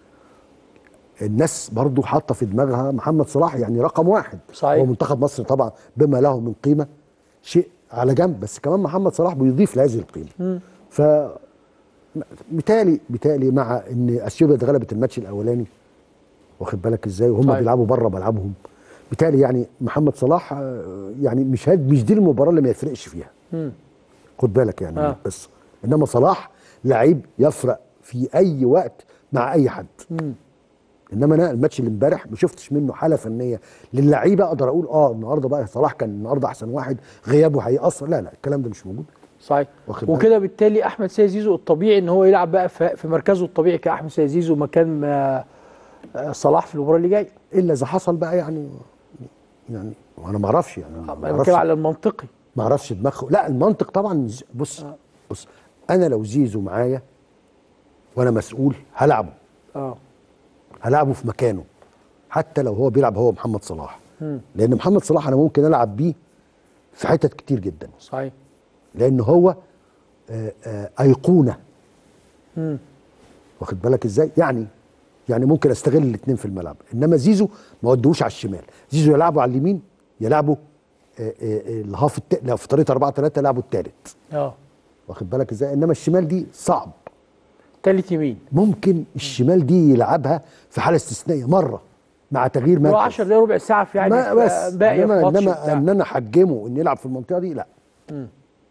Speaker 6: الناس برضو حاطه في دماغها محمد صلاح يعني رقم واحد
Speaker 1: صحيح.
Speaker 6: هو منتخب مصر طبعا بما له من قيمه شيء على جنب بس كمان محمد صلاح بيضيف لهذه القيمه ف بالتالي بالتالي مع ان اثيوبيا اتغلبت الماتش الاولاني واخد بالك ازاي وهم
Speaker 1: طيب.
Speaker 6: بيلعبوا بره ملعبهم بالتالي يعني محمد صلاح آه، يعني مش هاد مش دي المباراه اللي ما يفرقش فيها
Speaker 1: مم.
Speaker 6: خد بالك يعني
Speaker 1: آه.
Speaker 6: من القصه انما صلاح لعيب يفرق في اي وقت مع اي حد
Speaker 1: مم.
Speaker 6: انما انا الماتش اللي امبارح ما شفتش منه حاله فنيه للعيبه اقدر اقول اه النهارده بقى صلاح كان النهارده احسن واحد غيابه هيأثر لا لا الكلام ده مش موجود
Speaker 1: صحيح
Speaker 6: واخد بالك؟
Speaker 1: وكده بالتالي احمد سيد زيزو الطبيعي ان هو يلعب بقى في في مركزه الطبيعي كاحمد سيد زيزو مكان ما آه، صلاح في المباراه اللي جايه
Speaker 6: الا اذا حصل بقى يعني يعني وانا ما اعرفش يعني ما
Speaker 1: انا
Speaker 6: اعرفش
Speaker 1: بتكلم على المنطقي
Speaker 6: ما اعرفش دماغه لا المنطق طبعا ز- بص بص انا لو زيزو معايا وانا مسؤول هلعبه
Speaker 1: اه
Speaker 6: هلعبه في مكانه حتى لو هو بيلعب هو محمد صلاح لان محمد صلاح انا ممكن العب بيه في حتت كتير جدا
Speaker 1: صحيح
Speaker 6: لان هو آه، آه، ايقونه
Speaker 1: مم.
Speaker 6: واخد بالك ازاي يعني يعني ممكن استغل الاثنين في الملعب انما زيزو ما ودوش على الشمال زيزو يلعبه على اليمين يلعبه آه، آه، آه، الهاف الت... لو في طريقه 4 3 يلعبه الثالث
Speaker 1: اه
Speaker 6: واخد بالك ازاي انما الشمال دي صعب
Speaker 1: تالت يمين
Speaker 6: ممكن الشمال دي يلعبها في حاله استثنائيه مره مع تغيير
Speaker 1: هو
Speaker 6: مركز
Speaker 1: 10 دقايق ربع ساعه في يعني
Speaker 6: ما
Speaker 1: في-
Speaker 6: بس
Speaker 1: باقي في
Speaker 6: انما
Speaker 1: ماتش
Speaker 6: انما
Speaker 1: بتاع.
Speaker 6: ان انا احجمه ان يلعب في المنطقه دي لا
Speaker 1: مم.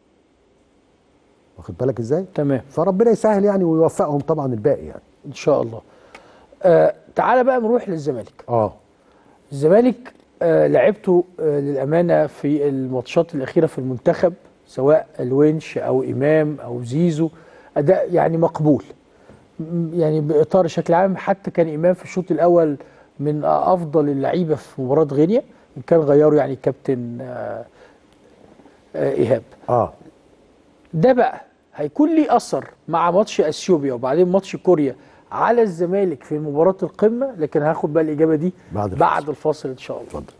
Speaker 6: واخد بالك ازاي
Speaker 1: تمام
Speaker 6: فربنا يسهل يعني ويوفقهم طبعا الباقي يعني
Speaker 1: ان شاء الله آه تعالى بقى نروح للزمالك
Speaker 6: اه
Speaker 1: الزمالك آه لعبته آه للامانه في الماتشات الاخيره في المنتخب سواء الونش او امام او زيزو اداء يعني مقبول م- يعني باطار شكل عام حتى كان امام في الشوط الاول من افضل اللعيبه في مباراه غينيا ان كان غيره يعني كابتن آه آه ايهاب
Speaker 6: اه
Speaker 1: ده بقى هيكون ليه اثر مع ماتش اثيوبيا وبعدين ماتش كوريا على الزمالك في مباراه القمه لكن هاخد بقى الاجابه دي
Speaker 6: بعد الفاصل.
Speaker 1: بعد الفاصل ان شاء الله
Speaker 6: اتفضل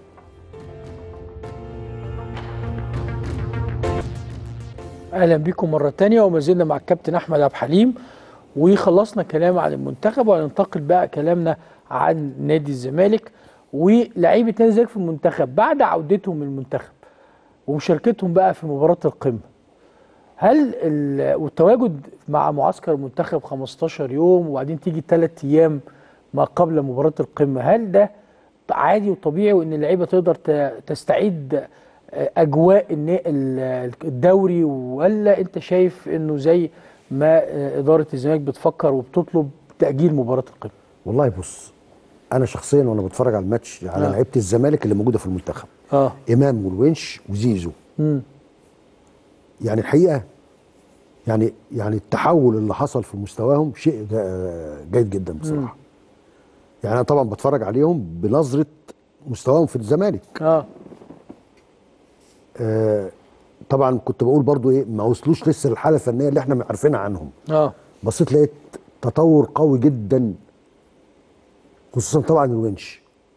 Speaker 1: اهلا بكم مره تانية وما زلنا مع الكابتن احمد عبد الحليم وخلصنا كلام عن المنتخب وهننتقل بقى كلامنا عن نادي الزمالك ولاعيبه نادي الزمالك في المنتخب بعد عودتهم من المنتخب ومشاركتهم بقى في مباراه القمه هل ال- والتواجد مع معسكر المنتخب 15 يوم وبعدين تيجي ثلاث ايام ما قبل مباراه القمه هل ده عادي وطبيعي وان اللعيبه تقدر ت- تستعيد اجواء النا- ال- الدوري ولا انت شايف انه زي ما اداره الزمالك بتفكر وبتطلب تاجيل مباراه القمه
Speaker 6: والله بص انا شخصيا وانا بتفرج على الماتش على
Speaker 1: آه.
Speaker 6: لعيبه الزمالك اللي موجوده في المنتخب
Speaker 1: اه
Speaker 6: امام والونش وزيزو
Speaker 1: امم
Speaker 6: يعني الحقيقه يعني يعني التحول اللي حصل في مستواهم شيء جا- جيد جدا بصراحه يعني انا طبعا بتفرج عليهم بنظره مستواهم في الزمالك
Speaker 1: اه
Speaker 6: آه طبعا كنت بقول برضو ايه ما وصلوش لسه للحاله الفنيه اللي احنا عارفينها عنهم
Speaker 1: اه
Speaker 6: بصيت لقيت تطور قوي جدا خصوصا طبعا الونش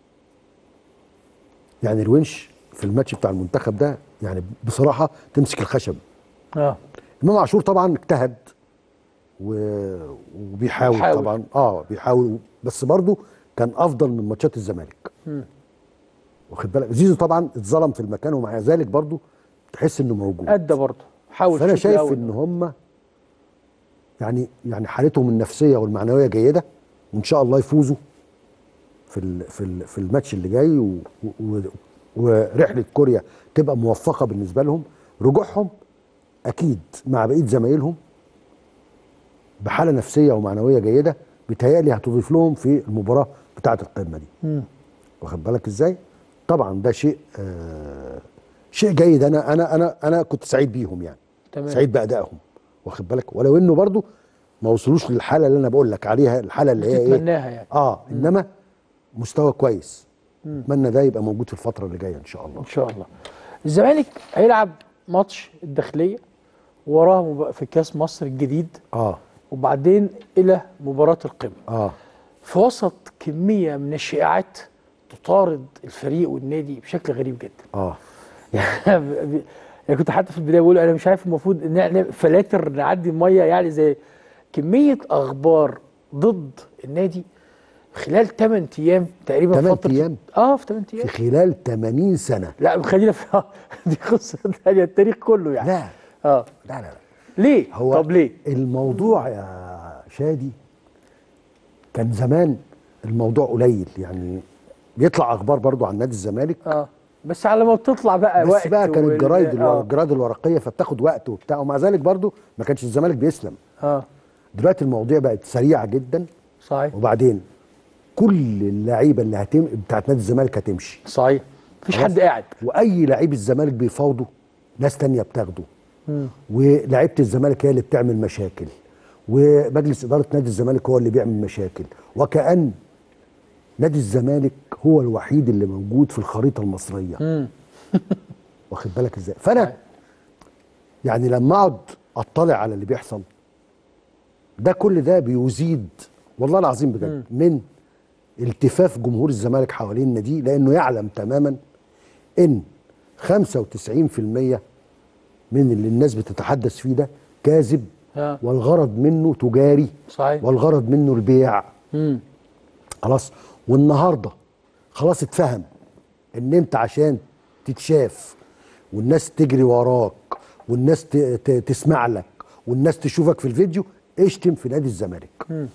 Speaker 6: يعني الونش في الماتش بتاع المنتخب ده يعني بصراحه تمسك الخشب
Speaker 1: اه
Speaker 6: امام عاشور طبعا اجتهد و... وبيحاول
Speaker 1: بيحاول.
Speaker 6: طبعا اه بيحاول بس برضه كان افضل من ماتشات الزمالك
Speaker 1: مم.
Speaker 6: واخد بالك زيزو طبعا اتظلم في المكان ومع ذلك برضه تحس انه موجود
Speaker 1: ادى برضه حاول
Speaker 6: فانا
Speaker 1: الشوط
Speaker 6: شايف
Speaker 1: الأول.
Speaker 6: ان هم يعني يعني حالتهم النفسيه والمعنويه جيده وان شاء الله يفوزوا في ال في ال في الماتش اللي جاي و و ورحله كوريا تبقى موفقه بالنسبه لهم رجوعهم اكيد مع بقيه زمايلهم بحاله نفسيه ومعنويه جيده بيتهيألي هتضيف لهم في المباراه بتاعه القمه دي
Speaker 1: مم.
Speaker 6: واخد بالك ازاي طبعا ده شيء آه شيء جيد انا انا انا انا كنت سعيد بيهم يعني
Speaker 1: تمام
Speaker 6: سعيد بادائهم واخد بالك ولو انه برضو ما وصلوش للحاله اللي انا بقول لك عليها الحاله اللي هي ايه
Speaker 1: تتمناها يعني
Speaker 6: اه انما مستوى كويس اتمنى ده يبقى موجود في الفتره اللي جايه ان شاء الله
Speaker 1: ان شاء الله الزمالك هيلعب ماتش الداخليه وراه مب- في كاس مصر الجديد
Speaker 6: اه
Speaker 1: وبعدين الى مباراه القمه
Speaker 6: اه
Speaker 1: في وسط كميه من الشائعات تطارد الفريق والنادي بشكل غريب جدا
Speaker 6: اه
Speaker 1: يعني ب- يعني كنت حتى في البدايه بقول انا مش عارف المفروض ان احنا فلاتر نعدي الميه يعني زي كميه اخبار ضد النادي خلال 8 ايام تقريبا
Speaker 6: 8
Speaker 1: فتره
Speaker 6: أيام؟
Speaker 1: اه في 8
Speaker 6: في
Speaker 1: ايام
Speaker 6: خلال 80 سنه
Speaker 1: لا خلينا في دي قصه ثانيه التاريخ كله يعني
Speaker 6: لا
Speaker 1: اه
Speaker 6: لا لا, لا.
Speaker 1: ليه
Speaker 6: هو
Speaker 1: طب ليه
Speaker 6: الموضوع يا شادي كان زمان الموضوع قليل يعني بيطلع اخبار برضو عن نادي الزمالك
Speaker 1: اه بس على ما بتطلع بقى
Speaker 6: بس
Speaker 1: وقت
Speaker 6: بقى كانت
Speaker 1: وال-
Speaker 6: جرايد الو-
Speaker 1: اه,
Speaker 6: الجرايد الورقيه فبتاخد وقت وبتاع ومع ذلك برضو ما كانش الزمالك بيسلم
Speaker 1: آه.
Speaker 6: دلوقتي المواضيع بقت سريعه جدا
Speaker 1: صحيح
Speaker 6: وبعدين كل اللعيبه اللي هتم بتاعت نادي الزمالك هتمشي
Speaker 1: صحيح مفيش
Speaker 6: خلاص؟
Speaker 1: حد قاعد
Speaker 6: واي لعيب الزمالك بيفاوضه ناس تانية بتاخده ولعيبه الزمالك هي اللي بتعمل مشاكل ومجلس اداره نادي الزمالك هو اللي بيعمل مشاكل وكأن نادي الزمالك هو الوحيد اللي موجود في الخريطه المصريه واخد بالك ازاي فانا يعني لما اقعد اطلع على اللي بيحصل ده كل ده بيزيد والله العظيم بجد من التفاف جمهور الزمالك حوالين النادي لانه يعلم تماما ان 95% من اللي الناس بتتحدث فيه ده كاذب
Speaker 1: آه.
Speaker 6: والغرض منه تجاري
Speaker 1: صحيح
Speaker 6: والغرض منه البيع
Speaker 1: مم.
Speaker 6: خلاص والنهارده خلاص اتفهم ان انت عشان تتشاف والناس تجري وراك والناس ت- ت- تسمع لك والناس تشوفك في الفيديو اشتم في نادي الزمالك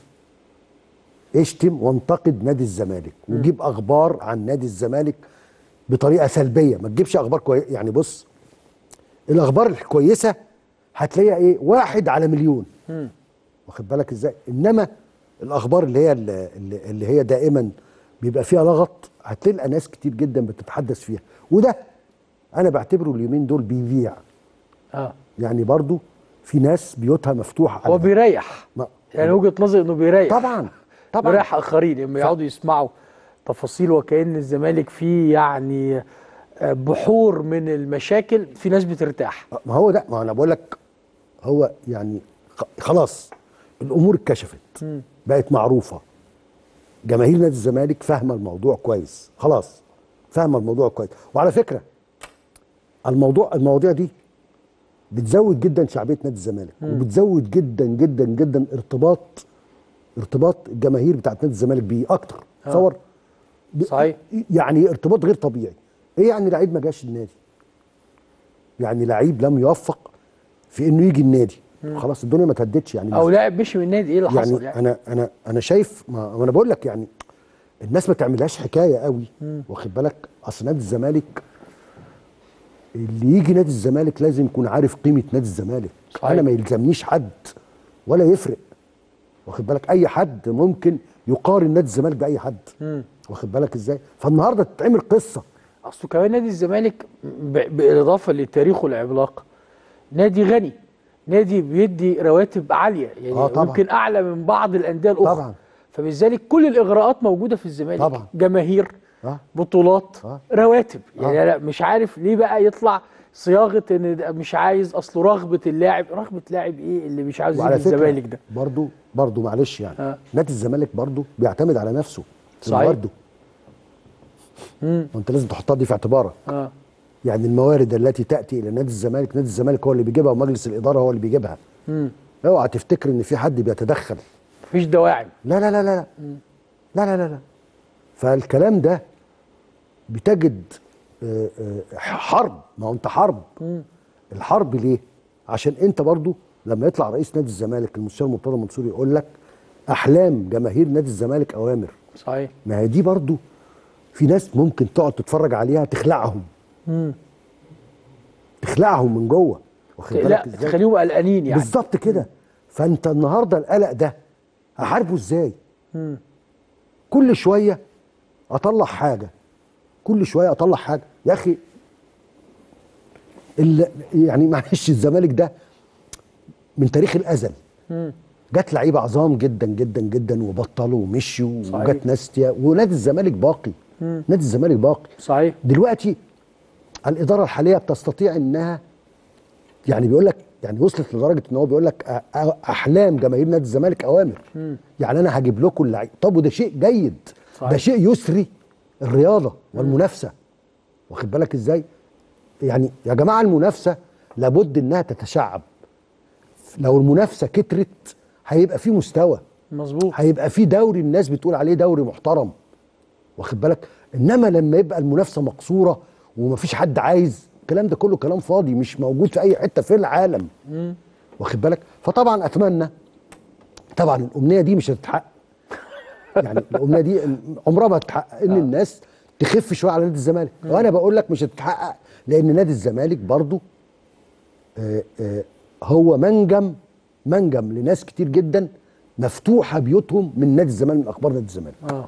Speaker 6: اشتم وانتقد نادي الزمالك وجيب اخبار عن نادي الزمالك بطريقه سلبيه ما تجيبش اخبار كويسه يعني بص الاخبار الكويسه هتلاقيها ايه واحد على مليون واخد بالك ازاي انما الاخبار اللي هي اللي, اللي هي دائما بيبقى فيها لغط هتلاقي ناس كتير جدا بتتحدث فيها وده انا بعتبره اليومين دول بيبيع
Speaker 1: اه
Speaker 6: يعني برضو في ناس بيوتها مفتوحه
Speaker 1: هو
Speaker 6: على ده.
Speaker 1: بيريح
Speaker 6: ما-
Speaker 1: يعني وجهه نظري انه بيريح
Speaker 6: طبعا طبعا
Speaker 1: بيريح اخرين لما يقعدوا يسمعوا تفاصيل وكأن الزمالك فيه يعني آه، بحور من المشاكل في ناس بترتاح
Speaker 6: ما هو ده ما انا بقول لك هو يعني خ- خلاص الامور اتكشفت بقت معروفه جماهير نادي الزمالك فاهمه الموضوع كويس خلاص فاهمه الموضوع كويس وعلى فكره الموضوع المواضيع دي بتزود جدا شعبيه نادي الزمالك وبتزود جدا جدا جدا ارتباط ارتباط الجماهير بتاعت نادي الزمالك بيه اكتر تصور ب-
Speaker 1: صحيح.
Speaker 6: يعني ارتباط غير طبيعي ايه يعني لعيب ما جاش النادي يعني لعيب لم يوفق في انه يجي النادي خلاص الدنيا ما تهدتش يعني
Speaker 1: او لاعب مشي من النادي ايه اللي
Speaker 6: يعني,
Speaker 1: حصل يعني
Speaker 6: انا انا انا شايف ما ما انا بقول لك يعني الناس ما تعملهاش حكايه قوي واخد بالك اصل نادي الزمالك اللي يجي نادي الزمالك لازم يكون عارف قيمه نادي الزمالك
Speaker 1: صحيح.
Speaker 6: انا ما يلزمنيش حد ولا يفرق واخد بالك اي حد ممكن يقارن نادي الزمالك باي حد واخد بالك ازاي فالنهارده تتعمل قصه
Speaker 1: اصله كمان نادي الزمالك ب- بالاضافه لتاريخه العملاق نادي غني نادي بيدي رواتب عاليه يعني
Speaker 6: آه طبعاً.
Speaker 1: يمكن اعلى من بعض الانديه الاخرى
Speaker 6: طبعاً.
Speaker 1: فبالذات كل الاغراءات موجوده في الزمالك
Speaker 6: طبعاً.
Speaker 1: جماهير
Speaker 6: آه.
Speaker 1: بطولات
Speaker 6: آه.
Speaker 1: رواتب يعني
Speaker 6: آه.
Speaker 1: لا مش عارف ليه بقى يطلع صياغه ان ده مش عايز اصله رغبه اللاعب رغبه لاعب ايه اللي مش عاوز يجي
Speaker 6: وعلى فكره
Speaker 1: الزمالك ده
Speaker 6: برضو برضو معلش يعني
Speaker 1: آه.
Speaker 6: نادي الزمالك برضو بيعتمد على نفسه
Speaker 1: صحيح.
Speaker 6: برضو وانت لازم تحطها دي في اعتبارك
Speaker 1: اه
Speaker 6: يعني الموارد التي تاتي الى نادي الزمالك نادي الزمالك هو اللي بيجيبها ومجلس الاداره هو اللي بيجيبها اوعى تفتكر ان في حد بيتدخل
Speaker 1: مفيش دواعي
Speaker 6: لا لا لا لا لا لا لا لا, لا. فالكلام ده بتجد آه، آه، حرب ما هو انت حرب الحرب ليه عشان انت برضو لما يطلع رئيس نادي الزمالك المستشار مرتضى منصور يقول لك احلام جماهير نادي الزمالك اوامر
Speaker 1: صحيح
Speaker 6: ما هي دي برضو في ناس ممكن تقعد تتفرج عليها تخلعهم تخلعهم من جوه واخد
Speaker 1: لا
Speaker 6: بالك ازاي
Speaker 1: تخليهم قلقانين يعني
Speaker 6: بالظبط كده فانت النهارده القلق ده هحاربه ازاي كل شويه اطلع حاجه كل شويه اطلع حاجه يا اخي ال- يعني معلش الزمالك ده من تاريخ الازل جت لعيبه عظام جدا جدا جدا وبطلوا ومشوا
Speaker 1: صحيح.
Speaker 6: وجت ناس تيا- ونادي الزمالك باقي نادي الزمالك باقي
Speaker 1: صحيح
Speaker 6: دلوقتي الاداره الحاليه بتستطيع انها يعني بيقول لك يعني وصلت لدرجه ان هو بيقول لك أ- أ- احلام جماهير نادي الزمالك اوامر يعني انا هجيب لكم اللعيب طب وده شيء جيد
Speaker 1: صحيح.
Speaker 6: ده شيء يسري الرياضه والمنافسه واخد بالك ازاي يعني يا جماعه المنافسه لابد انها تتشعب لو المنافسه كترت هيبقى في مستوى
Speaker 1: مظبوط
Speaker 6: هيبقى في دوري الناس بتقول عليه دوري محترم واخد بالك انما لما يبقى المنافسه مقصوره ومفيش حد عايز الكلام ده كله كلام فاضي مش موجود في اي حته في العالم واخد بالك فطبعا اتمنى طبعا الامنيه دي مش هتتحقق يعني الامنيه دي عمرها ما هتتحقق ان الناس تخف شويه على نادي الزمالك وانا بقول لك مش هتتحقق لان نادي الزمالك برضو آه، آه، هو منجم منجم لناس كتير جدا مفتوحه بيوتهم من نادي الزمالك من اخبار نادي الزمالك
Speaker 1: اه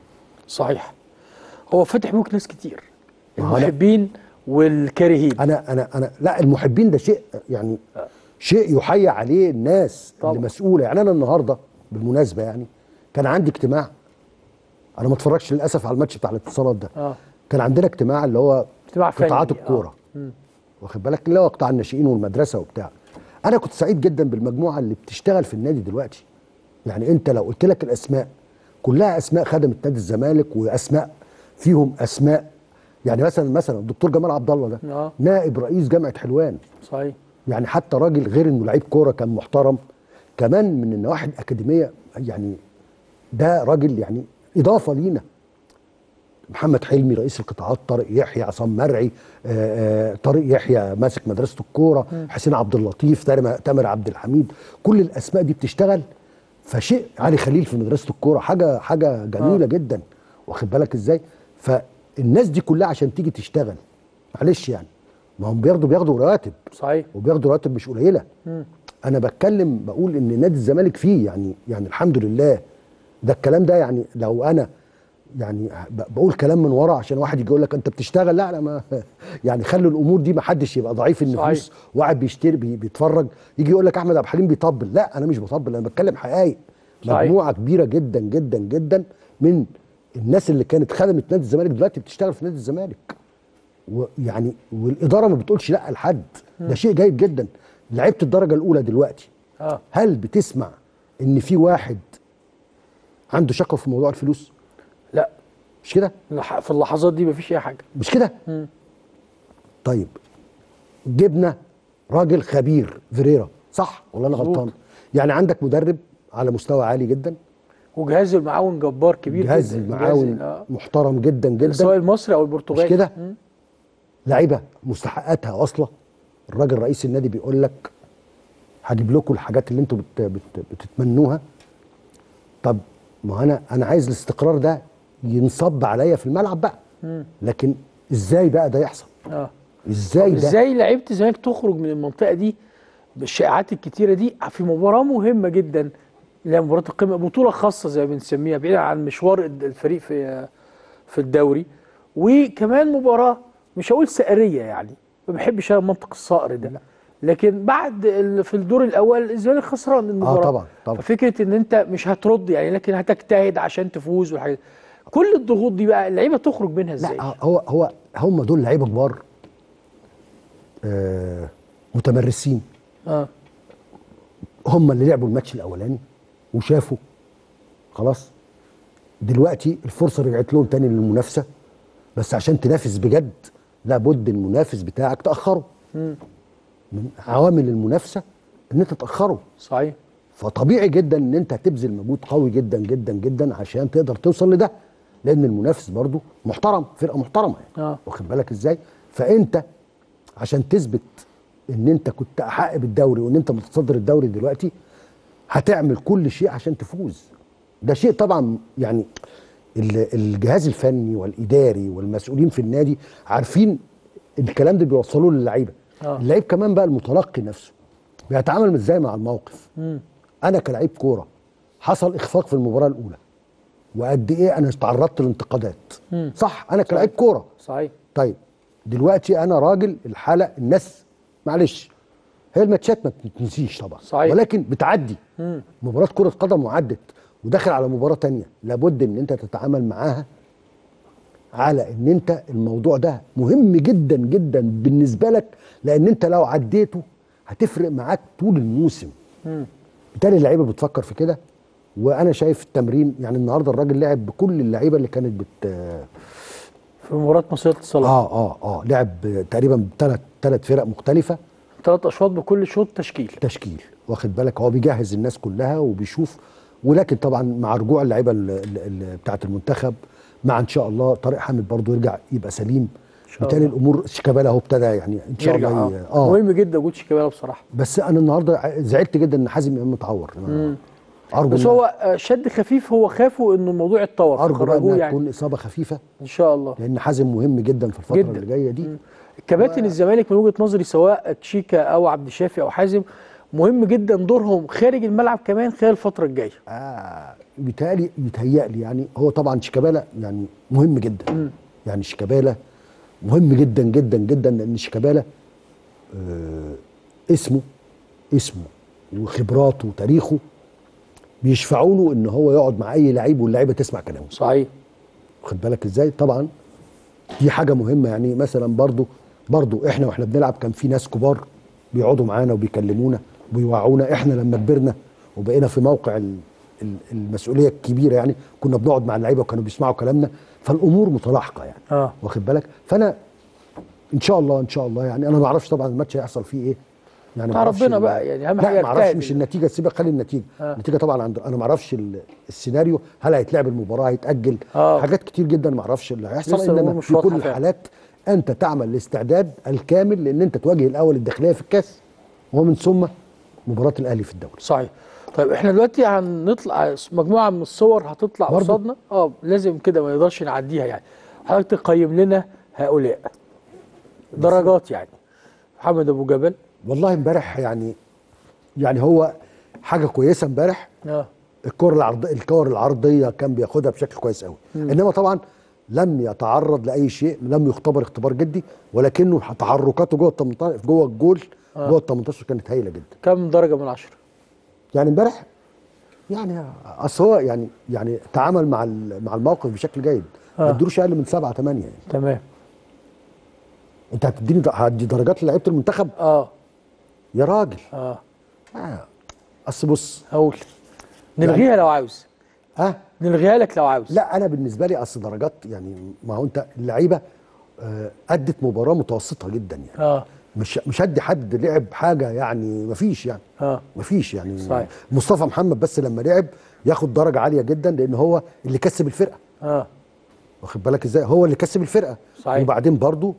Speaker 1: صحيح هو فتح بيوت ناس كتير
Speaker 6: ما هو أنا-
Speaker 1: المحبين والكارهين
Speaker 6: انا انا انا لا المحبين ده شيء يعني شيء يحيى عليه الناس
Speaker 1: طبعا.
Speaker 6: اللي مسؤوله يعني انا النهارده بالمناسبه يعني كان عندي اجتماع انا ما اتفرجش للاسف على الماتش بتاع الاتصالات ده
Speaker 1: اه
Speaker 6: كان عندنا اجتماع اللي هو
Speaker 1: اجتماع فني
Speaker 6: قطاعات
Speaker 1: آه.
Speaker 6: الكوره واخد بالك اللي هو قطاع الناشئين والمدرسه وبتاع انا كنت سعيد جدا بالمجموعه اللي بتشتغل في النادي دلوقتي يعني انت لو قلت لك الاسماء كلها اسماء خدمت نادي الزمالك واسماء فيهم اسماء يعني مثلا مثلا الدكتور جمال عبد الله ده
Speaker 1: آه.
Speaker 6: نائب رئيس جامعه حلوان
Speaker 1: صحيح
Speaker 6: يعني حتى راجل غير انه لعيب كوره كان محترم كمان من النواحي الاكاديميه يعني ده راجل يعني اضافه لينا محمد حلمي رئيس القطاعات طارق يحيى عصام مرعي آه، آه، طارق يحيى ماسك مدرسه الكوره حسين عبد اللطيف تامر تامر عبد الحميد كل الاسماء دي بتشتغل فشيء علي خليل في مدرسه الكوره حاجه حاجه جميله
Speaker 1: آه.
Speaker 6: جدا واخد بالك ازاي فالناس دي كلها عشان تيجي تشتغل معلش يعني ما هم بياخدوا بياخدوا رواتب
Speaker 1: صحيح
Speaker 6: وبياخدوا رواتب مش قليله
Speaker 1: مم.
Speaker 6: انا بتكلم بقول ان نادي الزمالك فيه يعني يعني الحمد لله ده الكلام ده يعني لو انا يعني ب- بقول كلام من ورا عشان واحد يجي يقول لك انت بتشتغل لا لا ما يعني خلوا الامور دي ما حدش يبقى ضعيف النفوس
Speaker 1: صحيح.
Speaker 6: وقاعد بيشتري بي بيتفرج يجي يقول لك احمد عبد الحليم بيطبل لا انا مش بطبل انا بتكلم حقائق
Speaker 1: صحيح.
Speaker 6: مجموعه كبيره جدا جدا جدا من الناس اللي كانت خدمت نادي الزمالك دلوقتي بتشتغل في نادي الزمالك ويعني والاداره ما بتقولش لا لحد ده شيء جيد جدا لعيبه الدرجه الاولى دلوقتي
Speaker 1: اه
Speaker 6: هل بتسمع ان في واحد عنده شكوى في موضوع الفلوس
Speaker 1: لا
Speaker 6: مش كده
Speaker 1: لح- في اللحظات دي مفيش اي حاجه
Speaker 6: مش كده
Speaker 1: مم.
Speaker 6: طيب جبنا راجل خبير فيريرا صح ولا انا
Speaker 1: مظبوط.
Speaker 6: غلطان يعني عندك مدرب على مستوى عالي جدا
Speaker 1: وجهاز المعاون جبار كبير
Speaker 6: جهاز
Speaker 1: جدا
Speaker 6: المعاون
Speaker 1: آه.
Speaker 6: محترم جدا جدا
Speaker 1: سواء المصري او البرتغالي
Speaker 6: مش كده؟
Speaker 1: مم.
Speaker 6: لعيبه مستحقاتها واصله الراجل رئيس النادي بيقول لك هجيب لكم الحاجات اللي انتوا بت بت بتتمنوها طب ما انا انا عايز الاستقرار ده ينصب عليا في الملعب بقى
Speaker 1: مم.
Speaker 6: لكن ازاي بقى ده يحصل
Speaker 1: اه
Speaker 6: ازاي ده
Speaker 1: ازاي لعيبه الزمالك تخرج من المنطقه دي بالشائعات الكتيره دي في مباراه مهمه جدا اللي هي مباراه القمه بطوله خاصه زي ما بنسميها بعيدا عن مشوار الفريق في في الدوري وكمان مباراه مش هقول سائريه يعني ما بحبش انا منطق الصقر ده لكن بعد ال- في الدور الاول الزمالك خسران المباراه
Speaker 6: طبعاً، طبعاً.
Speaker 1: ففكره ان انت مش هترد يعني لكن هتجتهد عشان تفوز والحاجات كل الضغوط دي بقى اللعيبه تخرج منها ازاي؟
Speaker 6: لا هو هو هم دول لعيبه كبار آه متمرسين
Speaker 1: اه
Speaker 6: هم اللي لعبوا الماتش الاولاني وشافوا خلاص دلوقتي الفرصه رجعت لهم تاني للمنافسه بس عشان تنافس بجد لابد المنافس بتاعك تاخره
Speaker 1: مم.
Speaker 6: من عوامل المنافسه ان انت تاخره
Speaker 1: صحيح
Speaker 6: فطبيعي جدا ان انت هتبذل مجهود قوي جدا جدا جدا عشان تقدر توصل لده لان المنافس برضو محترم فرقه محترمه يعني
Speaker 1: اه
Speaker 6: واخد بالك ازاي فانت عشان تثبت ان انت كنت احق بالدوري وان انت متصدر الدوري دلوقتي هتعمل كل شيء عشان تفوز ده شيء طبعا يعني ال- الجهاز الفني والاداري والمسؤولين في النادي عارفين الكلام ده بيوصلوه للعيبه
Speaker 1: آه.
Speaker 6: اللعيب كمان بقى المتلقي نفسه بيتعامل ازاي مع الموقف
Speaker 1: مم.
Speaker 6: انا كلاعب كوره حصل اخفاق في المباراه الاولى وقد ايه انا تعرضت لانتقادات
Speaker 1: مم.
Speaker 6: صح انا كلاعب كوره
Speaker 1: صحيح
Speaker 6: طيب دلوقتي انا راجل الحاله الناس معلش هي الماتشات ما بتنسيش طبعا
Speaker 1: صحيح.
Speaker 6: ولكن بتعدي
Speaker 1: مم.
Speaker 6: مباراه كره قدم وعدت وداخل على مباراه تانية لابد ان انت تتعامل معاها على ان انت الموضوع ده مهم جدا جدا بالنسبه لك لان انت لو عديته هتفرق معاك طول الموسم
Speaker 1: مم.
Speaker 6: بالتالي اللعيبه بتفكر في كده وانا شايف التمرين يعني النهارده الراجل لعب بكل اللعيبه اللي كانت بت
Speaker 1: في مباراه مصريه الصلاه
Speaker 6: اه اه اه لعب تقريبا ثلاث ثلاث فرق مختلفه
Speaker 1: ثلاث اشواط بكل شوط تشكيل
Speaker 6: تشكيل واخد بالك هو بيجهز الناس كلها وبيشوف ولكن طبعا مع رجوع اللعيبه ال- ال- ال- بتاعه المنتخب مع ان شاء الله طارق حامد برضو يرجع يبقى سليم
Speaker 1: شاء
Speaker 6: بالتالي
Speaker 1: الله.
Speaker 6: الامور شيكابالا اهو ابتدى يعني ان شاء
Speaker 1: يرجع
Speaker 6: الله ي-
Speaker 1: اه
Speaker 6: اه
Speaker 1: مهم جدا وجود شيكابالا بصراحه
Speaker 6: بس انا النهارده ع- زعلت جدا ان حازم امام متعور أنا ارجو
Speaker 1: بس
Speaker 6: إنها-
Speaker 1: هو آه، شد خفيف هو خافوا انه الموضوع يتطور
Speaker 6: ارجو بقى
Speaker 1: فخرجوه
Speaker 6: انها
Speaker 1: يعني
Speaker 6: تكون اصابه خفيفه
Speaker 1: ان شاء الله
Speaker 6: لان حازم مهم جدا في الفتره
Speaker 1: جداً.
Speaker 6: اللي جايه دي
Speaker 1: كباتن الزمالك من وجهه نظري سواء تشيكا او عبد الشافي او حازم مهم جدا دورهم خارج الملعب كمان خلال الفتره الجايه
Speaker 6: آه بيتهيألي بيتهيألي يعني هو طبعا شيكابالا يعني مهم جدا يعني شيكابالا مهم جدا جدا جدا لان شيكابالا آه اسمه اسمه وخبراته وتاريخه بيشفعوا له ان هو يقعد مع اي لعيب واللعيبه تسمع كلامه
Speaker 1: صحيح
Speaker 6: واخد بالك ازاي طبعا دي حاجه مهمه يعني مثلا برضو برضو احنا واحنا بنلعب كان في ناس كبار بيقعدوا معانا وبيكلمونا وبيوعونا احنا لما كبرنا وبقينا في موقع ال- ال- المسؤوليه الكبيره يعني كنا بنقعد مع اللعيبه وكانوا بيسمعوا كلامنا فالامور متلاحقه يعني
Speaker 1: اه
Speaker 6: واخد بالك فانا ان شاء الله ان شاء الله يعني انا ما اعرفش طبعا الماتش هيحصل فيه ايه يعني
Speaker 1: بتاع
Speaker 6: ما أعرفش
Speaker 1: ربنا
Speaker 6: ال-
Speaker 1: بقى، يعني أهم
Speaker 6: لا
Speaker 1: حاجة
Speaker 6: ما اعرفش
Speaker 1: اجتهد.
Speaker 6: مش النتيجه سيبك خلي النتيجه
Speaker 1: آه.
Speaker 6: النتيجه طبعا عند انا ما اعرفش ال- السيناريو هل هيتلعب المباراه هيتاجل
Speaker 1: آه.
Speaker 6: حاجات كتير جدا ما اعرفش اللي هيحصل
Speaker 1: لسه الأمور
Speaker 6: انما
Speaker 1: مش
Speaker 6: في
Speaker 1: واضحة
Speaker 6: كل
Speaker 1: فعلا.
Speaker 6: الحالات انت تعمل الاستعداد الكامل لان انت تواجه الاول الداخليه في الكاس ومن ثم مباراه الاهلي في الدوري
Speaker 1: صحيح طيب احنا دلوقتي هنطلع مجموعه من الصور هتطلع
Speaker 6: برضو؟
Speaker 1: قصادنا اه لازم كده ما نقدرش نعديها يعني حضرتك تقيم لنا هؤلاء درجات يعني محمد ابو جبل
Speaker 6: والله امبارح يعني يعني هو حاجه كويسه امبارح
Speaker 1: اه
Speaker 6: الكره العرض الكور العرضيه كان بياخدها بشكل كويس قوي انما طبعا لم يتعرض لاي شيء لم يختبر اختبار جدي ولكنه تحركاته جوه ال 18 جوه الجول جوه ال 18 كانت هايله جدا
Speaker 1: كم درجه من عشرة
Speaker 6: يعني امبارح يعني اصل هو يعني يعني تعامل مع ال- مع الموقف بشكل جيد ما
Speaker 1: آه.
Speaker 6: ادروش اقل من سبعه ثمانيه يعني
Speaker 1: تمام
Speaker 6: انت هتديني هتدي درجات للعيبه المنتخب
Speaker 1: اه
Speaker 6: يا راجل
Speaker 1: اه
Speaker 6: آه. اصل بص
Speaker 1: هقول نلغيها لو عاوز
Speaker 6: ها
Speaker 1: نلغيها لك لو عاوز
Speaker 6: لا انا بالنسبه لي اصل درجات يعني ما هو انت اللعيبه آه، ادت مباراه متوسطه جدا يعني
Speaker 1: اه
Speaker 6: مش مش هدي حد لعب حاجه يعني ما فيش يعني
Speaker 1: اه
Speaker 6: ما فيش يعني
Speaker 1: صحيح.
Speaker 6: مصطفى محمد بس لما لعب ياخد درجه عاليه جدا لان هو اللي كسب الفرقه
Speaker 1: اه
Speaker 6: واخد بالك ازاي هو اللي كسب الفرقه
Speaker 1: صحيح.
Speaker 6: وبعدين برضو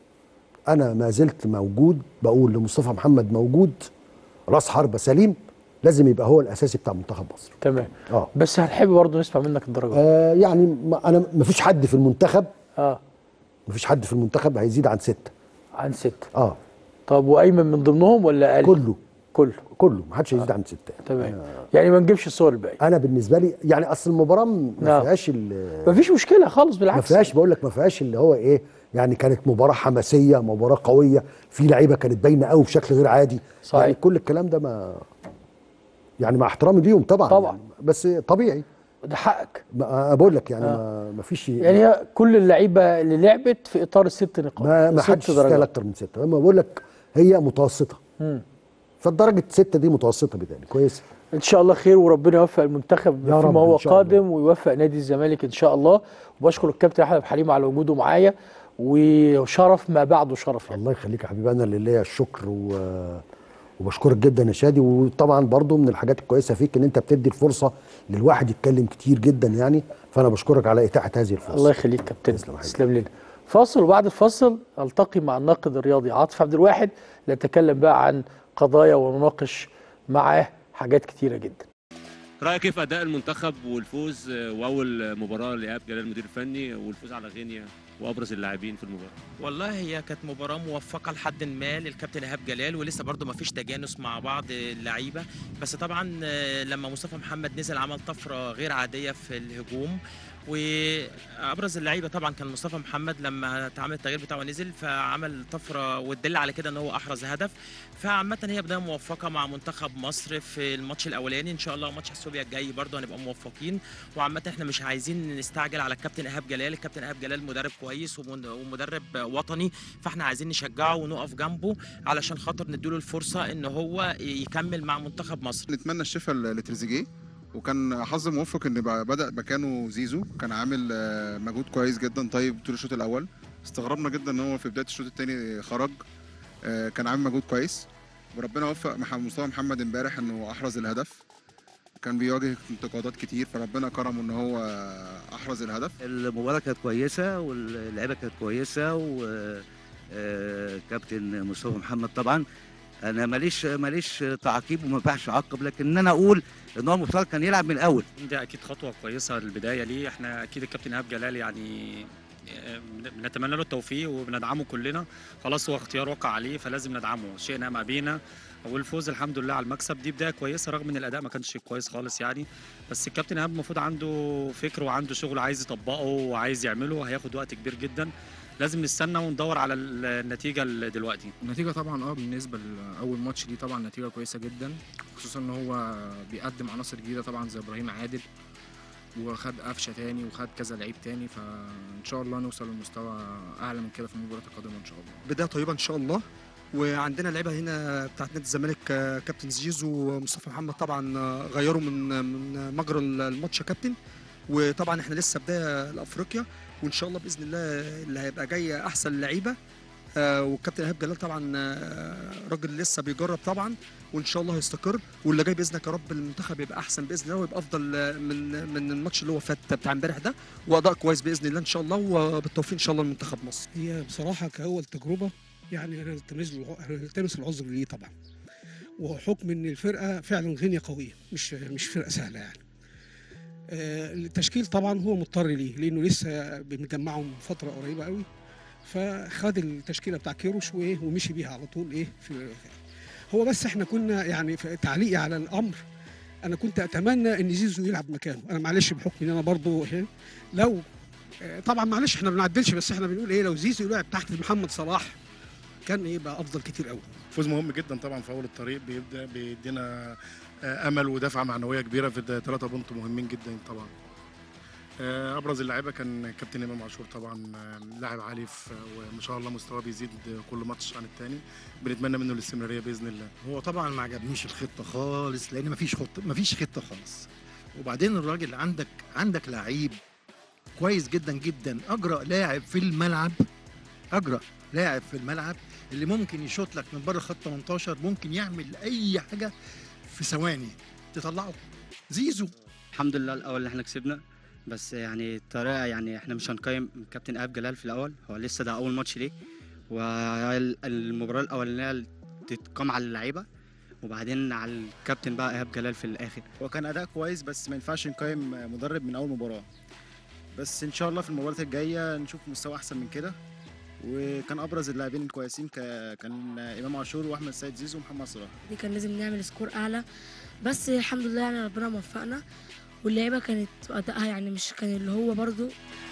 Speaker 6: انا ما زلت موجود بقول لمصطفى محمد موجود راس حربه سليم لازم يبقى هو الاساسي بتاع منتخب مصر
Speaker 1: تمام
Speaker 6: اه
Speaker 1: بس هنحب برضه نسمع منك الدرجات
Speaker 6: آه يعني ما انا ما فيش حد في المنتخب
Speaker 1: اه
Speaker 6: ما فيش حد في المنتخب هيزيد عن ستة
Speaker 1: عن ستة
Speaker 6: اه
Speaker 1: طب وايمن من ضمنهم ولا اقل
Speaker 6: كله
Speaker 1: كله
Speaker 6: كله ما حدش هيزيد عن ستة
Speaker 1: تمام يعني ما نجيبش الصور الباقيه
Speaker 6: انا بالنسبه لي يعني اصل المباراه ما
Speaker 1: نعم.
Speaker 6: فيهاش ال-
Speaker 1: مفيش مشكله خالص
Speaker 6: ما
Speaker 1: بالعكس
Speaker 6: فيهاش بقول لك ما فيهاش اللي هو ايه يعني كانت مباراه حماسيه مباراه قويه في لعيبه كانت باينه قوي بشكل غير عادي
Speaker 1: صحيح.
Speaker 6: يعني كل الكلام ده ما يعني مع احترامي ليهم طبعا
Speaker 1: طبعا.
Speaker 6: يعني بس طبيعي
Speaker 1: ده حقك
Speaker 6: ما بقول لك يعني ما, ما فيش
Speaker 1: يعني هي كل اللعيبه اللي لعبت في اطار الست نقاط
Speaker 6: ما ما
Speaker 1: ست
Speaker 6: حدش يستاهل اكتر من ستة اما بقول لك هي متوسطه
Speaker 1: مم.
Speaker 6: فالدرجه ستة دي متوسطه بتهيألي كويسه
Speaker 1: ان شاء الله خير وربنا يوفق المنتخب
Speaker 6: يا
Speaker 1: فيما
Speaker 6: رب
Speaker 1: هو
Speaker 6: إن شاء الله.
Speaker 1: قادم ويوفق نادي الزمالك ان شاء الله وبشكر الكابتن احمد حليم على وجوده معايا وشرف ما بعده شرف يعني
Speaker 6: الله يخليك يا حبيبي انا اللي ليا الشكر و... وبشكرك جدا يا شادي وطبعا برضو من الحاجات الكويسه فيك ان انت بتدي الفرصه للواحد يتكلم كتير جدا يعني فانا بشكرك على اتاحه هذه الفرصه
Speaker 1: الله يخليك كابتن
Speaker 6: تسلم يا حبيبي.
Speaker 1: تسلم لنا فاصل وبعد الفاصل التقي مع الناقد الرياضي عاطف عبد الواحد نتكلم بقى عن قضايا ونناقش معاه حاجات كتيره جدا
Speaker 7: رايك كيف اداء المنتخب والفوز آه، واول مباراه لاياب جلال المدير الفني والفوز على غينيا وابرز اللاعبين في المباراه
Speaker 8: والله هي كانت مباراة موفقة لحد ما للكابتن إيهاب جلال ولسه برضه ما فيش تجانس مع بعض اللعيبة بس طبعا آه، لما مصطفى محمد نزل عمل طفرة غير عادية في الهجوم وابرز اللعيبه طبعا كان مصطفى محمد لما اتعمل التغيير بتاعه نزل فعمل طفره وتدل على كده ان هو احرز هدف فعامه هي بدايه موفقه مع منتخب مصر في الماتش الاولاني ان شاء الله ماتش اثيوبيا الجاي برضه هنبقى موفقين وعامه احنا مش عايزين نستعجل على الكابتن ايهاب جلال الكابتن ايهاب جلال مدرب كويس ومن- ومدرب وطني فاحنا عايزين نشجعه ونقف جنبه علشان خاطر نديله الفرصه ان هو يكمل مع منتخب مصر
Speaker 9: نتمنى الشفاء لتريزيجيه وكان حظ موفق ان بقى بدا مكانه زيزو كان عامل آه، مجهود كويس جدا طيب طول الشوط الاول استغربنا جدا ان هو في بدايه الشوط الثاني خرج آه، كان عامل مجهود كويس وربنا وفق مح- مصطفى محمد امبارح انه احرز الهدف كان بيواجه انتقادات كتير فربنا كرمه ان هو احرز الهدف
Speaker 10: المباراة كانت كويسة واللعيبة كانت كويسة وكابتن مصطفى محمد طبعا انا ماليش ماليش تعقيب وما ينفعش اعقب لكن انا اقول ان هو المفترض كان يلعب من الاول
Speaker 11: دي اكيد خطوه كويسه للبدايه ليه احنا اكيد الكابتن ايهاب جلال يعني آه، بنتمنى له التوفيق وبندعمه كلنا خلاص هو اختيار وقع عليه فلازم ندعمه شئنا ما بينا والفوز الحمد لله على المكسب دي بدايه كويسه رغم ان الاداء ما كانش كويس خالص يعني بس الكابتن ايهاب المفروض عنده فكر وعنده شغل عايز يطبقه وعايز يعمله هياخد وقت كبير جدا لازم نستنى وندور على النتيجه ال- دلوقتي
Speaker 12: النتيجة طبعا اه بالنسبة لأول ماتش دي طبعا نتيجة كويسة جدا خصوصا ان هو بيقدم عناصر جديدة طبعا زي ابراهيم عادل وخد قفشة تاني وخد كذا لعيب تاني فان شاء الله نوصل لمستوى اعلى من كده في المباراة القادمة ان شاء الله
Speaker 13: بدايه طيبه ان شاء الله وعندنا لعيبه هنا بتاعت نادي الزمالك آه، كابتن زيزو ومصطفى محمد طبعا آه، غيروا من من مجرى الماتش يا كابتن وطبعا احنا لسه بدايه لافريقيا وان شاء الله باذن الله اللي هيبقى جاي احسن لعيبه آه، والكابتن ايهاب جلال طبعا آه، راجل لسه بيجرب طبعا وان شاء الله هيستقر واللي جاي باذنك يا رب المنتخب يبقى احسن باذن الله ويبقى افضل آه، من من الماتش اللي هو فات بتاع امبارح ده واداء كويس باذن الله ان شاء الله وبالتوفيق ان شاء الله لمنتخب مصر
Speaker 14: هي بصراحة كأول تجربة يعني أنا التمس التمس العذر ليه طبعا وحكم إن الفرقة فعلا غينيا قوية مش مش فرقة سهلة يعني آه، التشكيل طبعا هو مضطر ليه لأنه لسه بنجمعه من فترة قريبة قوي فخد التشكيلة بتاع كيروش وإيه ومشي بيها على طول إيه في هو بس إحنا كنا يعني في تعليقي على الأمر أنا كنت أتمنى إن زيزو يلعب مكانه أنا معلش بحكم إن أنا برضو إيه لو آه، طبعا معلش احنا ما بنعدلش بس احنا بنقول ايه لو زيزو يلعب تحت محمد صلاح كان يبقى افضل كتير قوي
Speaker 15: فوز مهم جدا طبعا في اول الطريق بيبدا بيدينا آه، امل ودفعه معنويه كبيره في ثلاثه بونت مهمين جدا طبعا آه، ابرز اللعيبه كان كابتن امام عاشور طبعا آه، لاعب عالي في- وما شاء الله مستواه بيزيد كل ماتش عن الثاني بنتمنى منه الاستمراريه باذن الله
Speaker 16: هو طبعا ما عجبنيش الخطه خالص لان مفيش خطه مفيش خطه خالص وبعدين الراجل عندك عندك لعيب كويس جدا جدا اجرأ لاعب في الملعب اجرأ لاعب في الملعب اللي ممكن يشوط لك من بره خط 18 ممكن يعمل اي حاجه في ثواني تطلعه زيزو
Speaker 17: الحمد لله الاول اللي احنا كسبنا بس يعني الطريقه يعني احنا مش هنقيم كابتن ايهاب جلال في الاول هو لسه ده اول ماتش ليه والمباراه الاولانيه اللي تتقام على اللعيبه وبعدين على الكابتن بقى ايهاب جلال في الاخر
Speaker 18: هو كان اداء كويس بس ما ينفعش نقيم مدرب من اول مباراه بس ان شاء الله في المباريات الجايه نشوف مستوى احسن من كده وكان ابرز اللاعبين الكويسين ك- كان امام عاشور واحمد سيد زيزو ومحمد صلاح
Speaker 19: دي كان لازم نعمل سكور اعلى بس الحمد لله يعني ربنا موفقنا واللعيبه كانت ادائها يعني مش كان اللي هو برضو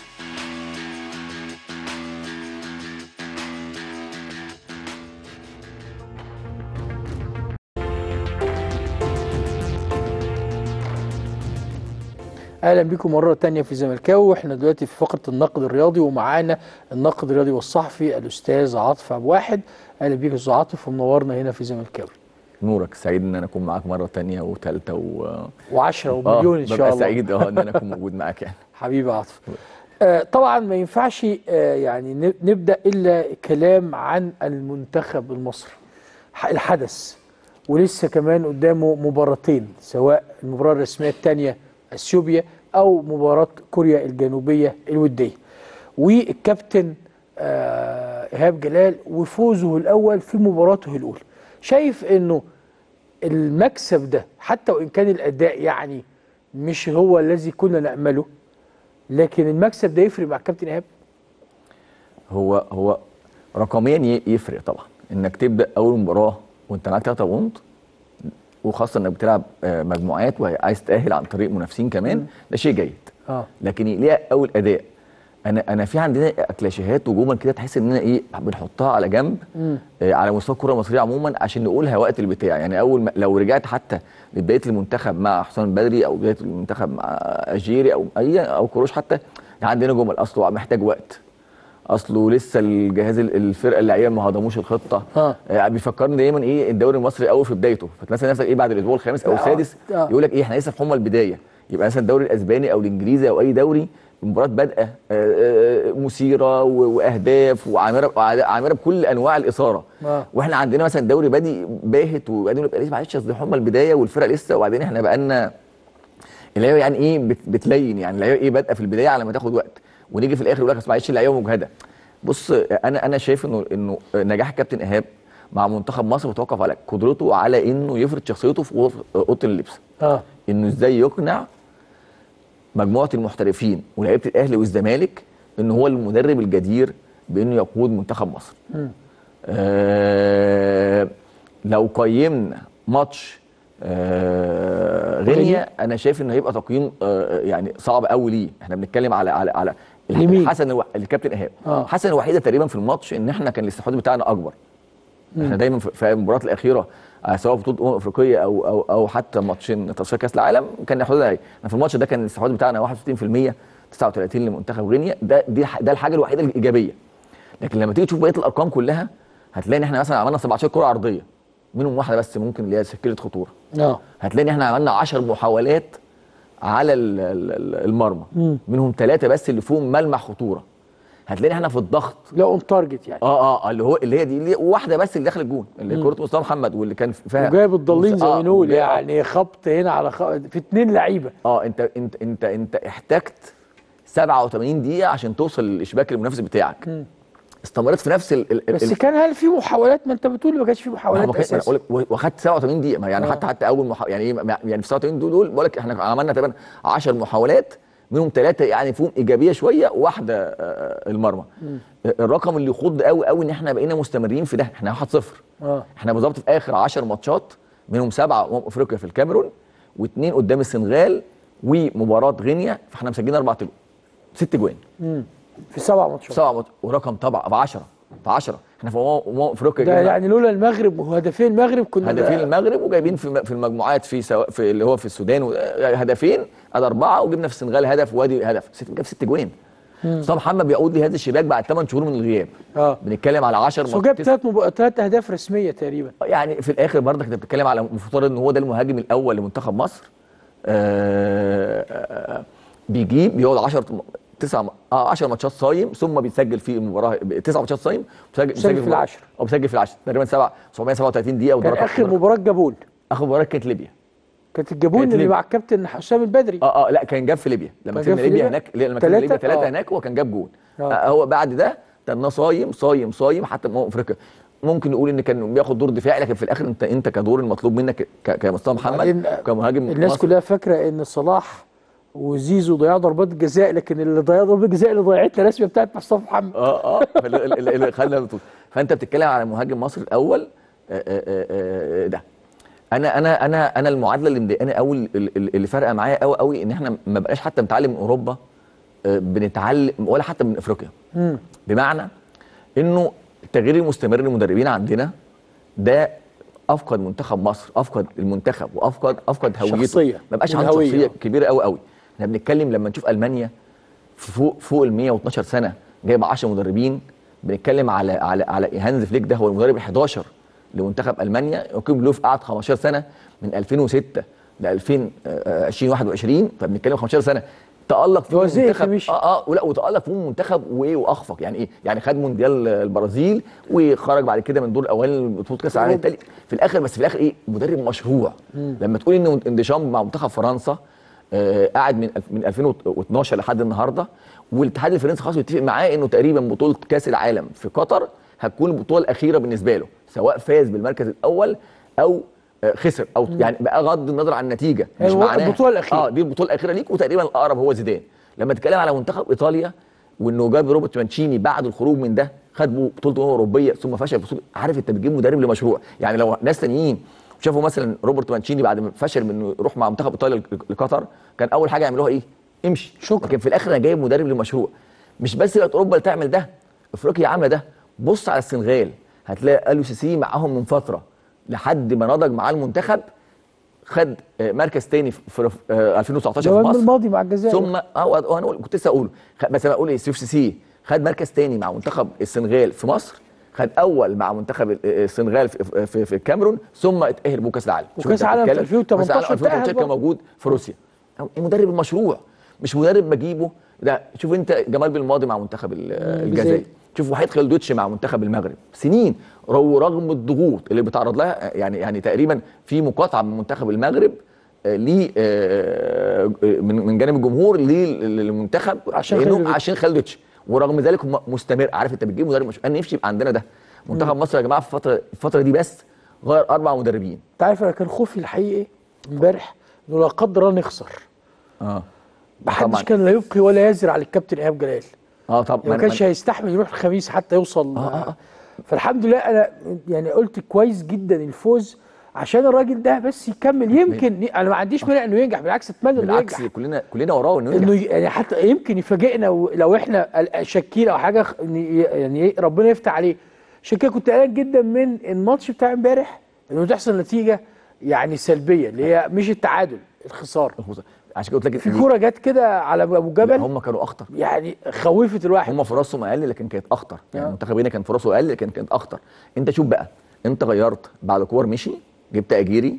Speaker 1: اهلا بكم مره تانية في زملكاوي واحنا دلوقتي في فقره النقد الرياضي ومعانا الناقد الرياضي والصحفي الاستاذ عاطف ابو واحد اهلا بيك يا استاذ عاطف ومنورنا هنا في زملكاوي
Speaker 20: نورك سعيد ان انا اكون معاك مره تانية وثالثه و...
Speaker 1: وعشرة ومليون ان شاء
Speaker 20: ببقى
Speaker 1: الله
Speaker 20: سعيد اه ان انا اكون موجود معاك يعني
Speaker 1: حبيبي عاطف آه طبعا ما ينفعش آه يعني ن- نبدا الا كلام عن المنتخب المصري ح- الحدث ولسه كمان قدامه مباراتين سواء المباراه الرسميه الثانيه اثيوبيا او مباراه كوريا الجنوبيه الوديه والكابتن آه ايهاب جلال وفوزه الاول في مباراته الاولى شايف انه المكسب ده حتى وان كان الاداء يعني مش هو الذي كنا نامله لكن المكسب ده يفرق مع الكابتن ايهاب
Speaker 20: هو هو رقميا ي- يفرق طبعا انك تبدا اول مباراه وانت معاك 3 بونت وخاصه انك بتلعب آه، مجموعات وعايز تاهل عن طريق منافسين كمان ده شيء جيد
Speaker 1: اه
Speaker 20: لكن ليه اول اداء انا انا في عندنا كلاشيهات وجمل كده تحس اننا ايه بنحطها على جنب
Speaker 1: مم.
Speaker 20: آه، على مستوى الكره المصريه عموما عشان نقولها وقت البتاع يعني اول ما لو رجعت حتى لبدايه المنتخب مع حسام بدري او بدايه المنتخب مع اجيري او اي او كروش حتى يعني عندنا جمل اصله محتاج وقت اصله لسه الجهاز ال- الفرقه اللعيبه ما هضموش الخطه
Speaker 1: ها.
Speaker 20: آه بيفكرني دايما ايه الدوري المصري اول في بدايته فتلاقي نفسك ايه بعد الاسبوع الخامس او
Speaker 1: آه،
Speaker 20: السادس
Speaker 1: آه.
Speaker 20: يقول لك ايه احنا لسه في حمى البدايه يبقى مثلا الدوري الاسباني او الانجليزي او اي دوري المباراه بادئه آه، آه، مثيره و- واهداف وعامره عامره بكل انواع الاثاره
Speaker 1: آه.
Speaker 20: واحنا عندنا مثلا دوري بادئ باهت وبعدين يبقى لسه معلش اصل حمى البدايه والفرق لسه وبعدين احنا بقالنا اللعيبه يعني ايه بت بتلين يعني اللعيبه ايه بادئه في البدايه على ما تاخد وقت ونيجي في الاخر يقول لك أصل معلش اللعيبه مجهده بص انا انا شايف انه انه نجاح الكابتن ايهاب مع منتخب مصر بيتوقف على قدرته على انه يفرض شخصيته في غرف- اوضه اللبس
Speaker 1: اه
Speaker 20: انه ازاي يقنع مجموعه المحترفين ولاعيبه الاهلي والزمالك ان هو المدرب الجدير بانه يقود منتخب مصر
Speaker 1: مم.
Speaker 20: آه لو قيمنا ماتش آه غينيا انا شايف انه هيبقى تقييم آه يعني صعب قوي ليه احنا بنتكلم على على على
Speaker 1: لمين؟
Speaker 20: الحسن الو... الكابتن ايهاب
Speaker 1: آه.
Speaker 20: حسن الوحيده تقريبا في الماتش ان احنا كان الاستحواذ بتاعنا اكبر
Speaker 1: مم.
Speaker 20: احنا دايما في- في المباريات الاخيره آه، سواء في بطوله الامم الافريقيه او او او حتى ماتشين تصفيات كاس العالم كان الاستحواذ ايه احنا في الماتش ده كان الاستحواذ بتاعنا 61% 39 لمنتخب غينيا ده دي ح- ده الحاجه الوحيده الايجابيه لكن لما تيجي تشوف بقيه الارقام كلها هتلاقي ان احنا مثلا عملنا 17 كره عرضيه منهم واحده بس ممكن اللي هي سكيله خطوره
Speaker 1: اه
Speaker 20: هتلاقي ان احنا عملنا 10 محاولات على ال- ال- ال- المرمى
Speaker 1: مم.
Speaker 20: منهم ثلاثه بس اللي فيهم ملمح خطوره هتلاقي احنا في الضغط
Speaker 1: لا اون تارجت يعني
Speaker 20: اه اه اللي هو اللي هي دي اللي واحده بس اللي دخل الجون اللي
Speaker 1: مم.
Speaker 20: كره مصطفى محمد واللي كان فيها
Speaker 1: وجايب الضالين زي ما
Speaker 20: آه،
Speaker 1: بنقول
Speaker 20: وجاي-
Speaker 1: يعني خبط هنا على خبط في اتنين لعيبه
Speaker 20: اه انت انت انت انت احتجت 87 دقيقه عشان توصل للاشباك المنافس بتاعك
Speaker 1: مم.
Speaker 20: استمرت في نفس ال ال-
Speaker 1: بس
Speaker 20: ال-
Speaker 1: كان هل في محاولات ما انت بتقول ما كانش في
Speaker 20: ما
Speaker 1: محاولات
Speaker 20: هو كان- أنا
Speaker 1: اساسا
Speaker 20: أقول لك واخدت 87 دقيقه ما يعني
Speaker 1: آه.
Speaker 20: حتى حتى اول محا... يعني ايه ما- يعني في 87 دول دول بقول لك احنا عملنا تقريبا 10 محاولات منهم ثلاثه يعني فيهم ايجابيه شويه واحده آه، المرمى
Speaker 1: مم.
Speaker 20: الرقم اللي يخض قوي قوي ان احنا بقينا مستمرين في ده احنا 1-0
Speaker 1: اه
Speaker 20: احنا بالظبط في اخر 10 ماتشات منهم سبعه امم افريقيا في الكاميرون واثنين قدام السنغال ومباراه غينيا فاحنا مسجلين اربع تجوان ست جوان
Speaker 1: مم. في سبع ماتشات
Speaker 20: سبعه ماتش ورقم طبعا في 10 في 10 احنا في امم أمم افريقيا
Speaker 1: ده
Speaker 20: جبنا
Speaker 1: يعني لولا المغرب وهدفين المغرب كنا
Speaker 20: هدفين المغرب وجايبين في في المجموعات في سواء في اللي هو في السودان و- هدفين ادي اربعه وجبنا في السنغال هدف وادي هدف ست جاب ست جوان
Speaker 1: مم.
Speaker 20: مصطفى محمد بيعود لهذا الشباك بعد 8 شهور من الغياب
Speaker 1: اه
Speaker 20: بنتكلم على 10
Speaker 1: بس هو جاب ثلاث مب... ثلاث اهداف رسميه تقريبا
Speaker 20: يعني في الاخر برضك انت بتتكلم على مفترض ان هو ده المهاجم الاول لمنتخب مصر آه، آه، بيجيب بيقعد 10 تسع اه 10 ماتشات صايم ثم بيسجل في المباراه تسع ماتشات صايم بيسجل
Speaker 1: بيسجل في العشر.
Speaker 20: او بيسجل في العشر تقريبا 7 737 دقيقه
Speaker 1: كان
Speaker 20: ودرجة-
Speaker 1: اخر مباراه جابون
Speaker 20: اخر مباراه كانت ليبيا
Speaker 1: كانت الجابون
Speaker 20: كانت
Speaker 1: اللي
Speaker 20: ليبيا.
Speaker 1: مع الكابتن حسام البدري
Speaker 20: اه اه لا كان جاب في ليبيا لما
Speaker 1: كان جاب
Speaker 20: كسبنا
Speaker 1: في
Speaker 20: ليبيا
Speaker 1: ليبيا؟
Speaker 20: هناك لما كسبنا ليبيا
Speaker 1: تلاتة؟
Speaker 20: ثلاثه
Speaker 1: آه.
Speaker 20: هناك هو كان جاب جول
Speaker 1: آه.
Speaker 20: آه هو بعد ده تناه صايم صايم صايم حتى في افريقيا ممكن نقول ان كان بياخد دور دفاعي لكن في الاخر انت انت كدور المطلوب منك ك- كمصطفى محمد
Speaker 1: وبعدين
Speaker 20: كمهاجم
Speaker 1: الناس
Speaker 20: مصر.
Speaker 1: كلها فاكره ان صلاح وزيزو ضيعوا ضربات جزاء لكن اللي ضيع ضربات جزاء اللي ضيعتنا رسميه بتاعت مصطفى محمد
Speaker 20: اه اه فال- ال- ال- اللي خلى البطوله فانت بتتكلم على مهاجم مصر الاول آه، آه، آه، آه، ده انا انا انا انا المعادله اللي مضايقاني قوي اللي فارقه معايا قوي قوي ان احنا ما بقاش حتى بنتعلم من اوروبا آه، بنتعلم ولا حتى من افريقيا
Speaker 1: مم.
Speaker 20: بمعنى انه التغيير المستمر للمدربين عندنا ده افقد منتخب مصر افقد المنتخب وافقد افقد هويته
Speaker 1: شخصية.
Speaker 20: ما بقاش عنده
Speaker 1: والهوية.
Speaker 20: شخصيه كبيره قوي قوي احنا بنتكلم لما نشوف المانيا في فوق فوق ال 112 سنه جايب 10 مدربين بنتكلم على على على هانز فليك ده هو المدرب ال 11 لمنتخب المانيا يوكيم لوف قعد 15 سنه من 2006 ل 2021 فبنتكلم 15 سنه تألق في
Speaker 1: هو زهق
Speaker 20: المنتخب
Speaker 1: فمشي.
Speaker 20: اه اه ولا وتألق في منتخب وايه واخفق يعني ايه يعني خد مونديال البرازيل وخرج بعد كده من دور الاول بطوله كاس العالم التالي في الاخر بس في الاخر ايه مدرب مشروع
Speaker 1: مم.
Speaker 20: لما تقول ان ان ديشامب مع منتخب فرنسا آه قاعد من الف- من 2012 لحد النهارده والاتحاد الفرنسي خلاص بيتفق معاه انه تقريبا بطوله كاس العالم في قطر هتكون البطوله الاخيره بالنسبه له سواء فاز بالمركز الاول او آه، خسر او
Speaker 1: مم.
Speaker 20: يعني بقى غض النظر عن النتيجه مش
Speaker 1: هو
Speaker 20: معناها
Speaker 1: البطولة الأخيرة.
Speaker 20: اه دي البطوله الاخيره ليك وتقريبا الاقرب هو زيدان لما تتكلم على منتخب ايطاليا وانه جاب روبرت مانشيني بعد الخروج من ده خد بطوله امم اوروبيه ثم فشل في بطوله عارف انت بتجيب مدرب لمشروع يعني لو ناس تانيين شافوا مثلا روبرت مانشيني بعد ما فشل من انه يروح مع منتخب ايطاليا لق- لقطر كان اول حاجه يعملوها ايه؟ امشي شكرا لكن في الاخر انا جايب مدرب لمشروع مش بس بقت اوروبا اللي تعمل ده افريقيا عامله ده بص على السنغال هتلاقي الو سي سي معاهم من فتره لحد ما نضج معاه المنتخب خد آه، مركز تاني في في- آه، 2019 في
Speaker 1: جواب
Speaker 20: مصر
Speaker 1: الماضي مع الجزائر
Speaker 20: ثم اه آه، انا كنت لسه اقوله خ- بس انا اقول ايه سيف سي سي خد مركز تاني مع منتخب السنغال في مصر خد اول مع منتخب ال- السنغال في, في, في الكاميرون ثم اتاهل بكاس العالم شوف
Speaker 1: وكأس
Speaker 20: أنت
Speaker 1: العالم في
Speaker 20: بتتكلم.
Speaker 1: 2018
Speaker 20: كأس العالم 2018
Speaker 1: اتأهل
Speaker 20: كان
Speaker 1: برضه.
Speaker 20: موجود في روسيا المدرب المشروع مش مدرب بجيبه ده شوف انت جمال بالماضي مع منتخب ال- الجزائر
Speaker 1: الجزائر.
Speaker 20: شوف وحيد خلدوتش مع منتخب المغرب سنين رو- رغم الضغوط اللي بيتعرض لها يعني يعني تقريبا في مقاطعه من منتخب المغرب آه، ليه آه، من من جانب الجمهور ليه للمنتخب
Speaker 1: عشان
Speaker 20: لأنه-
Speaker 1: خالد
Speaker 20: عشان خالدوتش ورغم ذلك هم مستمر عارف انت بتجيب مدرب مش انا نفسي يبقى عندنا ده منتخب
Speaker 1: مم.
Speaker 20: مصر يا جماعه في الفتره الفتره دي بس غير اربع مدربين
Speaker 1: انت عارف انا كان خوفي الحقيقي امبارح انه لا قدر الله نخسر
Speaker 20: اه
Speaker 1: محدش
Speaker 20: طبعاً.
Speaker 1: كان لا يبقي ولا يزرع على الكابتن ايهاب جلال
Speaker 20: اه طبعا
Speaker 1: ما كانش هيستحمل يروح الخميس حتى يوصل آه آه. فالحمد لله انا يعني قلت كويس جدا الفوز عشان الراجل ده بس يكمل يمكن انا ما عنديش مانع انه ينجح بالعكس اتمنى انه
Speaker 20: بالعكس
Speaker 1: ينجح
Speaker 20: كلنا كلنا وراه انه
Speaker 1: انه
Speaker 20: ينجح
Speaker 1: ي- يعني حتى يمكن يفاجئنا و- لو احنا قل- شاكين او حاجه خ- إن ي- يعني إيه ربنا يفتح عليه عشان كده كنت قلقان جدا من الماتش بتاع امبارح انه تحصل نتيجه يعني سلبيه اللي هي مش التعادل الخساره
Speaker 20: عشان كده قلت لك
Speaker 1: في كوره جت كده على ابو جبل
Speaker 20: هم كانوا اخطر
Speaker 1: يعني خوفت الواحد
Speaker 20: هم فرصهم اقل لكن كانت اخطر يعني
Speaker 1: آه.
Speaker 20: المنتخب هنا كان فرصه اقل لكن كانت اخطر انت شوف بقى انت غيرت بعد كور مشي جبت اجيري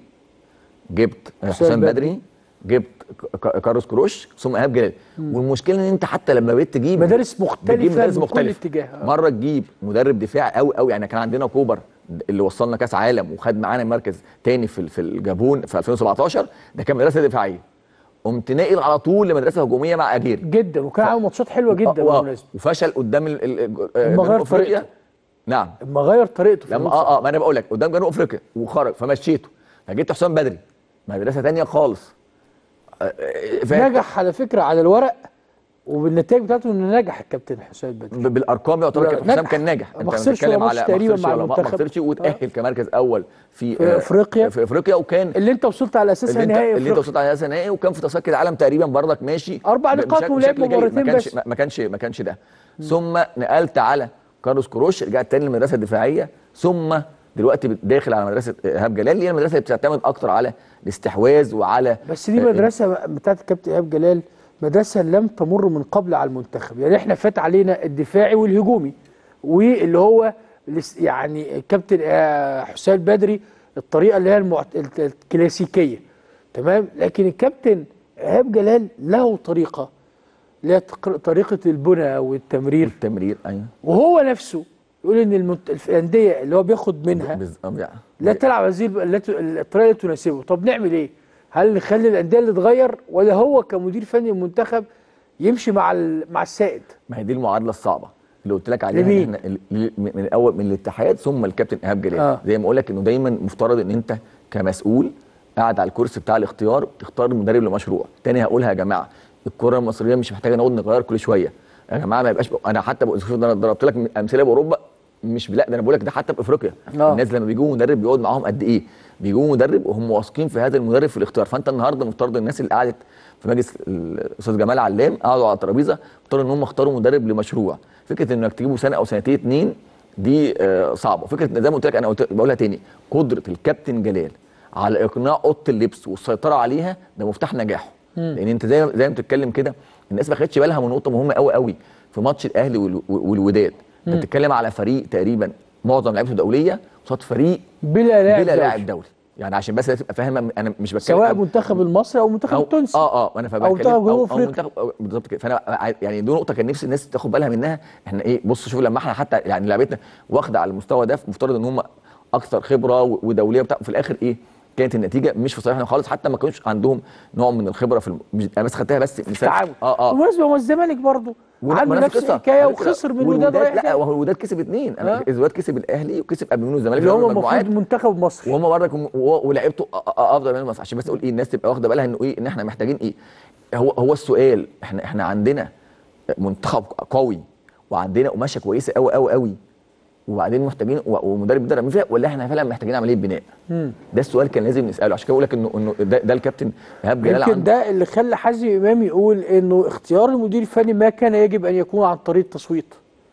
Speaker 20: جبت
Speaker 1: حسام
Speaker 20: حسام
Speaker 1: بدري.
Speaker 20: بدري جبت ك- ك- كارلوس كروش ثم ايهاب جلال والمشكله ان انت حتى لما بقيت تجيب
Speaker 1: مدارس مختلفة
Speaker 20: بتجيب مدارس
Speaker 1: من كل
Speaker 20: مختلفه
Speaker 1: اتجاه. آه.
Speaker 20: مره تجيب مدرب دفاعي قوي قوي يعني كان عندنا كوبر اللي وصلنا كاس عالم وخد معانا مركز تاني في في الجابون في 2017 ده كان مدرسه دفاعيه قمت ناقل على طول لمدرسه هجوميه مع اجيري
Speaker 1: جدا وكان عامل ماتشات حلوه جدا
Speaker 20: آه،
Speaker 1: بالمناسبه
Speaker 20: وفشل قدام ال- ال- ال-
Speaker 1: لما
Speaker 20: جنوب
Speaker 1: غير
Speaker 20: افريقيا
Speaker 1: طريقته.
Speaker 20: نعم
Speaker 1: اما غير طريقته في
Speaker 20: لما
Speaker 1: النص.
Speaker 20: اه اه ما انا بقول لك قدام جنوب افريقيا وخرج فمشيته فجبت حسام بدري مدرسه تانية خالص آه، آه، فاهم؟
Speaker 1: نجح على فكره على الورق وبالنتائج بتاعته انه نجح الكابتن حسام بدري
Speaker 20: ب- بالارقام يعتبر كابتن حسام
Speaker 1: نجح.
Speaker 20: كان ناجح
Speaker 1: ما خسرش ولا ماتش
Speaker 20: ما
Speaker 1: تقريبا
Speaker 20: خسرش
Speaker 1: مع
Speaker 20: ولا- ما
Speaker 1: المنتخب.
Speaker 20: خسرش وتاهل كمركز اول في,
Speaker 1: في
Speaker 20: آه،
Speaker 1: افريقيا
Speaker 20: في افريقيا وكان
Speaker 1: اللي انت وصلت على اساسها
Speaker 20: اللي انت
Speaker 1: نهائي
Speaker 20: اللي انت
Speaker 1: افريقيا
Speaker 20: وصلت على اساس نهائي وكان في تصفيات كاس العالم تقريبا برضك ماشي
Speaker 1: أربع
Speaker 20: ب-
Speaker 1: نقاط
Speaker 20: بشكل-
Speaker 1: ولعب
Speaker 20: بشكل جيد.
Speaker 1: مباراتين
Speaker 20: ما كانش
Speaker 1: بس.
Speaker 20: ما كانش ما كانش ده ثم نقلت على كارلوس كروش رجعت تاني للمدرسه الدفاعيه ثم دلوقتي داخل على مدرسه ايهاب جلال اللي هي المدرسه اللي بتعتمد اكتر على الاستحواذ وعلى
Speaker 1: بس دي مدرسه بتاعت الكابتن ايهاب جلال مدرسه لم تمر من قبل على المنتخب يعني احنا فات علينا الدفاعي والهجومي واللي هو الاس- يعني الكابتن آه، حسام بدري الطريقه اللي هي المعت... الت- الكلاسيكيه تمام لكن الكابتن ايهاب جلال له طريقه اللي هي تق- طريقه البنى والتمرير
Speaker 20: التمرير ايوه
Speaker 1: وهو نفسه يقول ان المنت... الانديه اللي هو بياخد منها لا تلعب هذه الب- لا ت- الطريقه اللي تناسبه طب نعمل ايه هل نخلي الانديه اللي تغير ولا هو كمدير فني المنتخب يمشي مع ال... مع السائد
Speaker 20: ما هي دي المعادله الصعبه اللي قلت لك عليها
Speaker 1: لمين؟
Speaker 20: إن احنا ال- ال- من الاول من الاتحاد ثم الكابتن ايهاب جلال
Speaker 1: آه.
Speaker 20: زي ما اقول لك انه دايما مفترض ان انت كمسؤول قاعد على الكرسي بتاع الاختيار تختار مدرب لمشروع تاني هقولها يا جماعه الكره المصريه مش محتاجه نقعد نغير كل شويه يا جماعه ما يبقاش انا حتى بقول- شوف ده انا ضربت لك امثله باوروبا مش لا ده انا بقول لك ده حتى في افريقيا
Speaker 1: آه.
Speaker 20: الناس لما بيجوا مدرب بيقعد معاهم قد ايه بيجوا مدرب وهم واثقين في هذا المدرب في الاختيار فانت النهارده مفترض الناس اللي قعدت في مجلس الاستاذ جمال علام قعدوا على الترابيزه مفترض ان هم اختاروا مدرب لمشروع فكره انك تجيبه سنه او سنتين اتنين دي آه، صعبه فكره إن زي ما قلت لك انا قلت بقولها تاني قدره الكابتن جلال على اقناع اوضه اللبس والسيطره عليها ده مفتاح نجاحه
Speaker 1: مم.
Speaker 20: لان انت زي زي ما بتتكلم كده الناس ما خدتش بالها من نقطه مهمه قوي قوي في ماتش الاهلي وال- والوداد
Speaker 1: مم.
Speaker 20: انت بتتكلم على فريق تقريبا معظم لعيبته دوليه قصاد فريق
Speaker 1: بلا لاعب
Speaker 20: بلا
Speaker 1: دولي.
Speaker 20: لاعب دولي يعني عشان بس تبقى فاهم انا مش بتكلم
Speaker 1: سواء منتخب المصري او منتخب
Speaker 20: أو
Speaker 1: التونسي
Speaker 20: اه اه انا فبتكلم
Speaker 1: او منتخب جنوب
Speaker 20: او, أو
Speaker 1: افريقيا
Speaker 20: منتخب أو بالظبط كده فانا عاي- يعني دي نقطه كان نفسي الناس تاخد بالها منها احنا ايه بص شوف لما احنا حتى يعني لعبتنا واخده على المستوى ده مفترض ان هم اكثر خبره و- ودوليه بتاع في الاخر ايه كانت النتيجه مش في صالحنا خالص حتى ما كانوش عندهم نوع من الخبره في الم... مش انا بس خدتها بس مثال
Speaker 1: التعامل
Speaker 20: اه اه
Speaker 1: بالمناسبه هو الزمالك برضه
Speaker 20: ولا-
Speaker 1: عنده
Speaker 20: ما
Speaker 1: نفس
Speaker 20: القصة.
Speaker 1: الحكايه
Speaker 20: على فكرة
Speaker 1: وخسر من الوداد
Speaker 20: والوداد
Speaker 1: رايح
Speaker 20: لا
Speaker 1: جاي.
Speaker 20: هو الوداد كسب اثنين انا
Speaker 1: آه.
Speaker 20: الوداد كسب الاهلي وكسب قبل منه الزمالك
Speaker 1: اللي
Speaker 20: في
Speaker 1: هو
Speaker 20: المجموعات.
Speaker 1: المفروض منتخب مصر
Speaker 20: وهم برضك م- و- ولعبته أ- أ- افضل من مصر عشان بس اقول ايه الناس تبقى واخده بالها انه ايه ان احنا محتاجين ايه هو هو السؤال احنا احنا عندنا منتخب قوي وعندنا قماشه كويسه قوي قوي قوي وبعدين محتاجين و- ومدرب يقدر يعمل فيها ولا احنا فعلا محتاجين عمليه بناء
Speaker 1: مم.
Speaker 20: ده السؤال كان لازم نساله عشان كده بقول لك انه انه ده, ده الكابتن ايهاب جلال
Speaker 1: يمكن
Speaker 20: عنده
Speaker 1: ده اللي خلى حازم امام يقول انه اختيار المدير الفني ما كان يجب ان يكون عن طريق التصويت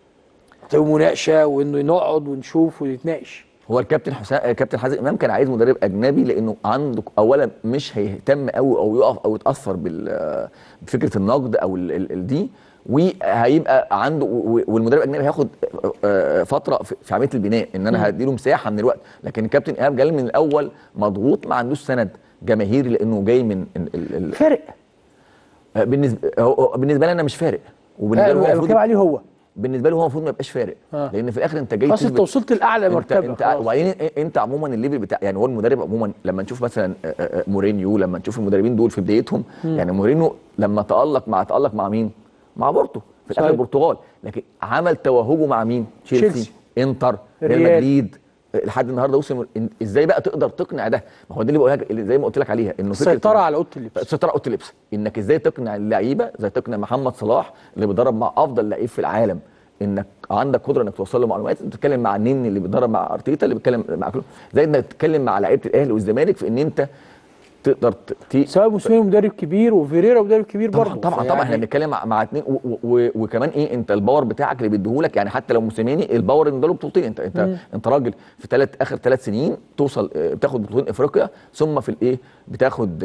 Speaker 1: مناقشه وانه نقعد ونشوف ونتناقش
Speaker 20: هو الكابتن حسام الكابتن حازم امام كان عايز مدرب اجنبي لانه عنده اولا مش هيهتم قوي او يقف او يتاثر بال- بفكره النقد او ال- ال- ال- دي وهيبقى عنده و- و- والمدرب الاجنبي هياخد آه، فتره في في عمليه البناء ان
Speaker 1: مم.
Speaker 20: انا هديله مساحه من الوقت لكن الكابتن ايهاب جلال من الاول مضغوط ما عندوش سند جماهيري لانه جاي من ال- ال- ال-
Speaker 1: فارق
Speaker 20: آه، بالنسبه هو- هو بالنسبه لي انا مش فارق وبالنسبه له هو
Speaker 1: انا
Speaker 20: المفروض
Speaker 1: بتكلم عليه هو
Speaker 20: بالنسبه له هو المفروض ما يبقاش فارق
Speaker 1: آه.
Speaker 20: لان في الاخر انت جاي
Speaker 1: خلاص انت
Speaker 20: تثبت-
Speaker 1: وصلت لاعلى
Speaker 20: انت
Speaker 1: مرتبه
Speaker 20: انت
Speaker 1: خلاص.
Speaker 20: وبعدين انت عموما الليفل بتاع يعني هو المدرب عموما لما نشوف مثلا آه، آه، مورينيو لما نشوف المدربين دول في بدايتهم
Speaker 1: مم.
Speaker 20: يعني مورينيو لما تالق مع تالق مع مين؟ مع بورتو في الاخر
Speaker 1: صحيح.
Speaker 20: البرتغال لكن عمل توهجه مع مين؟ تشيلسي
Speaker 1: تشيلسي.
Speaker 20: انتر ريال
Speaker 1: الريال.
Speaker 20: مدريد آه، لحد النهارده وصل إن- ازاي بقى تقدر تقنع ده؟ ما هو ده اللي بقولها لك- اللي زي ما قلت لك عليها انه فكره
Speaker 1: السيطره على اوضه اللبس
Speaker 20: السيطره على اوضه اللبس انك ازاي تقنع اللعيبه ازاي تقنع محمد صلاح اللي بيدرب مع افضل لعيب في العالم انك عندك قدره انك توصل له معلومات انت بتتكلم مع النني اللي بيتدرب مع ارتيتا اللي بيتكلم مع كله زي انك تتكلم مع لعيبه الاهلي والزمالك في ان انت تقدر ت...
Speaker 1: سواء موسيماني مدرب كبير وفيريرا مدرب كبير
Speaker 20: طبعا
Speaker 1: برضه
Speaker 20: طبعا طبعا احنا بنتكلم مع, مع اتنين و و و وكمان ايه انت الباور بتاعك اللي بيديهولك يعني حتى لو موسيماني الباور ان ده له بطولتين انت انت
Speaker 1: مم.
Speaker 20: انت راجل في ثلاث اخر ثلاث سنين توصل آه، بتاخد بطولتين افريقيا ثم في الايه بتاخد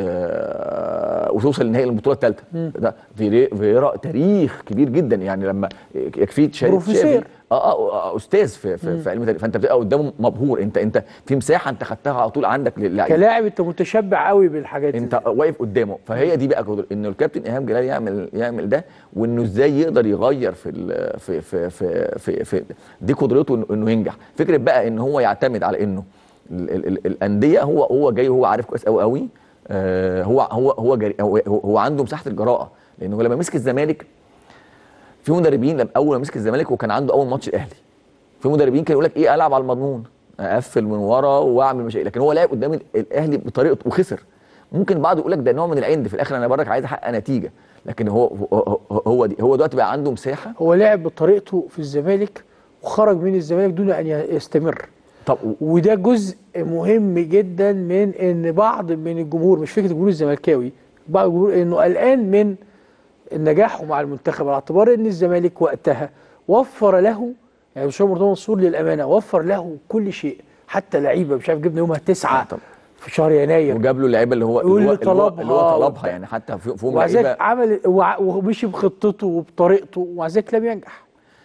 Speaker 20: آه، وتوصل لنهائي البطوله الثالثه
Speaker 1: مم.
Speaker 20: ده فيري- فيرا تاريخ كبير جدا يعني لما يكفيه تشارك
Speaker 1: بروفيسور.
Speaker 20: تشافي اه اه آه، استاذ في في,
Speaker 1: مم.
Speaker 20: في علم التاريخ فانت بتبقى قدامه مبهور انت انت في مساحه انت خدتها على طول عندك للعيب
Speaker 1: كلاعب انت متشبع قوي بالحاجات دي
Speaker 20: انت واقف قدامه فهي دي بقى قدر انه الكابتن ايهاب جلال يعمل يعمل ده وانه ازاي يقدر يغير في ال في في في في, في دي قدرته إنه- انه ينجح فكره بقى ان هو يعتمد على انه ال ال ال الانديه هو هو جاي هو عارف كويس قوي قوي آه هو هو هو, جري هو, هو عنده مساحه الجراءه لانه لما مسك الزمالك في مدربين لما اول ما مسك الزمالك وكان عنده اول ماتش الاهلي في مدربين كانوا يقول لك ايه العب على المضمون اقفل من ورا واعمل مشاكل لكن هو لعب قدام ال- الاهلي بطريقته وخسر ممكن بعض يقول لك ده نوع من العند في الاخر انا برك عايز احقق نتيجه لكن هو هو هو, دي هو دلوقتي بقى عنده مساحه
Speaker 1: هو لعب بطريقته في الزمالك وخرج من الزمالك دون ان يستمر
Speaker 20: طب
Speaker 1: وده جزء مهم جدا من ان بعض من الجمهور مش فكره الجمهور الزملكاوي بعض الجمهور انه قلقان من نجاحه مع المنتخب على اعتبار ان الزمالك وقتها وفر له يعني مش مرتضى منصور للامانه وفر له كل شيء حتى لعيبه مش عارف جبنا يومها تسعه في شهر يناير
Speaker 20: وجاب له اللعيبه اللي هو
Speaker 1: واللي
Speaker 20: اللي هو, اللي هو,
Speaker 1: طلبها
Speaker 20: اللي هو طلبها
Speaker 1: وبتاع.
Speaker 20: يعني حتى في فيهم
Speaker 1: ومع ذلك
Speaker 20: لعيبه
Speaker 1: عمل وع- ومشي بخطته وبطريقته ومع ذلك لم ينجح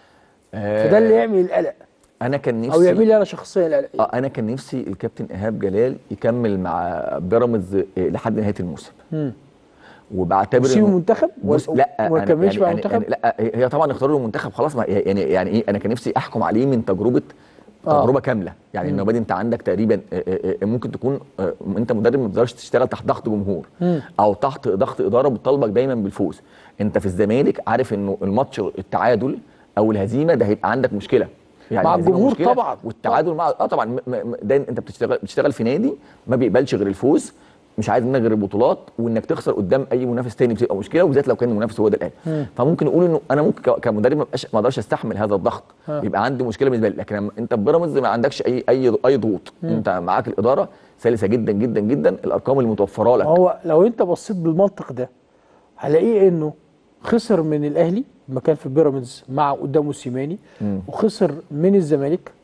Speaker 20: آه،
Speaker 1: فده اللي يعمل القلق
Speaker 20: انا كان نفسي
Speaker 1: او يعمل لي انا شخصيا القلق
Speaker 20: اه انا كان نفسي الكابتن ايهاب جلال يكمل مع بيراميدز آه، لحد نهايه الموسم
Speaker 1: مم.
Speaker 20: وبعتبر
Speaker 1: ويسيب
Speaker 20: إنه-
Speaker 1: المنتخب
Speaker 20: بص
Speaker 1: ولا-
Speaker 20: لا
Speaker 1: وما
Speaker 20: أنا
Speaker 1: يكملش مع
Speaker 20: يعني
Speaker 1: المنتخب؟
Speaker 20: يعني لا هي طبعا اختاروا له المنتخب خلاص ما يعني يعني ايه انا كان نفسي احكم عليه من تجربه
Speaker 1: آه.
Speaker 20: تجربه كامله يعني
Speaker 1: مم.
Speaker 20: النوبه دي انت عندك تقريبا آه، آه، آه، ممكن تكون آه، انت مدرب ما بتقدرش تشتغل تحت ضغط جمهور
Speaker 1: مم.
Speaker 20: او تحت ضغط اداره بتطالبك دايما بالفوز انت في الزمالك عارف انه الماتش التعادل او الهزيمه ده هيبقى عندك مشكله
Speaker 1: مع
Speaker 20: الهزيمة
Speaker 1: الجمهور
Speaker 20: مشكلة،
Speaker 1: طبعا.
Speaker 20: والتعادل مع اه طبعا م- م- ده انت بتشتغل بتشتغل في نادي ما بيقبلش غير الفوز مش عايز منك غير البطولات وانك تخسر قدام اي منافس تاني بتبقى مشكله وبالذات لو كان المنافس هو ده الاهلي
Speaker 1: مم.
Speaker 20: فممكن نقول انه انا ممكن ك- كمدرب ما أبقاش- ما اقدرش استحمل هذا الضغط
Speaker 1: آه.
Speaker 20: بيبقى عندي مشكله بالنسبه لي لكن لما انت في بيراميدز ما عندكش اي اي اي ضغوط
Speaker 1: مم.
Speaker 20: انت معاك الاداره سلسه جدا جدا جدا الارقام اللي متوفره لك
Speaker 1: هو لو انت بصيت بالمنطق ده هلاقيه انه خسر من الاهلي لما كان في بيراميدز مع قدام موسيماني
Speaker 20: مم.
Speaker 1: وخسر من الزمالك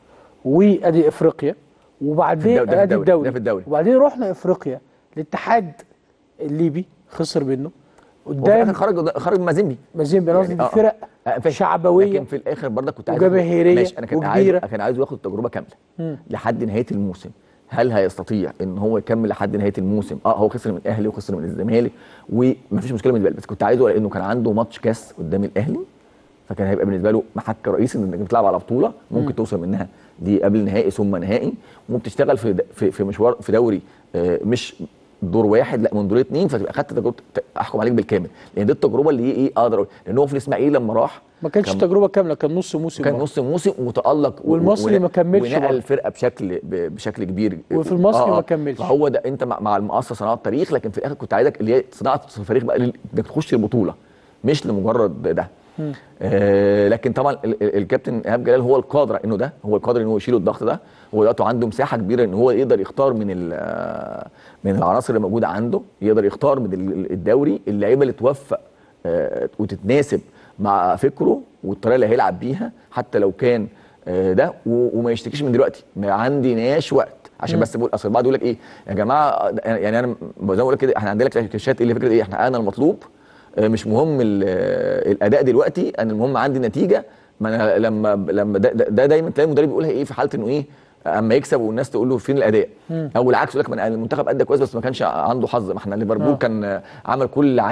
Speaker 1: وادي افريقيا وبعدين
Speaker 20: في الدوري- ده في
Speaker 1: ادي
Speaker 20: الدوري،
Speaker 1: الدوري
Speaker 20: ده في الدوري.
Speaker 1: وبعدين رحنا افريقيا الاتحاد الليبي خسر منه
Speaker 20: وفي الآخر
Speaker 1: قدام
Speaker 20: خرج خرج مازيمبي
Speaker 1: مازيمبي انا قصدي
Speaker 20: يعني
Speaker 1: دي فرق
Speaker 20: آه، فاهم.
Speaker 1: شعبويه
Speaker 20: لكن في الاخر برضك كنت عايز
Speaker 1: وجماهيرية
Speaker 20: ماشي انا كان عايز
Speaker 1: وكبيرة.
Speaker 20: كان عايز ياخد تجربه كامله
Speaker 1: مم.
Speaker 20: لحد نهايه الموسم هل هيستطيع ان هو يكمل لحد نهايه الموسم اه هو خسر من الاهلي وخسر من الزمالك ومفيش مشكله بالنسبه لي بس كنت عايزه لانه كان عنده ماتش كاس قدام الاهلي فكان هيبقى بالنسبه له محك رئيسي انك بتلعب على بطوله ممكن
Speaker 1: مم.
Speaker 20: توصل منها دي قبل نهائي ثم نهائي وبتشتغل في د- في, في مشوار في دوري آه، مش دور واحد لا من دور اتنين فتبقى خدت تجربه ت- احكم عليك بالكامل لان دي التجربه اللي هي ايه اقدر أقول. لان هو في الاسماعيلي لما راح
Speaker 1: ما كانش
Speaker 20: كان-
Speaker 1: تجربه كامله كان نص موسم
Speaker 20: كان
Speaker 1: برضه.
Speaker 20: نص موسم وتالق و-
Speaker 1: والمصري
Speaker 20: ون-
Speaker 1: ما كملش
Speaker 20: ونقل
Speaker 1: برضه.
Speaker 20: الفرقه بشكل ب- بشكل كبير
Speaker 1: وفي المصري ما كملش.
Speaker 20: فهو ده انت مع, مع المقصه صناعه تاريخ لكن في الاخر كنت عايزك اللي هي صناعه التاريخ بقى لل- انك تخش البطوله مش لمجرد ده
Speaker 1: مم.
Speaker 20: آه لكن طبعا ال- ال- الكابتن ايهاب جلال هو القادر انه ده هو القادر ان هو يشيل الضغط ده هو دلوقتي عنده مساحه كبيره ان هو يقدر يختار من ال- آه، من العناصر اللي موجوده عنده يقدر يختار من ال- الدوري اللعيبه اللي توفق آه، وتتناسب مع فكره والطريقه اللي هيلعب بيها حتى لو كان آه، ده و- وما يشتكيش من دلوقتي ما عندناش وقت عشان
Speaker 1: مم.
Speaker 20: بس بقول اصل البعض يقول لك ايه يا جماعه آه، يعني انا زي ما بقول لك كده احنا عندنا كلاشات اللي فكره ايه احنا انا المطلوب آه، مش مهم ال- آه، الاداء دلوقتي انا المهم عندي نتيجه ما انا لما لما ده, ده, ده دايما تلاقي المدرب يقولها ايه في حاله انه ايه اما يكسب والناس تقول له فين الاداء
Speaker 1: مم.
Speaker 20: او العكس يقول لك ما أنا المنتخب ادى كويس بس ما كانش عنده حظ ما احنا ليفربول
Speaker 1: آه.
Speaker 20: كان آه، عمل كل اللي عليه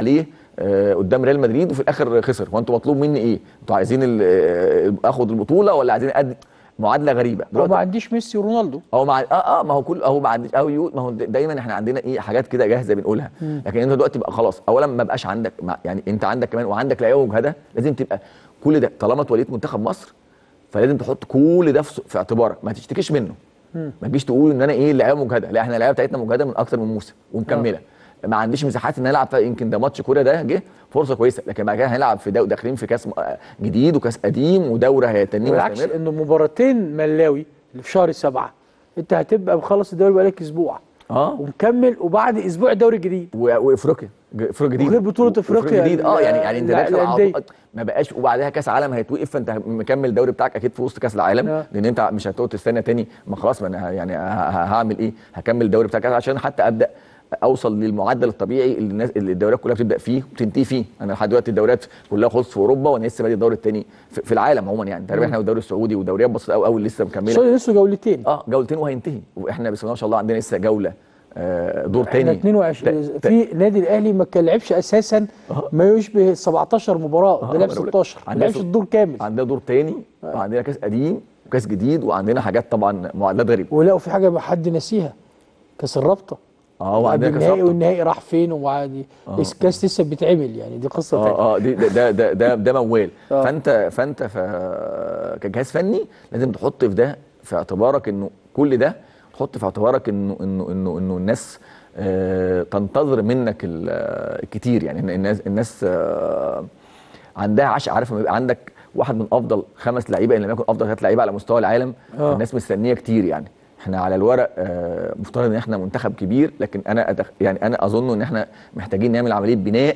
Speaker 20: آه، قدام ريال مدريد وفي الاخر خسر وانتوا مطلوب مني ايه انتوا عايزين ال- آه، اخد البطوله ولا عايزين أقدم معادله غريبه
Speaker 1: هو ما عنديش ميسي ورونالدو
Speaker 20: هو مع اه اه ما هو كل هو ما عنديش او يو ما هو دايما احنا عندنا ايه حاجات كده جاهزه بنقولها
Speaker 1: مم.
Speaker 20: لكن انت دلوقتي بقى خلاص اولا ما بقاش عندك مع يعني انت عندك كمان وعندك لعيبه مجهده لازم تبقى كل ده طالما اتوليت منتخب مصر فلازم تحط كل ده في في اعتبارك ما تشتكيش منه
Speaker 1: مم.
Speaker 20: ما تجيش تقول ان انا ايه اللعيبه مجهده لا احنا اللعيبه بتاعتنا مجهده من اكتر من موسم ومكمله ما عنديش مساحات ان أنا العب فيها يمكن ده ماتش كوره ده جه فرصه كويسه لكن بعد كده هنلعب في دو داخلين في كاس م- جديد وكاس قديم ودوره هيتنيه
Speaker 1: بالعكس انه مباراتين ملاوي اللي في شهر سبعة انت هتبقى مخلص الدوري بقالك اسبوع
Speaker 20: اه
Speaker 1: ومكمل وبعد اسبوع الدوري الجديد
Speaker 20: و- وافريقيا ج- افريقيا جديد
Speaker 1: وغير بطولة افريقيا
Speaker 20: جديد اه يعني يعني انت
Speaker 1: ال-
Speaker 20: داخل على
Speaker 1: الأندية.
Speaker 20: طول- ما بقاش وبعدها كاس عالم هيتوقف فانت مكمل الدوري بتاعك اكيد في وسط كاس العالم
Speaker 1: آه.
Speaker 20: لان انت مش هتقعد تستنى تاني ما خلاص ما انا ه- يعني ه- ه- هعمل ايه هكمل الدوري بتاعك عشان حتى ابدا اوصل للمعدل الطبيعي اللي الناس اللي الدوريات كلها بتبدا فيه وبتنتهي فيه انا لحد دلوقتي الدوريات كلها خلصت في اوروبا وانا لسه بادئ الدوري الثاني في, في العالم عموما يعني تقريبا
Speaker 1: مم.
Speaker 20: احنا والدوري السعودي ودوريات بسيطه قوي قوي لسه مكمله
Speaker 1: السعودي لسه جولتين
Speaker 20: اه جولتين وهينتهي واحنا بسم الله ما شاء الله عندنا لسه جوله آه دور
Speaker 1: احنا
Speaker 20: تاني
Speaker 1: 22
Speaker 20: ت- ت-
Speaker 1: في نادي الاهلي ما كان لعبش اساسا ما يشبه 17 مباراه ده لعب
Speaker 20: أنا بقول لك
Speaker 1: 16 ما
Speaker 20: عندنا
Speaker 1: لعبش
Speaker 20: ست-
Speaker 1: الدور كامل
Speaker 20: عندنا دور تاني وعندنا كاس قديم وكاس جديد وعندنا حاجات طبعا معادلات غريبه
Speaker 1: ولقوا في حاجه ما حد نسيها كاس الرابطه
Speaker 20: اه وعندنا كاس
Speaker 1: النهائي
Speaker 20: رابطه
Speaker 1: والنهائي راح فين وبعد
Speaker 20: آه.
Speaker 1: الكاس لسه بيتعمل يعني دي قصه ثانيه
Speaker 20: اه اه دي ده ده ده, ده, ده موال
Speaker 1: آه.
Speaker 20: فانت فانت ف كجهاز فني لازم تحط في ده في اعتبارك انه كل ده تحط في اعتبارك انه انه انه انه الناس آه تنتظر منك ال- آه، الكتير يعني إن الناس الناس آه عندها عشق عارف لما يبقى عندك واحد من افضل خمس لعيبه ان لم يكن افضل ثلاث لعيبه على مستوى العالم
Speaker 1: آه.
Speaker 20: الناس مستنيه كتير يعني احنا على الورق آه، مفترض ان احنا منتخب كبير لكن انا أتخ... يعني انا اظن ان احنا محتاجين نعمل عمليه بناء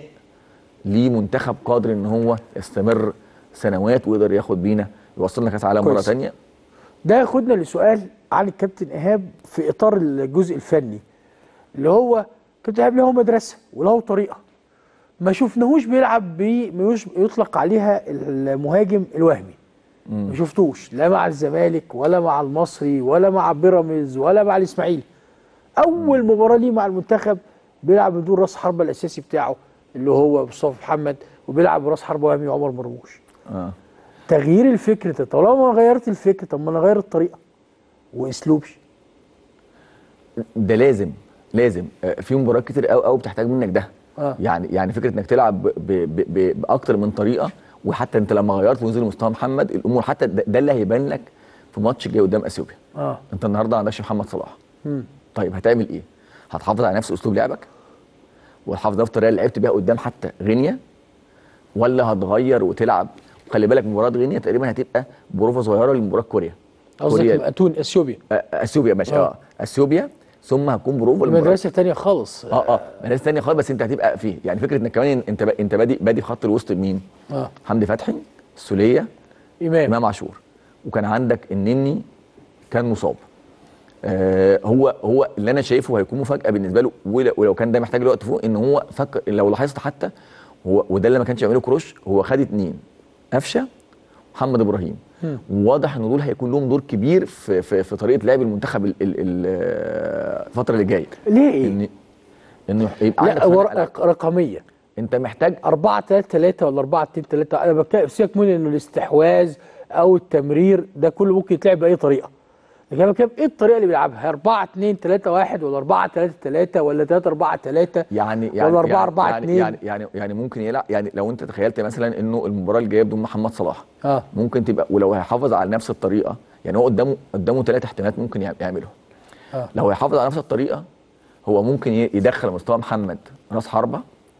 Speaker 20: لمنتخب قادر ان هو يستمر سنوات ويقدر ياخد بينا يوصلنا كاس عالم مره
Speaker 1: كويس.
Speaker 20: ثانيه
Speaker 1: ده ياخدنا لسؤال عن الكابتن ايهاب في اطار الجزء الفني اللي هو كابتن ايهاب له مدرسه وله طريقه ما شفناهوش بيلعب ب ما يش- يطلق عليها المهاجم الوهمي ما شفتوش لا مع الزمالك ولا مع المصري ولا مع بيراميدز ولا مع الاسماعيلي اول مباراه ليه مع المنتخب بيلعب بدون راس حربه الاساسي بتاعه اللي هو مصطفى محمد وبيلعب براس حربه وهمي عمر مرموش
Speaker 20: اه
Speaker 1: تغيير الفكر ده طالما غيرت الفكر طب ما انا اغير الطريقه واسلوبي
Speaker 20: ده لازم لازم آه، في مباريات كتير قوي قوي بتحتاج منك ده
Speaker 1: آه.
Speaker 20: يعني يعني فكره انك تلعب ب- ب- ب- باكتر من طريقه وحتى انت لما غيرت ونزل مستوى محمد الامور حتى ده, ده اللي هيبان لك في ماتش جاي قدام اثيوبيا
Speaker 1: اه
Speaker 20: انت النهارده ما عندكش محمد صلاح
Speaker 1: مم.
Speaker 20: طيب هتعمل ايه؟ هتحافظ على نفس اسلوب لعبك وتحافظ على الطريقه اللي لعبت بيها قدام حتى غينيا ولا هتغير وتلعب خلي بالك مباراه غينيا تقريبا هتبقى بروفه صغيره لمباراه كوريا
Speaker 1: قصدك
Speaker 20: كوريا-
Speaker 1: اتون اثيوبيا
Speaker 20: آه، اثيوبيا ماشي
Speaker 1: آه.
Speaker 20: اه اثيوبيا ثم هتكون بروفا لمباراة-
Speaker 1: مدرسه تانية خالص
Speaker 20: اه اه مدرسه ثانيه خالص بس انت هتبقى فيه يعني فكره انك كمان انت ب... انت بادئ بادئ في خط الوسط بمين؟
Speaker 1: اه
Speaker 20: حمدي فتحي السوليه
Speaker 1: امام
Speaker 20: امام عاشور وكان عندك النني كان مصاب آه هو هو اللي انا شايفه هيكون مفاجاه بالنسبه له ولو, ولو كان ده محتاج الوقت فوق ان هو فكر لو لاحظت حتى هو وده اللي ما كانش يعمله كروش هو خد اتنين قفشه محمد ابراهيم
Speaker 1: مم.
Speaker 20: وواضح ان دول هيكون لهم دور كبير في في, في طريقه لعب المنتخب ال- ال- ال- الفتره اللي جايه
Speaker 1: ليه؟
Speaker 20: ان انه يبقى عندك
Speaker 1: لا
Speaker 20: صانع
Speaker 1: ورق
Speaker 20: ألعاب.
Speaker 1: رقميه
Speaker 20: انت محتاج
Speaker 1: 4 3 3 ولا 4 2 3 انا بتكلم سيبك من انه الاستحواذ او التمرير ده كله ممكن يتلعب باي طريقه لكن انا بتكلم ايه الطريقه اللي بيلعبها 4 2 3 1 ولا 4 3 3 ولا 3 4 3
Speaker 20: يعني يعني
Speaker 1: ولا 4
Speaker 20: يعني
Speaker 1: 4
Speaker 20: يعني
Speaker 1: 2
Speaker 20: يعني يعني يعني ممكن يلعب يعني لو انت تخيلت مثلا انه المباراه الجايه بدون محمد صلاح
Speaker 1: اه
Speaker 20: ممكن تبقى ولو هيحافظ على نفس الطريقه يعني هو قدامه قدامه ثلاث احتمالات ممكن يعم- يعملهم
Speaker 1: اه
Speaker 20: لو هيحافظ على نفس الطريقه هو ممكن ي- يدخل مستوى محمد راس حربه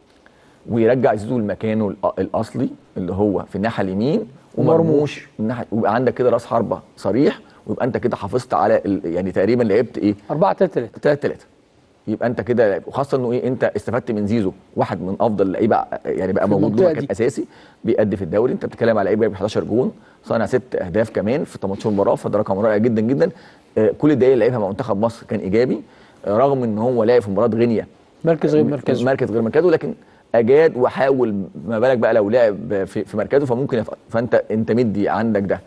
Speaker 20: ويرجع زيزو لمكانه الأ- الاصلي اللي هو في الناحيه اليمين ومرموش الناحيه ويبقى عندك كده راس حربه صريح ويبقى انت كده حافظت على ال... يعني تقريبا لعبت ايه
Speaker 1: 4 3 3
Speaker 20: 3 3 يبقى انت كده لعب. وخاصه انه ايه انت استفدت من زيزو واحد من افضل اللعيبه يعني بقى
Speaker 1: في
Speaker 20: موجود
Speaker 1: المنطقة
Speaker 20: له مكان
Speaker 1: دي.
Speaker 20: اساسي بيأدي في الدوري انت بتتكلم على لعيب جايب 11 جون صانع ست اهداف كمان في 18 مباراه فده رقم رائع جدا جدا آه، كل الدقايق اللي لعبها مع منتخب مصر كان ايجابي آه، رغم ان هو لعب في مباراه غينيا
Speaker 1: مركز غير مركزه
Speaker 20: مركز غير مركزه لكن اجاد وحاول ما بالك بقى لو لعب في, في مركزه فممكن يف... فانت انت مدي عندك ده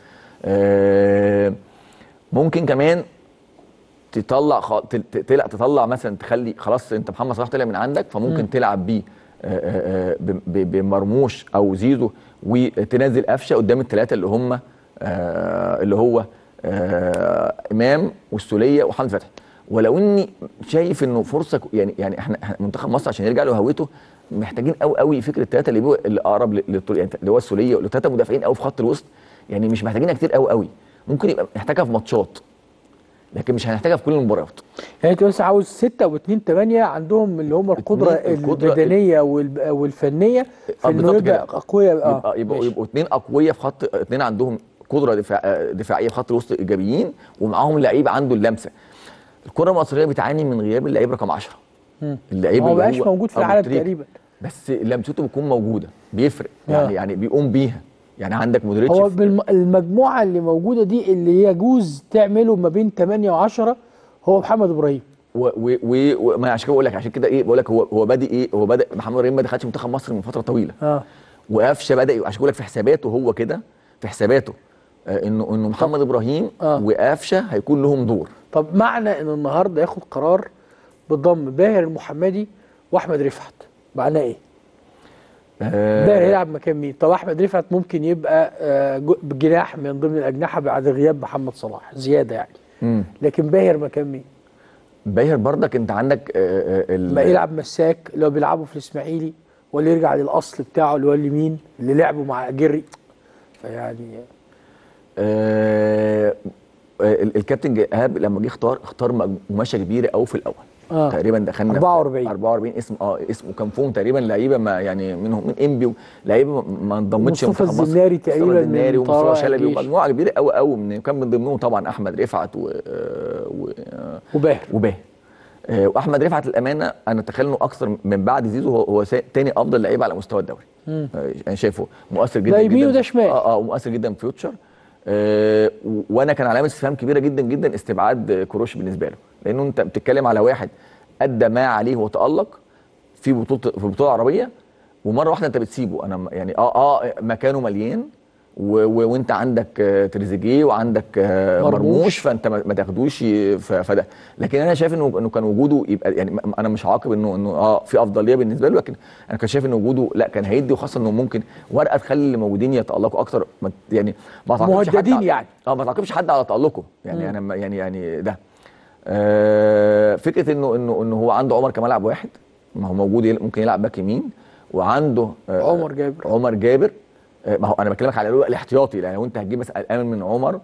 Speaker 20: آه، ممكن كمان تطلع خ... ت- ت- تلع- تطلع مثلا تخلي خلاص انت محمد صلاح طلع من عندك فممكن
Speaker 1: مم.
Speaker 20: تلعب بيه آه، آه، ب- ب- بمرموش او زيزو وتنزل قفشه قدام الثلاثه اللي هم آه، اللي هو آه، امام والسوليه وحمد فتحي ولو اني شايف انه فرصه ك- يعني يعني احنا إحنا منتخب مصر عشان يرجع له هويته محتاجين قوي قوي فكره الثلاثه اللي بيبقوا اللي اقرب لل- للطول يعني اللي هو السوليه والثلاثه مدافعين قوي في خط الوسط يعني مش محتاجينها كتير قوي قوي ممكن يبقى محتاجها في ماتشات لكن مش هنحتاجها في كل المباريات
Speaker 1: يعني انت بس عاوز 6 و2 8 عندهم اللي هم القدره
Speaker 20: اتنين- القدرة-
Speaker 1: البدنيه والب- والفنيه في
Speaker 20: آه،
Speaker 1: انه
Speaker 20: بالظبط
Speaker 1: يبقى
Speaker 20: كده.
Speaker 1: اقوياء اه
Speaker 20: يبقى يبقوا
Speaker 1: ماشي.
Speaker 20: يبقوا اثنين اقوياء في خط اثنين عندهم قدره دفاع آه، دفاعيه في خط الوسط ايجابيين ومعاهم لعيب عنده اللمسه الكره المصريه بتعاني من غياب اللعيب رقم 10
Speaker 1: مم.
Speaker 20: اللعيب
Speaker 1: هو
Speaker 20: اللي
Speaker 1: بقاش موجود في
Speaker 20: أبو
Speaker 1: العالم
Speaker 20: تريكة.
Speaker 1: تقريبا
Speaker 20: بس لمسته بتكون موجوده بيفرق يعني
Speaker 1: آه.
Speaker 20: يعني بيقوم بيها يعني عندك مودريتش
Speaker 1: هو
Speaker 20: في-
Speaker 1: بالم- المجموعه اللي موجوده دي اللي يجوز تعمله ما بين 8 و10 هو محمد ابراهيم
Speaker 20: و و و وما عشان كده بقول لك عشان كده ايه بقول لك هو هو بادئ ايه هو بدا محمد ابراهيم ما دخلش منتخب مصر من فتره طويله
Speaker 1: اه
Speaker 20: وقفشه بدا عشان كده بقول لك في حساباته هو كده في حساباته آه انه انه محمد ابراهيم
Speaker 1: آه.
Speaker 20: وقفشه هيكون لهم دور
Speaker 1: طب معنى ان النهارده ياخد قرار بضم باهر المحمدي واحمد رفعت معناه ايه؟
Speaker 20: آه
Speaker 1: باهر يلعب مكان مين؟ طب احمد رفعت ممكن يبقى آه، جو- جناح من ضمن الاجنحه بعد غياب محمد صلاح زياده يعني
Speaker 20: مم.
Speaker 1: لكن باهر مكان مين؟
Speaker 20: باهر برضك انت عندك آه آه ال-
Speaker 1: ما يلعب مساك اللي هو بيلعبوا في الاسماعيلي ولا يرجع للاصل بتاعه اللي هو اليمين اللي لعبه مع جري فيعني
Speaker 20: آه آه، ال- الكابتن جا- ايهاب لما جه اختار اختار مجموعه كبيره قوي في الاول
Speaker 1: آه.
Speaker 20: تقريبا دخلنا في
Speaker 1: 44.
Speaker 20: 44 اسم اه اسم وكان فيهم تقريبا لعيبه ما يعني منهم من انبي لعيبه ما- ما انضمتش
Speaker 1: ومصطفى
Speaker 20: لمنتخب مصر.
Speaker 1: الزناري
Speaker 20: مصطفى
Speaker 1: تقريبا من
Speaker 20: الزناري ومصطفى
Speaker 1: طلائع
Speaker 20: شلبي
Speaker 1: الجيش.
Speaker 20: ومجموعه كبيره قوي قوي من كان من ضمنهم طبعا احمد رفعت و, آه، و آه،
Speaker 1: وباهر
Speaker 20: وباهر آه، واحمد رفعت الامانه انا اتخيل انه اكثر من بعد زيزو هو, هو سا- تاني افضل لعيب على مستوى الدوري
Speaker 1: مم.
Speaker 20: آه، انا شايفه مؤثر جدا
Speaker 1: ده يمين
Speaker 20: جدا
Speaker 1: وده شمال.
Speaker 20: اه اه ومؤثر جدا في فيوتشر آه و- وانا كان علامه استفهام كبيره جدا جدا استبعاد آه، كروش بالنسبه له لانه انت بتتكلم على واحد ادى ما عليه وتالق في بطوله في البطوله العربيه ومره واحده انت بتسيبه انا م- يعني اه اه مكانه مليان و و وانت عندك آه، تريزيجيه وعندك آه،
Speaker 1: مرموش.
Speaker 20: مرموش فانت ما ما تاخدوش ي- ف- فده لكن انا شايف انه انه كان وجوده يبقى يعني م- انا مش عاقب انه انه اه في افضليه بالنسبه له لكن انا كان شايف ان وجوده لا كان هيدي وخاصه انه ممكن ورقه تخلي اللي موجودين يتالقوا اكتر ما ت- يعني ما تعاقبش حد
Speaker 1: مهددين
Speaker 20: على-
Speaker 1: يعني.
Speaker 20: اه ما تعاقبش حد على تالقه يعني
Speaker 1: مم.
Speaker 20: انا ما- يعني يعني ده آه فكره انه انه انه هو عنده عمر كمال لاعب واحد ما هو موجود يل- ممكن يلعب باك يمين وعنده آه
Speaker 1: عمر جابر
Speaker 20: عمر جابر آه، ما هو انا بكلمك على الوقت الاحتياطي لان لو انت هتجيب مثلا الامن من عمر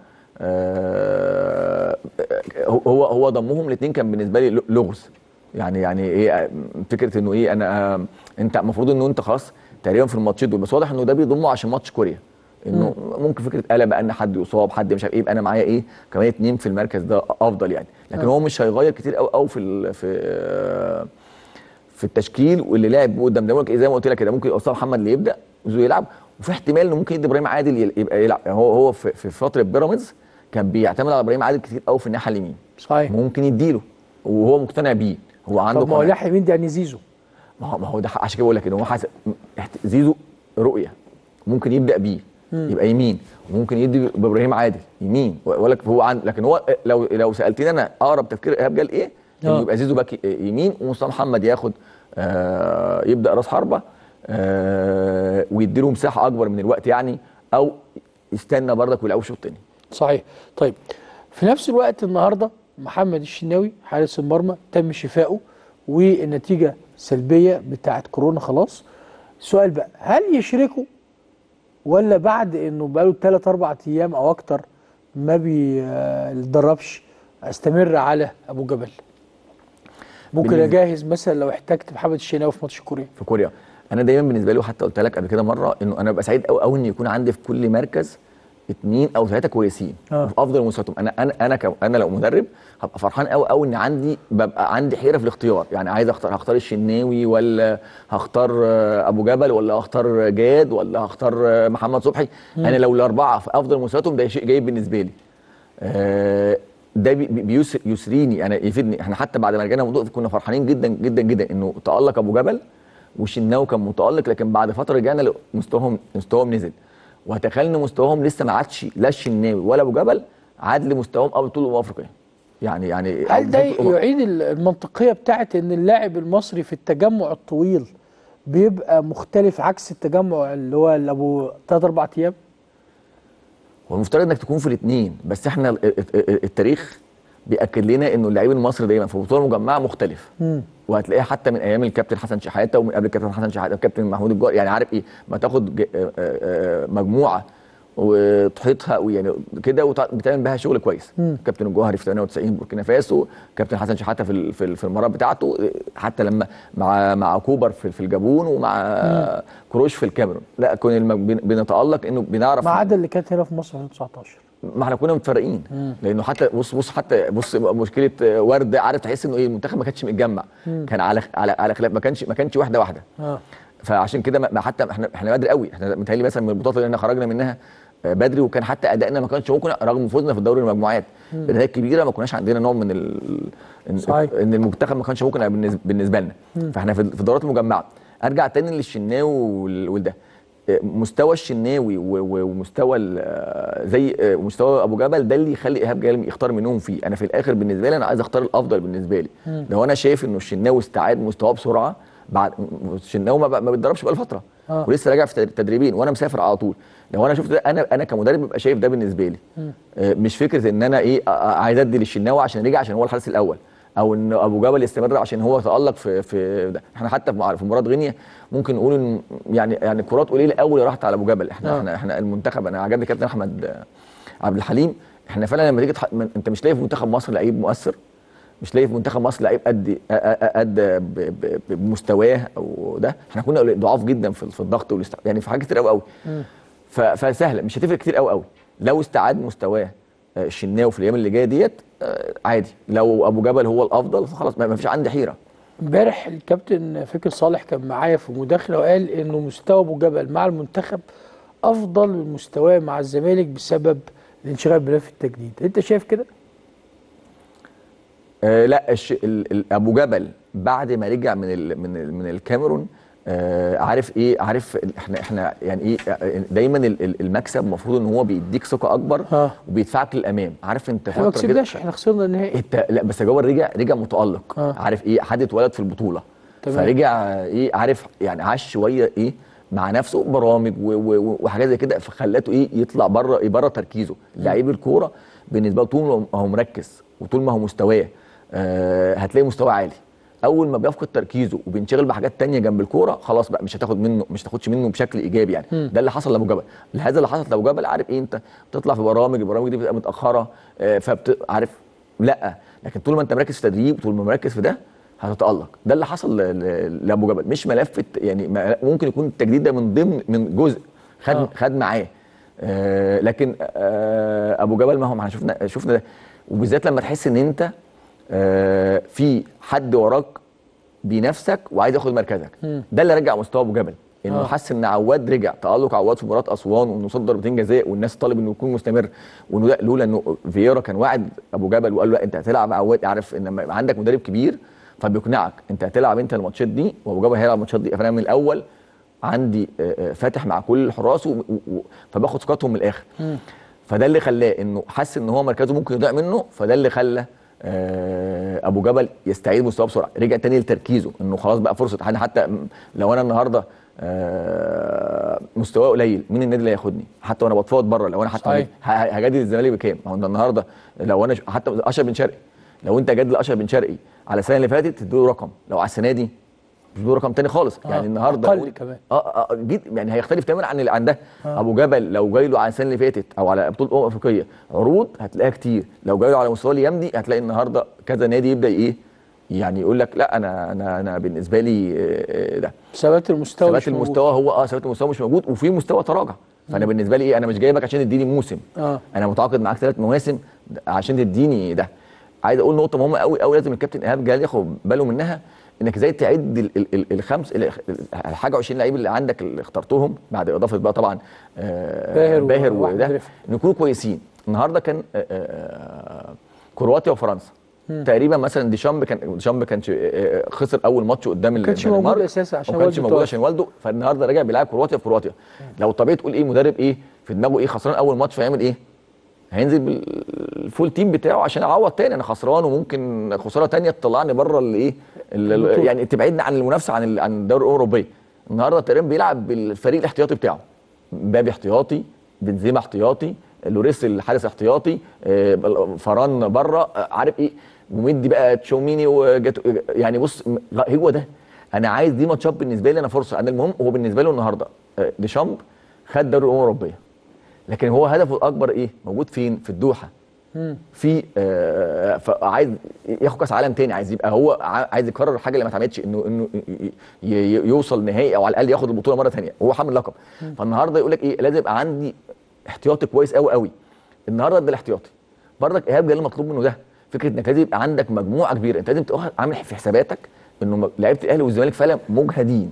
Speaker 20: آه، آه، هو هو ضمهم الاثنين كان بالنسبه لي لغز يعني يعني ايه آه، فكره انه ايه انا آه، انت المفروض انه انت خلاص تقريبا في الماتشين دول بس واضح انه ده بيضمه عشان ماتش كوريا انه ممكن فكره قلق بقى ان حد يصاب حد مش عارف ايه يبقى انا معايا ايه كمان اتنين في المركز ده افضل يعني لكن
Speaker 1: آه.
Speaker 20: هو مش هيغير كتير قوي قوي في ال- في آه، في التشكيل واللي لعب قدام ده زي ما قلت لك كده ممكن اسامه محمد اللي يبدا وزو يلعب وفي احتمال انه ممكن يدي ابراهيم عادل يل- يبقى يلعب يعني هو هو في, في فتره بيراميدز كان بيعتمد على ابراهيم عادل كتير قوي في الناحيه اليمين
Speaker 1: صحيح
Speaker 20: ممكن يديله وهو مقتنع بيه هو عنده
Speaker 1: طب ما هو
Speaker 20: قناعة.
Speaker 1: ناحيه يمين ده يعني زيزو
Speaker 20: ما هو ما هو ده عشان كده بقول لك ان هو حاسس احت- زيزو رؤيه ممكن يبدا بيه
Speaker 1: مم.
Speaker 20: يبقى يمين وممكن يدي بابراهيم عادل يمين وأقول لك هو عند لكن هو لو لو سالتني انا اقرب تفكير ايهاب جال ايه؟ انه
Speaker 1: آه.
Speaker 20: يبقى زيزو باك يمين ومصطفى محمد ياخد آه يبدا راس حربه آه ويدي له مساحه اكبر من الوقت يعني او يستنى برضك ويلعبوا شوط تاني
Speaker 1: صحيح طيب في نفس الوقت النهارده محمد الشناوي حارس المرمى تم شفائه والنتيجه سلبيه بتاعت كورونا خلاص السؤال بقى هل يشركوا ولا بعد انه بقاله 3 4 ايام او اكتر ما بيتدربش استمر على ابو جبل ممكن
Speaker 20: بالنسبة-
Speaker 1: اجهز مثلا لو احتجت محمد الشناوي في ماتش كوريا
Speaker 20: في كوريا انا دايما بالنسبه لي وحتى قلت لك قبل كده مره انه انا ببقى سعيد قوي قوي ان يكون عندي في كل مركز اثنين او ثلاثه كويسين
Speaker 1: آه.
Speaker 20: وفي افضل مستوياتهم انا انا انا ك- انا لو مدرب هبقى فرحان قوي قوي ان عندي ببقى عندي حيره في الاختيار يعني عايز اختار هختار الشناوي ولا هختار آه، ابو جبل ولا هختار جاد ولا هختار آه، محمد صبحي
Speaker 1: مم.
Speaker 20: انا لو الاربعه في افضل مستوياتهم ده شيء جيد بالنسبه لي آه، ده بي- بي- بيسر يسريني يعني يفيدني احنا حتى بعد ما رجعنا من الموضوع كنا فرحانين جدا جدا جدا انه تالق ابو جبل والشناوي كان متالق لكن بعد فتره رجعنا مستواهم مستواهم نزل وتخيل ان مستواهم لسه ما عادش لا الشناوي ولا ابو جبل عاد لمستواهم قبل طول الامم الافريقيه يعني يعني
Speaker 1: هل ده
Speaker 20: قبل طول الأمم-
Speaker 1: يعيد المنطقيه بتاعت ان اللاعب المصري في التجمع الطويل بيبقى مختلف عكس التجمع اللي هو اللي ابو ثلاث اربع ايام
Speaker 20: هو المفترض انك تكون في الاثنين بس احنا ال- ال- ال- التاريخ بياكد لنا انه اللعيب المصري دايما في البطوله المجمعه مختلف وهتلاقيها حتى من ايام الكابتن حسن شحاته ومن قبل الكابتن حسن شحاته الكابتن محمود الجوهر يعني عارف ايه ما تاخد ج- آه، آه، آه، مجموعه وتحيطها ويعني كده وبتعمل بها شغل كويس
Speaker 1: مم.
Speaker 20: كابتن الجوهري في 98 بوركينا فاسو كابتن حسن شحاته في ال- في ال- في المباراه بتاعته آه، حتى لما مع مع كوبر في في الجابون ومع آه، كروش في الكاميرون لا كنا الم- بن- بنتالق انه بنعرف
Speaker 1: ما عدا اللي كانت هنا في مصر في 2019
Speaker 20: ما احنا كنا متفرقين
Speaker 1: مم.
Speaker 20: لانه حتى بص بص حتى بص مشكله آه، ورده عارف تحس انه ايه المنتخب ما كانش متجمع
Speaker 1: مم.
Speaker 20: كان على على على خلاف ما كانش ما كانش واحده واحده
Speaker 1: اه
Speaker 20: فعشان كده ما ما حتى احنا احنا بدري قوي احنا متهيألي مثلا من البطولات اللي احنا خرجنا منها آه، بدري وكان حتى ادائنا ما كانش ممكن رغم فوزنا في دوري المجموعات
Speaker 1: مم.
Speaker 20: النتائج الكبيره ما كناش عندنا نوع من ال... إن-
Speaker 1: صحيح.
Speaker 20: ان المنتخب ما كانش ممكن بالنسبه, بالنسبة لنا
Speaker 1: مم.
Speaker 20: فاحنا في في الدورات المجمعه ارجع تاني للشناوي وال- والده آه، مستوى الشناوي و- و- ومستوى ال- آه، زي آه، مستوى ابو جبل ده اللي يخلي ايهاب جلال يختار منهم فيه انا في الاخر بالنسبه لي انا عايز اختار الافضل بالنسبه لي
Speaker 1: مم.
Speaker 20: لو انا شايف انه الشناوي استعاد مستواه بسرعه بعد الشناوي ما, بقى- ما بيتدربش بقاله فتره
Speaker 1: آه.
Speaker 20: ولسه راجع في تدريبين وانا مسافر على طول لو انا شفت ده انا انا كمدرب ببقى شايف ده بالنسبه لي
Speaker 1: مم.
Speaker 20: آه، مش فكره ان انا ايه آه، آه، عايز ادي للشناوي عشان رجع عشان هو الحارس الاول او ان ابو جبل يستمر عشان هو تالق في في ده احنا حتى في مع- في مباراه غينيا ممكن نقول ان يعني يعني كرات قليله قوي اللي راحت على ابو جبل احنا
Speaker 1: آه.
Speaker 20: احنا احنا المنتخب انا عجبني كابتن احمد آه، عبد الحليم احنا فعلا لما تيجي تح... من- انت مش لاقي في منتخب مصر لعيب مؤثر مش لاقي في منتخب مصر لعيب قد أ- أ- قد ب- ب- بمستواه او ده احنا كنا ضعاف جدا في في الضغط والاست... يعني في حاجات كتير قوي قوي ف- فسهله مش هتفرق كتير قوي قوي لو استعاد مستواه آه، الشناوي في الايام اللي جايه ديت آه، عادي لو ابو جبل هو الافضل فخلاص ما ما فيش عندي حيره
Speaker 1: امبارح الكابتن فكر صالح كان معايا في مداخله وقال انه مستوى ابو جبل مع المنتخب افضل من مستواه مع الزمالك بسبب الانشغال بملف التجديد انت شايف كده
Speaker 20: آه لا الش... ال... ال... ابو جبل بعد ما رجع من ال... من ال... من الكاميرون آه عارف ايه عارف ال- احنا احنا يعني ايه آه، دايما ال- ال- المكسب المفروض ان هو بيديك ثقه اكبر
Speaker 1: آه.
Speaker 20: وبيدفعك للامام عارف انت
Speaker 1: احنا ما
Speaker 20: فترة كده-
Speaker 1: كسبناش احنا خسرنا النهائي
Speaker 20: انت لا بس جوهر رجع رجع متالق
Speaker 1: آه.
Speaker 20: عارف ايه حد اتولد في البطوله
Speaker 1: تمام.
Speaker 20: فرجع ايه عارف يعني عاش شويه ايه مع نفسه برامج و- و- وحاجات زي كده فخلته ايه يطلع بره بره تركيزه لعيب الكوره بالنسبه له طول ما هو مركز وطول ما هو مستواه آه هتلاقي مستوى عالي اول ما بيفقد تركيزه وبينشغل بحاجات تانية جنب الكوره خلاص بقى مش هتاخد منه مش هتاخدش منه بشكل ايجابي يعني
Speaker 1: مم.
Speaker 20: ده اللي حصل لابو جبل هذا اللي حصل لابو جبل عارف ايه انت بتطلع في برامج البرامج دي بتبقى متاخره آه فبت عارف لا لكن طول ما انت مركز في تدريب طول ما مركز في ده هتتالق ده اللي حصل ل- ل- لابو جبل مش ملف الت- يعني ما- ممكن يكون التجديد ده من ضمن من جزء خد
Speaker 1: آه.
Speaker 20: خد معاه آه لكن آه ابو جبل ما هو ما احنا شفنا شفنا ده وبالذات لما تحس ان انت آه في حد وراك بينافسك وعايز ياخد مركزك
Speaker 1: مم.
Speaker 20: ده اللي رجع مستوى ابو جبل انه
Speaker 1: آه.
Speaker 20: حس ان عواد رجع تالق عواد في مباراه اسوان وانه صد ضربتين جزاء والناس طالب انه يكون مستمر وانه ده لولا انه فييرا كان واعد ابو جبل وقال له لا انت هتلعب عواد عارف ان لما يبقى عندك مدرب كبير فبيقنعك انت هتلعب انت الماتشات دي وابو جبل هيلعب الماتشات دي فانا من الاول عندي آه، آه، فاتح مع كل الحراس و- و- و- فباخد ثقتهم من الاخر
Speaker 1: مم.
Speaker 20: فده اللي خلاه انه حس ان هو مركزه ممكن يضيع منه فده اللي خلى آه، ابو جبل يستعيد مستواه بسرعه رجع تاني لتركيزه انه خلاص بقى فرصه حد حتى م- لو انا النهارده آه، مستواه قليل مين النادي اللي هياخدني حتى وانا بتفاوض بره لو انا حتى
Speaker 1: صحيح.
Speaker 20: ه- هجدد الزمالك بكام ما هو انت النهارده لو انا ش- حتى اشرف بن شرقي لو انت جدد اشرف بن شرقي على السنه اللي فاتت تديله رقم لو على السنه دي تديله رقم تاني خالص
Speaker 1: آه،
Speaker 20: يعني النهارده
Speaker 1: أقل
Speaker 20: نقول-
Speaker 1: كمان.
Speaker 20: اه اه جد يعني هيختلف تماما عن اللي عن ده
Speaker 1: آه.
Speaker 20: ابو جبل لو جاي له على السنه اللي فاتت او على بطوله امم افريقيه عروض هتلاقيها كتير لو جاي له على مستوى اليمني هتلاقي النهارده كذا نادي يبدا ايه يعني يقول لك لا انا انا انا بالنسبه لي آه، آه، ده
Speaker 1: ثبات المستوى
Speaker 20: ثبات
Speaker 1: مش موجود.
Speaker 20: المستوى هو اه ثبات المستوى مش موجود وفي مستوى تراجع فانا
Speaker 1: مم.
Speaker 20: بالنسبه لي ايه انا مش جايبك عشان تديني موسم
Speaker 1: اه
Speaker 20: انا متعاقد معاك ثلاث مواسم عشان تديني ده عايز اقول نقطه مهمه قوي قوي لازم الكابتن ايهاب جلال ياخد باله منها انك ازاي تعد ال- ال- ال- الخمس ال- الحاجه 20 لعيب اللي عندك اللي اخترتهم بعد اضافه بقى طبعا آه،
Speaker 1: باهر و-
Speaker 20: باهر
Speaker 1: وأحمد
Speaker 20: وده
Speaker 1: رفعت.
Speaker 20: ان يكونوا كويسين النهارده كان آه، آه، كرواتيا وفرنسا
Speaker 1: مم.
Speaker 20: تقريبا مثلا ديشامب كان ديشامب كانش آه، آه، خسر اول ماتش قدام
Speaker 1: ما كانش
Speaker 20: الدنمارك.
Speaker 1: موجود أساساً عشان
Speaker 20: ما كانش
Speaker 1: والده
Speaker 20: موجود
Speaker 1: توفى.
Speaker 20: عشان والده فالنهارده راجع بيلعب كرواتيا في كرواتيا لو طبيعي تقول ايه مدرب ايه في دماغه ايه خسران اول ماتش فيعمل ايه هينزل بالفول تيم بتاعه عشان اعوض تاني انا خسران وممكن خساره تانية تطلعني بره الايه ال- ال-
Speaker 1: البطولة.
Speaker 20: يعني تبعدني عن المنافسه عن ال- عن الدوري الاوروبي النهارده تقريبا بيلعب بالفريق الاحتياطي بتاعه مبابي احتياطي بنزيما احتياطي لوريس الحارس احتياطي آه، فران بره آه، عارف ايه ومدي بقى تشوميني وجاتو يعني بص م- هو ده انا عايز دي ماتشات بالنسبه لي انا فرصه انا المهم هو بالنسبه له النهارده آه، ديشامب خد دوري الامم الاوروبيه لكن هو هدفه الاكبر ايه موجود فين في الدوحه في آه، فعايز ياخد كاس عالم تاني عايز يبقى هو ع- عايز يكرر الحاجه اللي ما اتعملتش انه انه ي- ي- يوصل نهائي او على الاقل ياخد البطوله مره ثانيه وهو حامل لقب فالنهارده يقول لك ايه لازم يبقى عندي احتياطي كويس قوي قوي النهارده ده الاحتياطي برضك ايهاب جلال مطلوب منه ده فكره انك لازم يبقى عندك مجموعه كبيره انت لازم تبقى عامل في حساباتك انه م- لعيبه الاهلي والزمالك فعلا مجهدين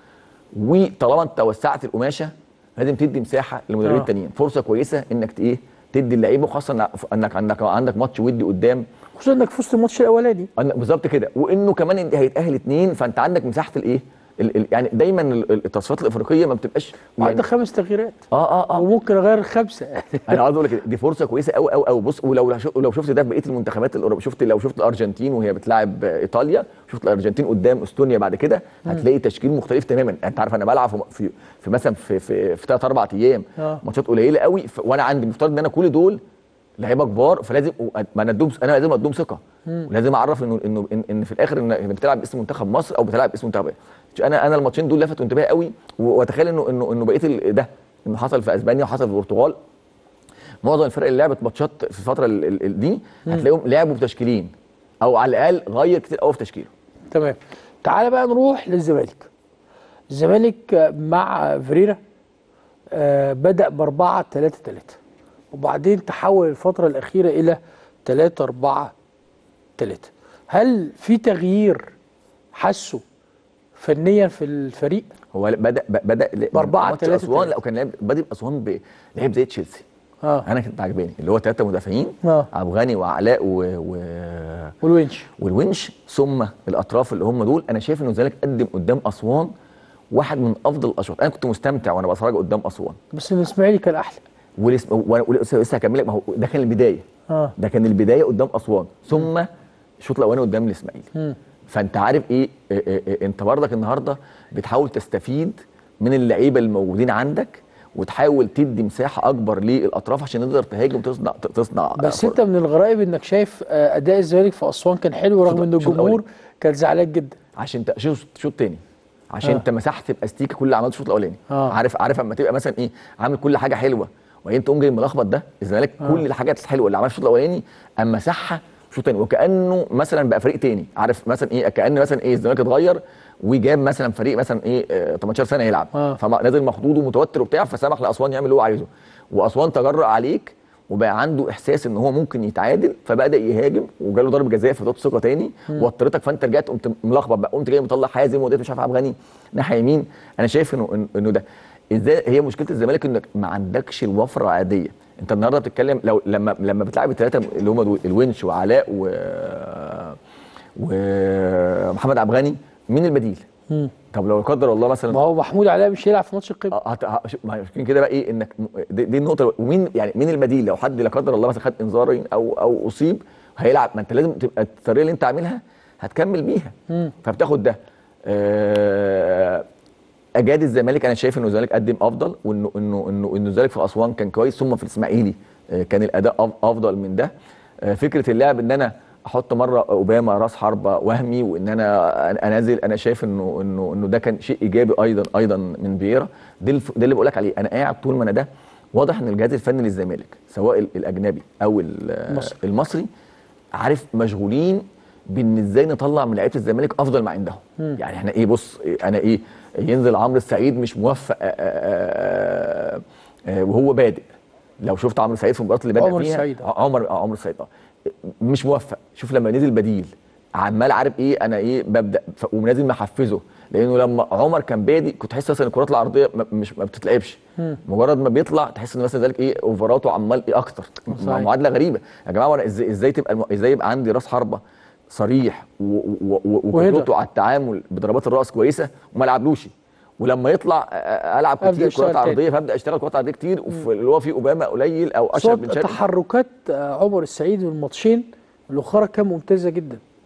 Speaker 20: وطالما انت وسعت القماشه لازم تدي مساحه للمدربين
Speaker 1: آه.
Speaker 20: التانيين فرصه كويسه انك ت- ايه تدي اللعيبه وخاصه إن- انك عندك عندك ماتش ودي قدام
Speaker 1: خصوصا انك فزت الماتش الاولاني
Speaker 20: أنا- بالظبط كده وانه كمان انت هيتاهل اتنين فانت عندك مساحه الايه ال- ال- يعني دايما ال- ال- التصفيات الافريقيه ما بتبقاش
Speaker 1: وعندك خمس تغييرات
Speaker 20: اه اه اه
Speaker 1: وممكن اغير خمسه
Speaker 20: انا عاوز اقول لك دي فرصه كويسه قوي قوي قوي بص ولو لو شفت ده في بقيه المنتخبات الاوروبيه شفت لو شفت الارجنتين وهي بتلاعب ايطاليا شفت الارجنتين قدام استونيا بعد كده
Speaker 1: مم.
Speaker 20: هتلاقي تشكيل مختلف تماما انت عارف انا بلعب في في, في مثلا في في, في ثلاث اربع ايام
Speaker 1: آه.
Speaker 20: ماتشات قليله قوي ف- وانا عندي مفترض ان انا كل دول لعيبه كبار فلازم ما انا ادوم انا لازم ادوم ثقه
Speaker 1: مم.
Speaker 20: ولازم اعرف انه انه ان, إن في الاخر ان إن بتلعب باسم منتخب مصر او بتلعب باسم منتخب إيه. انا انا الماتشين دول لفتوا انتباهي قوي و- واتخيل انه انه انه بقيه ال- ده انه حصل في اسبانيا وحصل في البرتغال معظم الفرق اللي لعبت ماتشات في الفتره ال- ال- ال- دي
Speaker 1: مم.
Speaker 20: هتلاقيهم لعبوا بتشكيلين او على الاقل غير كتير قوي في تشكيله
Speaker 1: تمام تعال بقى نروح للزمالك الزمالك آه، مع فيريرا آه، بدأ ب 4 3 3 وبعدين تحول الفترة الأخيرة إلى 3 4 3 هل في تغيير حسه فنيا في الفريق؟
Speaker 20: هو بدا ب- بدا
Speaker 1: بأربعة
Speaker 20: ماتش
Speaker 1: تلاتة
Speaker 20: اسوان
Speaker 1: تلاتة.
Speaker 20: لا وكان لعب بادئ باسوان ب- لعب زي تشيلسي
Speaker 1: اه
Speaker 20: انا كنت عاجباني اللي هو ثلاثه مدافعين
Speaker 1: اه
Speaker 20: عبد الغني وعلاء و... و...
Speaker 1: والونش
Speaker 20: والونش ثم الاطراف اللي هم دول انا شايف انه الزمالك قدم قدام اسوان واحد من افضل الاشواط انا كنت مستمتع وانا بتفرج قدام اسوان
Speaker 1: بس الإسماعيلي كان أحلى
Speaker 20: ولسه و- ولسه لسه هكمل لك ما هو ده كان البدايه
Speaker 1: اه
Speaker 20: ده كان البدايه قدام اسوان ثم الشوط الاولاني قدام الاسماعيلي
Speaker 1: مم.
Speaker 20: فانت عارف ايه, إيه, إيه, إيه انت برضك النهارده بتحاول تستفيد من اللعيبه الموجودين عندك وتحاول تدي مساحه اكبر للاطراف عشان تقدر تهاجم وتصنع تصنع
Speaker 1: بس انت من الغرائب انك شايف آه، اداء الزمالك في اسوان كان حلو رغم ان
Speaker 20: الشوط
Speaker 1: الجمهور
Speaker 20: الأولاني.
Speaker 1: كان زعلان جدا
Speaker 20: عشان انت شوط شوط تاني عشان
Speaker 1: آه.
Speaker 20: آه. انت مسحت باستيكه كل اللي عملته الشوط الاولاني
Speaker 1: آه.
Speaker 20: عارف عارف اما تبقى مثلا ايه عامل كل حاجه حلوه وبعدين تقوم جاي ملخبط ده الزمالك
Speaker 1: آه.
Speaker 20: آه. كل الحاجات الحلوه اللي عملها الشوط الاولاني اما مسحها شوط تاني وكانه مثلا بقى فريق تاني عارف مثلا ايه كان مثلا ايه الزمالك اتغير وجاب مثلا فريق مثلا ايه آه 18 سنه يلعب
Speaker 1: آه.
Speaker 20: فنازل مخضوض ومتوتر وبتاع فسمح لاسوان يعمل اللي هو عايزه واسوان تجرأ عليك وبقى عنده احساس ان هو ممكن يتعادل فبدا يهاجم وجاله ضربه جزاء فضغط ثقه تاني
Speaker 1: مم.
Speaker 20: وطرتك فانت رجعت قمت ملخبط بقى قمت جاي مطلع حازم وديت مش عارف عبد الغني ناحيه يمين انا شايف انه إن- انه ده ازاي هي مشكله الزمالك انك ما عندكش الوفره العاديه انت النهارده بتتكلم لو لما لما بتلعب الثلاثه اللي هم دول الونش وعلاء و ومحمد عبد الغني مين البديل؟
Speaker 1: مم.
Speaker 20: طب لو لا قدر الله مثلا
Speaker 1: ما هو محمود علاء مش هيلعب في ماتش القمه
Speaker 20: اه هت- ه- ما هي عشان كده بقى ايه انك م- دي, دي النقطه ومين يعني مين البديل لو حد لا قدر الله مثلا خد انذارين او او اصيب هيلعب ما انت لازم تبقى الطريقه اللي انت عاملها هتكمل بيها
Speaker 1: مم.
Speaker 20: فبتاخد ده آه، اجاد الزمالك انا شايف انه الزمالك قدم افضل وانه انه انه انه الزمالك في اسوان كان كويس ثم في الاسماعيلي آه، كان الاداء أف- افضل من ده آه، فكره اللعب ان انا احط مره اوباما راس حربه وهمي وان انا انزل انا شايف انه انه انه ده كان شيء ايجابي ايضا ايضا من فييرا ده الف- ده اللي بقول لك عليه انا قاعد طول ما انا ده واضح ان الجهاز الفني للزمالك سواء ال- الاجنبي او ال-
Speaker 1: المصري.
Speaker 20: المصري عارف مشغولين بان ازاي نطلع من لعيبه الزمالك افضل ما عندهم
Speaker 1: مم.
Speaker 20: يعني احنا ايه بص إيه انا ايه ينزل عمرو السعيد مش موفق آآ آآ آآ وهو بادئ لو شفت عمرو السعيد في المباراه اللي بدأ
Speaker 1: عمر
Speaker 20: فيها
Speaker 1: السعيد.
Speaker 20: ع- عمر آه، عمرو السعيد اه مش موفق شوف لما نزل بديل عمال عارف ايه انا ايه ببدا ف- ونازل محفزه لانه لما عمر كان بادئ كنت تحس مثلا الكرات العرضيه ما- مش ما بتتلعبش
Speaker 1: مم.
Speaker 20: مجرد ما بيطلع تحس ان مثلا ذلك ايه اوفراته عمال ايه اكتر
Speaker 1: صحيح.
Speaker 20: معادله غريبه يا جماعه وانا ازاي ازاي تبقى الم... ازاي يبقى عندي راس حربه صريح و- و- و-
Speaker 1: وهيدر.
Speaker 20: وقدرته على التعامل بضربات الراس كويسه وما العبلوش ولما يطلع آه، آه، العب
Speaker 1: أبدأ
Speaker 20: كتير
Speaker 1: أشتغل
Speaker 20: كرات
Speaker 1: تاني.
Speaker 20: عرضيه فابدا اشتغل كرات عرضيه كتير وفي اللي هو فيه اوباما قليل او اشرف بن
Speaker 1: صوت
Speaker 20: شرقي
Speaker 1: تحركات آه، عمر السعيد في الماتشين الاخرى كان ممتازه جدا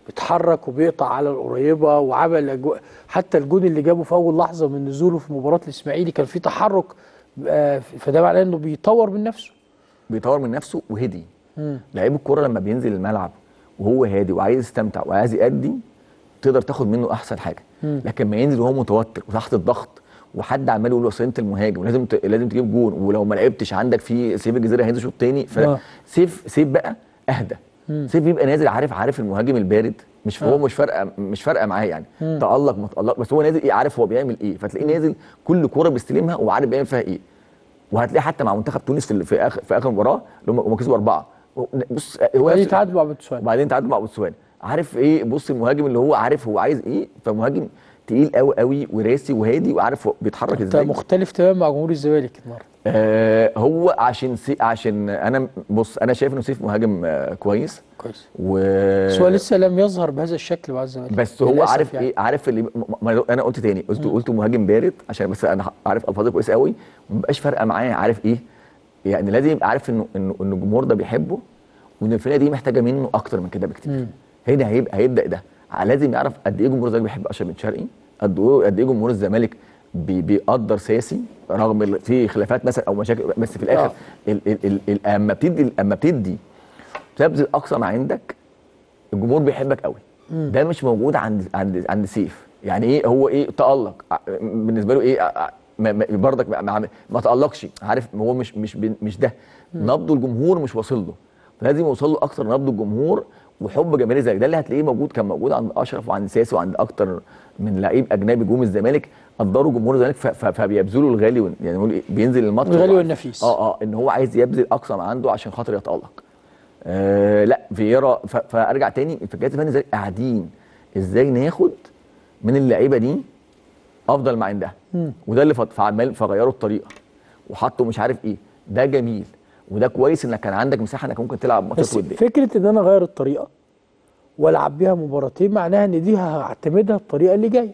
Speaker 1: بيتحرك وبيقطع على القريبه وعمل أجواء حتى الجون اللي جابه في اول لحظه من نزوله في مباراه الاسماعيلي كان في تحرك آه، فده معناه انه بيطور من نفسه
Speaker 20: بيطور من نفسه وهدي
Speaker 1: مم.
Speaker 20: لعيب الكوره لما بينزل الملعب وهو هادي وعايز يستمتع وعايز يأدي تقدر تاخد منه احسن حاجه
Speaker 1: مم.
Speaker 20: لكن ما ينزل وهو متوتر وتحت الضغط وحد عمال يقول له اصل انت المهاجم ولازم ت... لازم تجيب جون ولو ما لعبتش عندك في سيف الجزيره هينزل شوط تاني
Speaker 1: آه.
Speaker 20: فسيف سيف بقى اهدى
Speaker 1: مم.
Speaker 20: سيف بيبقى نازل عارف عارف المهاجم البارد مش
Speaker 1: آه.
Speaker 20: هو مش فارقه مش فارقه معاه يعني
Speaker 1: مم.
Speaker 20: تألق ما تألق بس هو نازل ايه عارف هو بيعمل ايه فتلاقيه نازل كل كوره بيستلمها وعارف بيعمل فيها ايه وهتلاقيه حتى مع منتخب تونس في ال- في اخر في اخر مباراه اللي هم هم كسبوا اربعه بص هو
Speaker 1: وبعدين
Speaker 20: نفس-
Speaker 1: تعادلوا مع بوتسوانا
Speaker 20: وبعدين تعادل مع بوتسوانا عارف ايه بص المهاجم اللي هو عارف هو عايز ايه فمهاجم تقيل قوي قوي وراسي وهادي وعارف هو بيتحرك
Speaker 1: انت
Speaker 20: ازاي
Speaker 1: مختلف تماما مع جمهور الزمالك النهارده
Speaker 20: آه هو عشان سي عشان انا بص انا شايف انه سيف مهاجم آه كويس
Speaker 1: كويس
Speaker 20: و
Speaker 1: بس هو لسه لم يظهر بهذا الشكل مع الزمالك
Speaker 20: بس هو
Speaker 1: للأسف
Speaker 20: عارف
Speaker 1: يعني.
Speaker 20: ايه عارف اللي م- ما انا قلت تاني قلت قلت مهاجم بارد عشان بس انا عارف الفاظه كويس قوي ما بقاش فارقه معايا عارف ايه يعني لازم يبقى عارف انه انه انه الجمهور ده بيحبه وان الفرقه دي محتاجه منه اكتر من كده بكتير
Speaker 1: مم.
Speaker 20: هنا هيبقى هيبدا ده لازم يعرف قد ايه جمهور الزمالك بيحب اشرف بن شرقي قد ايه قد ايه جمهور الزمالك بي بيقدر سياسي رغم ال- في خلافات مثلا او مشاكل بس في الاخر
Speaker 1: آه.
Speaker 20: ال- ال- ال- ال- اما بتدي اما بتدي تبذل اقصى ما عندك الجمهور بيحبك قوي
Speaker 1: مم.
Speaker 20: ده مش موجود عند عند عند سيف يعني ايه هو ايه تالق ع- بالنسبه له ايه ع- ما ما- برضك ما, ما, ما تالقش عارف هو مش مش بن- مش ده نبض الجمهور مش واصل له فلازم يوصل له اكتر نبض الجمهور وحب جماهير الزمالك ده اللي هتلاقيه موجود كان موجود عند اشرف وعند سياسي وعند اكتر من لعيب اجنبي جم الزمالك قدروا جمهور الزمالك ف- ف- فبيبذلوا الغالي وال- يعني نقول إيه، بينزل الماتش
Speaker 1: الغالي
Speaker 20: وهو-
Speaker 1: والنفيس.
Speaker 20: اه اه ان هو عايز يبذل اقصى ما عنده عشان خاطر يتالق آه لا فييرا ف- فارجع تاني في الجهاز الفني ازاي قاعدين ازاي ناخد من اللعيبه دي افضل ما عندها
Speaker 1: مم.
Speaker 20: وده اللي فت- فعمال فغيروا الطريقه وحطوا مش عارف ايه ده جميل وده كويس انك كان عندك مساحه انك ممكن تلعب ماتشات
Speaker 1: بس
Speaker 20: وديه
Speaker 1: فكره ان انا اغير الطريقه والعب بيها مباراتين معناها ان دي هعتمدها الطريقه اللي جايه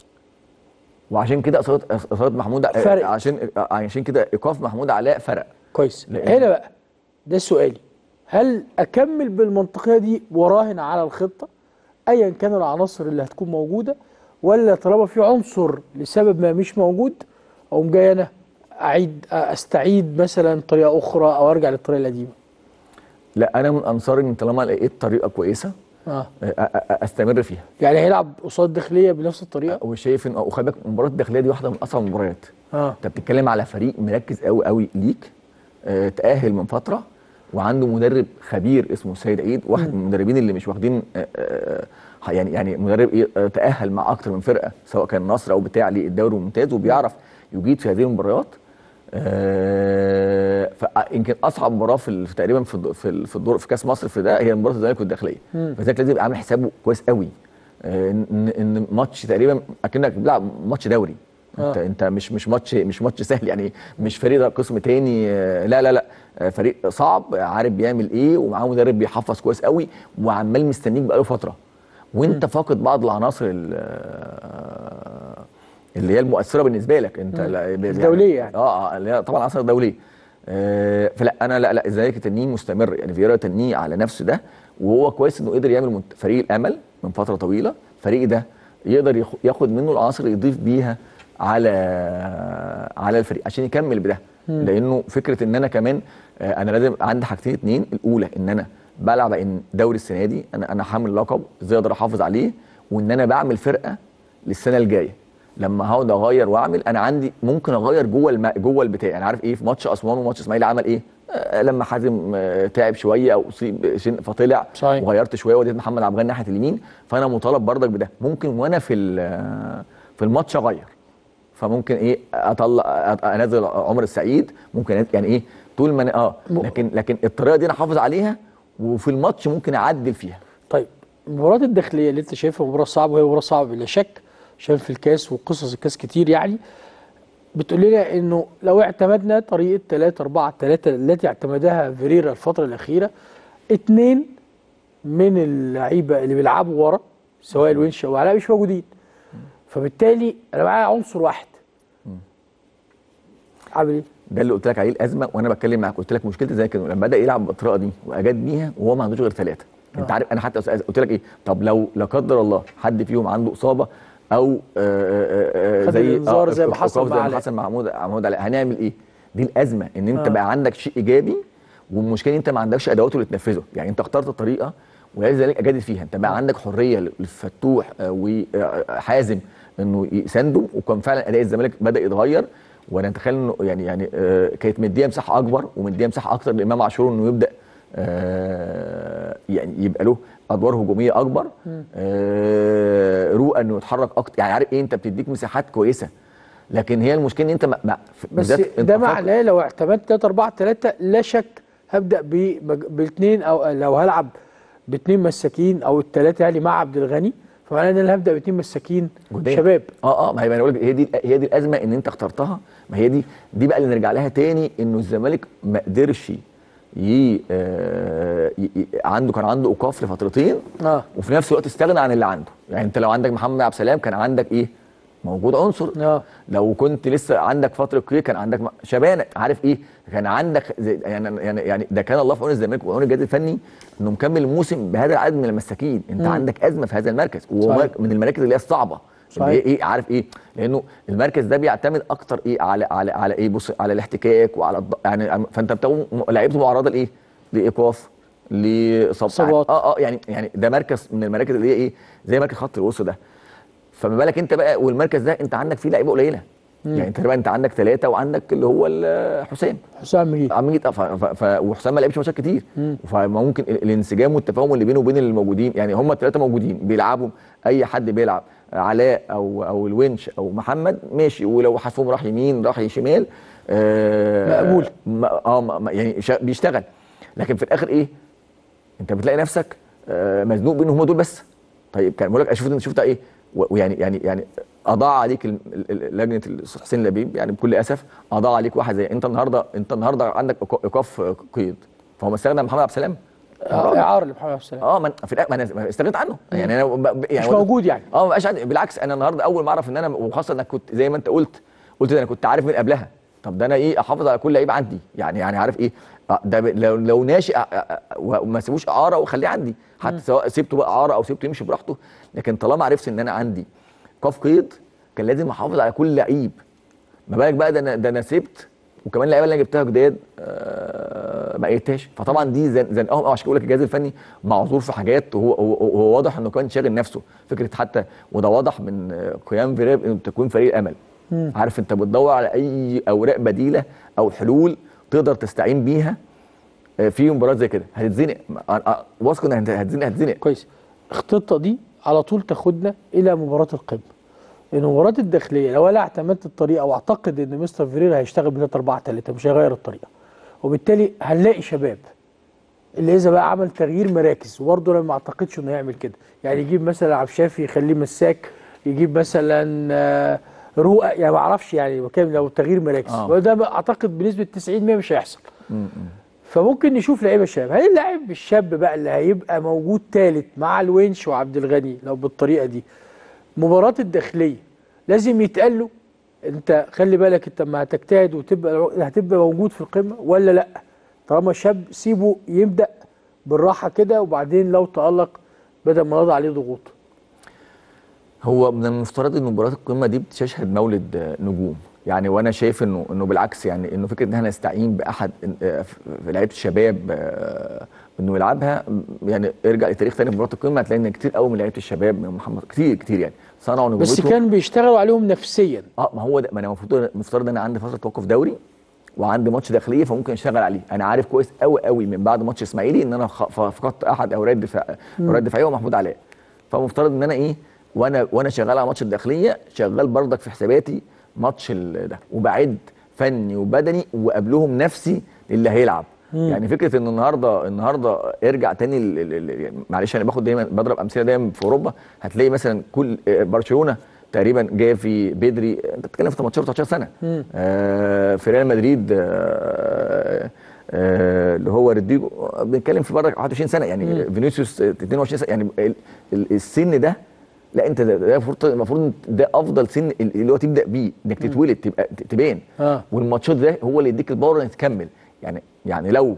Speaker 20: وعشان كده اصابه اصابه محمود ع-
Speaker 1: فرق.
Speaker 20: عشان عشان كده ايقاف محمود علاء فرق
Speaker 1: كويس
Speaker 20: لأن-
Speaker 1: هنا بقى ده سؤالي هل اكمل بالمنطقيه دي وراهن على الخطه ايا كان العناصر اللي هتكون موجوده ولا طالما في عنصر لسبب ما مش موجود اقوم جاي انا اعيد استعيد مثلا طريقه اخرى او ارجع للطريقه القديمه
Speaker 20: لا انا من انصار ان طالما لقيت طريقه كويسه
Speaker 1: اه
Speaker 20: أ- أ- أ- استمر فيها
Speaker 1: يعني هيلعب قصاد داخليه بنفس الطريقه
Speaker 20: وشايف ان وخلي بالك مباراه الداخليه دي واحده من اصعب المباريات
Speaker 1: اه
Speaker 20: انت بتتكلم على فريق مركز قوي قوي ليك آه، تاهل من فتره وعنده مدرب خبير اسمه سيد عيد واحد من المدربين اللي مش واخدين آه، آه، آه، يعني يعني مدرب ايه آه، تاهل مع اكتر من فرقه سواء كان نصر او بتاع للدوري الممتاز وبيعرف يجيد في هذه المباريات آه، فيمكن اصعب مباراه في ال- في تقريبا في الد- في ال- في الدور في كاس مصر في ده هي مباراه الزمالك والداخليه
Speaker 1: مم.
Speaker 20: فذلك لازم يبقى عامل حسابه كويس قوي آه، ان ان ماتش تقريبا اكنك بتلعب ماتش دوري انت
Speaker 1: آه.
Speaker 20: انت مش مش ماتش مش ماتش سهل يعني مش فريق ده قسم تاني آه، لا لا لا آه، فريق صعب عارف بيعمل ايه ومعاه مدرب بيحفظ كويس قوي وعمال مستنيك بقاله فتره وانت فاقد بعض العناصر ال- آه، اللي هي المؤثره بالنسبه لك انت
Speaker 1: مم.
Speaker 20: لا- ب-
Speaker 1: الدولية يعني.
Speaker 20: اه اه اللي هي طبعا عناصر دوليه آه فلا انا لا لا الزمالك تنيه مستمر يعني فييرا تنيه على نفسه ده وهو كويس انه قدر يعمل منت- فريق الامل من فتره طويله الفريق ده يقدر يخ- ياخد منه العناصر اللي يضيف بيها على على الفريق عشان يكمل بده
Speaker 1: مم.
Speaker 20: لانه فكره ان انا كمان آه انا لازم عندي حاجتين اتنين الاولى ان انا بلعب ان دوري السنه دي انا انا حامل لقب ازاي اقدر احافظ عليه وان انا بعمل فرقه للسنه الجايه لما هقعد اغير واعمل انا عندي ممكن اغير جوه الم... جوه البتاع انا عارف ايه في ماتش اسوان وماتش اسماعيلي عمل ايه آه لما حازم آه تعب شويه او اصيب شن- فطلع
Speaker 1: صحيح.
Speaker 20: وغيرت شويه وديت محمد عبد الغني ناحيه اليمين فانا مطالب برضك بده ممكن وانا في ال- في الماتش اغير فممكن ايه اطلع أط- انزل عمر السعيد ممكن أنزل- يعني ايه طول ما أنا- اه لكن لكن الطريقه دي انا احافظ عليها وفي الماتش ممكن اعدل فيها
Speaker 1: طيب مباراة الداخلية اللي انت شايفها مباراة صعبة وهي مباراة صعبة بلا شك عشان في الكاس وقصص الكاس كتير يعني بتقول لنا انه لو اعتمدنا طريقة 3 4 3 التي اعتمدها فيريرا الفترة الأخيرة اتنين من اللعيبة اللي بيلعبوا ورا سواء الونش او علاء مش موجودين فبالتالي انا معايا عنصر واحد عامل ايه؟
Speaker 20: ده اللي قلت لك عليه الازمه وانا بتكلم معاك قلت لك مشكله زي كده لما بدا يلعب بالطريقه دي واجاد بيها وهو ما عندوش غير ثلاثه انت عارف انا حتى قلت لك ايه طب لو لا قدر الله حد فيهم عنده اصابه او آه، آه، آه،
Speaker 1: خد
Speaker 20: زي
Speaker 1: الإنذار زي ما حصل
Speaker 20: إيقاف
Speaker 1: مع
Speaker 20: زي ما
Speaker 1: علاء.
Speaker 20: حصل مع محمود محمود علاء هنعمل ايه دي الازمه ان انت
Speaker 1: آه.
Speaker 20: بقى عندك شيء ايجابي والمشكله ان انت ما عندكش ادواته اللي تنفذه يعني انت اخترت الطريقه ولذلك اجادل فيها انت بقى عندك حريه للفتوح آه، وحازم انه يسانده وكان فعلا اداء الزمالك بدا يتغير وانا اتخيل انه يعني يعني آه، كانت مديه مساحه اكبر ومديه مساحه اكتر لامام عاشور انه يبدا آه، يعني يبقى له ادوار هجوميه اكبر آه، رؤى انه يتحرك اكتر يعني عارف ايه انت بتديك مساحات كويسه لكن هي المشكله ان انت ما ما
Speaker 1: بس
Speaker 20: بالذات انت
Speaker 1: ده
Speaker 20: فاكر-
Speaker 1: معناه لو اعتمدت 3 4 3 لا شك هبدا بمج- باثنين او لو هلعب باثنين مساكين او الثلاثه يعني مع عبد الغني فمعناه ان انا هبدا باثنين مساكين
Speaker 20: قدام.
Speaker 1: شباب
Speaker 20: اه اه ما هي ما انا بقول لك هي دي هي دي الازمه ان انت اخترتها ما هي دي دي بقى اللي نرجع لها تاني انه الزمالك ما قدرش ي... آه ي... ي- عنده كان عنده ايقاف لفترتين
Speaker 1: اه
Speaker 20: وفي نفس الوقت استغنى عن اللي عنده يعني انت لو عندك محمد عبد السلام كان عندك ايه موجود عنصر
Speaker 1: اه
Speaker 20: لو كنت لسه عندك فتره قيد كان عندك م- شبانه عارف ايه كان عندك زي يعني يعني يعني ده كان الله في عون الزمالك وعون الجهاز الفني انه مكمل الموسم بهذا العدد من المساكين انت
Speaker 1: مم.
Speaker 20: عندك ازمه في هذا المركز وهو
Speaker 1: صحيح.
Speaker 20: مرك- من المراكز اللي هي الصعبه اللي هي
Speaker 1: صحيح.
Speaker 20: ايه عارف ايه لانه المركز ده بيعتمد اكتر ايه على على على ايه بص على الاحتكاك وعلى الض... يعني فانت بتاخد م- لعيبته معرضه لايه لايقاف لاصابات اه اه يعني يعني ده مركز من المراكز اللي هي ايه زي مركز خط الوسط ده فما بالك انت بقى والمركز ده انت عندك فيه لعيبه قليله
Speaker 1: مم.
Speaker 20: يعني تقريبا انت عندك ثلاثه وعندك اللي هو ال- حسام
Speaker 1: حسام مجيد
Speaker 20: عم مجيد اه ف- ف- ف- وحسام ما لعبش ماتشات كتير
Speaker 1: مم.
Speaker 20: فممكن ال- الانسجام والتفاهم اللي بينه وبين الموجودين يعني هم الثلاثه موجودين بيلعبوا اي حد بيلعب علاء او او الونش او محمد ماشي ولو حد فيهم راح يمين راح شمال آه
Speaker 1: مقبول.
Speaker 20: ما- اه ما- ما- يعني شا- بيشتغل لكن في الاخر ايه انت بتلاقي نفسك آه مزنوق بينهم هم دول بس طيب كان بقول لك شفت شفت ايه و- ويعني يعني يعني اضاع عليك ال- ال- ال- لجنه الاستاذ حسين لبيب يعني بكل اسف اضاع عليك واحد زي انت النهارده انت النهارده عندك إيقا- ايقاف قيد فهو مستغنى عن محمد عبد السلام
Speaker 1: آه، اعاره لمحمد عبد السلام
Speaker 20: اه ما أنا- في الآخر- ما انا ما استغنيت عنه يعني انا ب- ب- يعني
Speaker 1: مش موجود يعني
Speaker 20: اه ما بقاش عندي بالعكس انا النهارده اول ما اعرف ان انا وخاصه انك كنت زي ما انت قلت قلت ده انا كنت عارف من قبلها طب ده انا ايه احافظ على كل لعيب عندي يعني يعني عارف ايه آه، ده ب- لو لو ناشئ آه، آه، وما سيبوش اعاره وخليه عندي حتى سواء سيبته بقى اعاره او سيبته يمشي براحته لكن طالما عرفت ان انا عندي قاف قيد كان لازم احافظ على كل لعيب ما بالك بقى ده انا ده انا سبت وكمان اللعيبه اللي انا جبتها جداد آه ما قيدتهاش فطبعا دي زن- زنقهم قوي عشان كده بقول لك الجهاز الفني معذور في حاجات وهو هو, هو واضح انه كان شاغل نفسه فكره حتى وده واضح من آه، قيام فيريب انه تكون فريق الامل
Speaker 1: مم.
Speaker 20: عارف انت بتدور على اي اوراق بديله او حلول تقدر تستعين بيها آه، في مباراه زي كده هتتزنق آه، آه، واثق انك هتزنق هتزنق
Speaker 1: كويس الخطه دي على طول تاخدنا الى مباراه القمه لان مباراه الداخليه لو انا اعتمدت الطريقه واعتقد ان مستر فيريرا هيشتغل ب 3 4 3 مش هيغير الطريقه وبالتالي هنلاقي شباب اللي اذا بقى عمل تغيير مراكز وبرضه انا ما اعتقدش انه يعمل كده يعني يجيب مثلا عبد الشافي يخليه مساك يجيب مثلا آه، رؤى يعني ما اعرفش يعني بكام لو تغيير مراكز
Speaker 20: آه.
Speaker 1: وده اعتقد بنسبه 90 100 مش هيحصل
Speaker 20: م- م.
Speaker 1: فممكن نشوف لعيبه شباب هل اللاعب الشاب بقى اللي هيبقى موجود ثالث مع الونش وعبد الغني لو بالطريقه دي مباراه الداخليه لازم يتقال له انت خلي بالك انت لما هتجتهد وتبقى هتبقى موجود في القمه ولا لا طالما شاب سيبه يبدا بالراحه كده وبعدين لو تالق بدل ما نضع عليه ضغوط
Speaker 20: هو من المفترض ان مباراه القمه دي بتشهد مولد آه، نجوم يعني وانا شايف انه انه بالعكس يعني انه فكره ان احنا نستعين باحد آه، في لعيبه الشباب آه، انه يلعبها م، يعني ارجع لتاريخ تاني في مباراه القمه هتلاقي ان كتير قوي من لعيبه الشباب من محمد كتير كتير يعني صنعوا نجومتهم
Speaker 1: بس كان بيشتغلوا عليهم نفسيا
Speaker 20: اه ما هو ده ما انا المفروض المفترض ان انا عندي فتره توقف دوري وعندي ماتش داخليه فممكن اشتغل عليه انا عارف كويس قوي قوي من بعد ماتش اسماعيلي ان انا خ- ف- فقدت احد اوراق الدفاع
Speaker 1: مم.
Speaker 20: اوراق الدفاعيه ومحمود علاء فمفترض ان انا ايه وانا وانا شغال على ماتش الداخليه شغال بردك في حساباتي ماتش ال- ده وبعد فني وبدني وقبلهم نفسي اللي هيلعب
Speaker 1: مم.
Speaker 20: يعني فكره ان النهارده النهارده ارجع تاني ال- ال- ال- يعني معلش انا باخد دايما بضرب امثله دايما في اوروبا هتلاقي مثلا كل آه، برشلونه تقريبا جاي في بدري انت بتتكلم في 18 19 سنه
Speaker 1: مم.
Speaker 20: آه في ريال مدريد آه آه اللي هو رودريجو آه، بنتكلم في بره 21 سنه يعني
Speaker 1: مم.
Speaker 20: فينيسيوس آه، 22 سنه يعني ال- ال- السن ده لا انت ده ده المفروض المفروض ده افضل سن اللي هو تبدا بيه انك
Speaker 1: مم.
Speaker 20: تتولد تبقى ت- تبان
Speaker 1: اه
Speaker 20: والماتشات ده هو اللي يديك الباور انك تكمل يعني يعني لو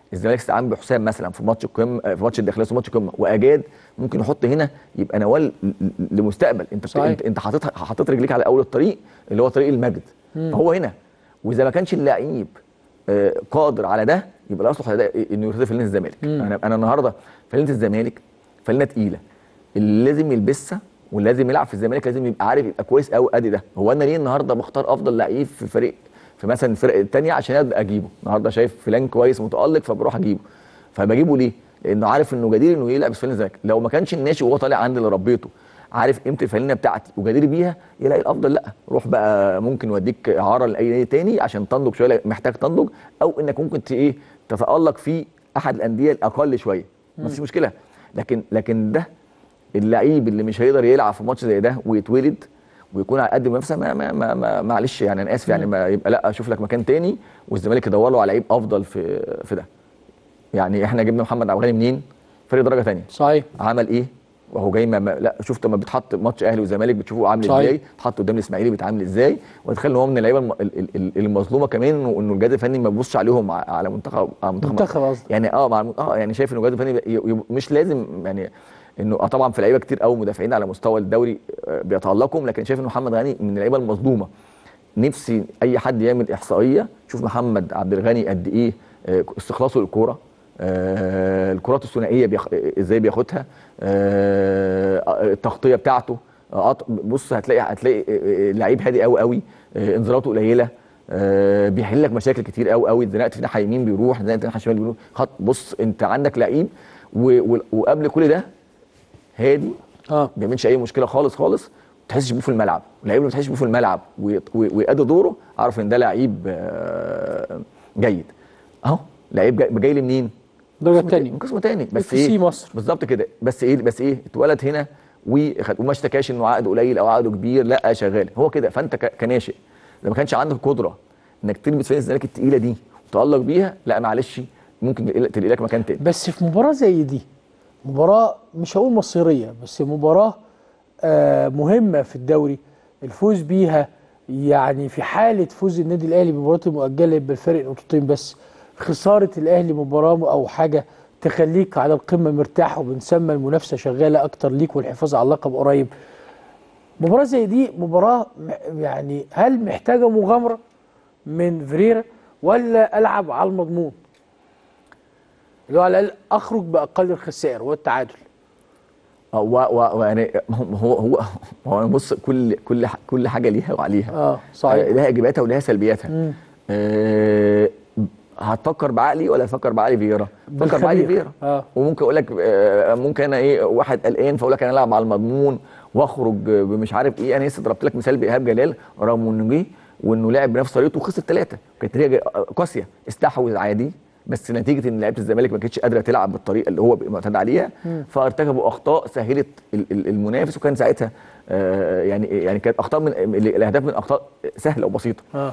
Speaker 20: الزمالك استعان بحسام مثلا في ماتش القمه في ماتش الداخليه في ماتش القمه واجاد ممكن يحط هنا يبقى نوال ل- ل- لمستقبل انت بت-
Speaker 1: صحيح.
Speaker 20: انت انت حاطط حاطط رجليك على اول الطريق اللي هو طريق المجد
Speaker 1: مم.
Speaker 20: فهو هنا واذا ما كانش اللعيب آه، قادر على ده يبقى لا يصلح لده انه يرتدي فانلة الزمالك
Speaker 1: مم.
Speaker 20: انا انا النهارده فانلة الزمالك فانلة تقيله اللي لازم يلبسها واللي لازم يلعب في الزمالك لازم يبقى عارف يبقى كويس قوي ادي ده هو انا ليه النهارده بختار افضل لعيب في فريق في مثلا الفرق الثانيه عشان أبدأ اجيبه النهارده شايف فلان كويس متالق فبروح اجيبه فبجيبه ليه لانه عارف انه جدير انه يلعب في فانلة الزمالك لو ما كانش الناشئ وهو طالع عندي اللي ربيته عارف قيمه الفانلة بتاعتي وجدير بيها يلاقي الافضل لا روح بقى ممكن يوديك اعاره لاي نادي تاني عشان تنضج شويه محتاج تنضج او انك ممكن ت- ايه تتالق في احد الانديه الاقل شويه مفيش
Speaker 1: مم.
Speaker 20: مشكله لكن لكن ده اللعيب اللي مش هيقدر يلعب في ماتش زي ده ويتولد ويكون على قد المنافسه ما ما ما ما معلش يعني انا اسف يعني ما يبقى لا اشوف لك مكان تاني والزمالك يدور له على لعيب افضل في في ده يعني احنا جبنا محمد عبد الغني منين فريق درجه ثانيه
Speaker 1: صحيح
Speaker 20: عمل ايه وهو جاي ما ما- لا شفت لما بيتحط ماتش اهلي وزمالك بتشوفه عامل
Speaker 1: صحيح.
Speaker 20: ازاي اتحط قدام الاسماعيلي بيتعامل ازاي وتخيل ان هو من اللعيبه الم- ال- ال- ال- المظلومه كمان وانه الجهاز الفني ما بيبصش عليهم ع- على منتخب على منتخب
Speaker 1: منتخب
Speaker 20: مصر.
Speaker 1: قصدك.
Speaker 20: يعني اه مع الم- اه يعني شايف انه الجهاز الفني ي- ي- مش لازم يعني انه اه طبعا في لعيبه كتير قوي مدافعين على مستوى الدوري آه، بيتالقوا لكن شايف ان محمد غني من اللعيبه المظلومه نفسي اي حد يعمل احصائيه شوف محمد عبد الغني قد ايه آه، استخلاصه للكوره آه، الكرات الثنائيه بيخ... ازاي بياخدها آه، التغطيه بتاعته آه، قط- بص هتلاقي هتلاقي آه، آه، لعيب هادي قوي قوي آه، انذاراته قليله آه، بيحل لك مشاكل كتير قوي قوي اتزنقت في ناحيه يمين بيروح اتزنقت في ناحيه شمال بيروح خط بص انت عندك لعيب و... و... وقبل كل ده هادي
Speaker 1: اه
Speaker 20: ما بيعملش اي مشكله خالص خالص ما تحسش بيه في الملعب اللعيب اللي ما تحسش بيه في الملعب وي- وي- ويأدي دوره اعرف ان ده لعيب آه، جيد اهو لعيب جاي, جاي لي منين؟
Speaker 1: درجه
Speaker 20: قسم
Speaker 1: ثانيه
Speaker 20: من قسم تاني بس
Speaker 1: في سي
Speaker 20: ايه
Speaker 1: مصر
Speaker 20: بالظبط كده بس ايه بس ايه اتولد هنا وخد وما اشتكاش انه عقده قليل او عقده كبير لا شغال هو كده فانت ك- كناشئ لو ما كانش عندك قدره انك تلبس فانلة الزمالك التقيله دي وتألق بيها لا معلش ممكن تلاقي- تلاقي لك مكان تاني
Speaker 1: بس في مباراة زي دي مباراة مش هقول مصيرية بس مباراة آه مهمة في الدوري الفوز بيها يعني في حالة فوز النادي الأهلي بمباراة المؤجلة يبقى الفرق نقطتين بس خسارة الأهلي مباراة أو حاجة تخليك على القمة مرتاح وبنسمى المنافسة شغالة أكتر ليك والحفاظ على اللقب قريب مباراة زي دي مباراة م- يعني هل محتاجة مغامرة من فيريرا ولا ألعب على المضمون اللي هو على الاقل اخرج باقل الخسائر والتعادل
Speaker 20: اه و- و- ويعني هو هو هو بص كل كل ح- كل حاجه ليها وعليها
Speaker 1: اه صحيح
Speaker 20: آه، لها ايجابياتها ولها سلبياتها
Speaker 1: مم.
Speaker 20: آه هتفكر بعقلي ولا هتفكر بعقلي فيرا؟ فكر بعقلي
Speaker 1: بالخبير.
Speaker 20: فيرا
Speaker 1: اه
Speaker 20: وممكن اقول لك آه، ممكن انا ايه واحد قلقان فاقول لك انا العب على المضمون واخرج بمش عارف ايه انا لسه ضربت لك مثال بايهاب جلال رغم انه جه وانه لعب بنفس طريقته وخسر ثلاثه كانت هي قاسيه استحوذ عادي بس نتيجه ان لعيبه الزمالك ما كانتش قادره تلعب بالطريقه اللي هو معتاد عليها
Speaker 1: مم.
Speaker 20: فارتكبوا اخطاء سهلت ال- ال- المنافس وكان ساعتها آه، يعني يعني كانت اخطاء من الاهداف من اخطاء سهله وبسيطه
Speaker 1: اه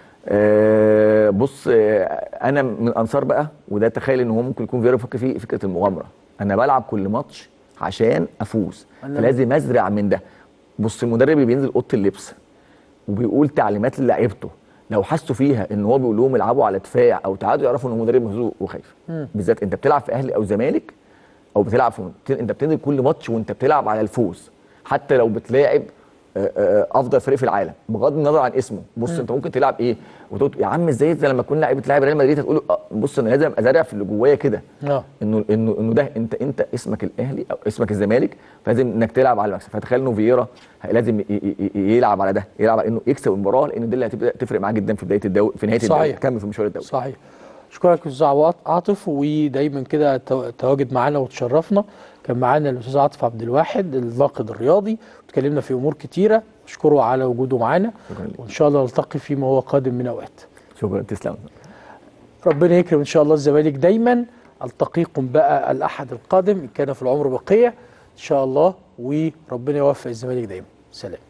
Speaker 20: آه، بص آه، انا من انصار بقى وده تخيل ان هو ممكن يكون فيرا بيفكر فيه فكره المغامره انا بلعب كل ماتش عشان افوز
Speaker 1: أنا-
Speaker 20: فلازم ازرع من ده بص المدرب اللي بينزل اوضه اللبس وبيقول تعليمات للاعيبته لو حسوا فيها ان هو بيقول لهم العبوا على دفاع او تعادلوا يعرفوا ان هو مدرب مهزوز وخايف
Speaker 1: مم.
Speaker 20: بالذات انت بتلعب في اهلي او زمالك او بتلعب في انت بتنزل كل ماتش وانت بتلعب على الفوز حتى لو بتلاعب آه، آه، افضل فريق في العالم بغض النظر عن اسمه بص
Speaker 1: مم.
Speaker 20: انت ممكن تلعب ايه وتقول يا عم ازاي انت لما تكون لاعب بتلعب ريال مدريد هتقول آه، بص انا لازم ازرع في اللي جوايا كده
Speaker 1: اه
Speaker 20: انه انه انه ده انت انت اسمك الاهلي او اسمك الزمالك فلازم انك تلعب على المكسب فتخيل انه فييرا لازم ي- ي- ي- يلعب على ده يلعب على انه يكسب المباراه لان ده اللي هتبدا تفرق معاه جدا في بدايه الدوري في نهايه الدوري
Speaker 1: صحيح.
Speaker 20: تكمل في مشوار الدوري
Speaker 1: صحيح اشكرك استاذ عوا- عاطف ودايما كده تو- تواجد معانا وتشرفنا كان معانا الاستاذ عاطف عبد الواحد الناقد الرياضي واتكلمنا في امور كتيره اشكره على وجوده معانا وان شاء الله نلتقي فيما هو قادم من اوقات
Speaker 20: شكرا تسلم
Speaker 1: ربنا يكرم ان شاء الله الزمالك دايما التقيكم بقى الاحد القادم ان كان في العمر بقيه ان شاء الله وربنا يوفق الزمالك دايما سلام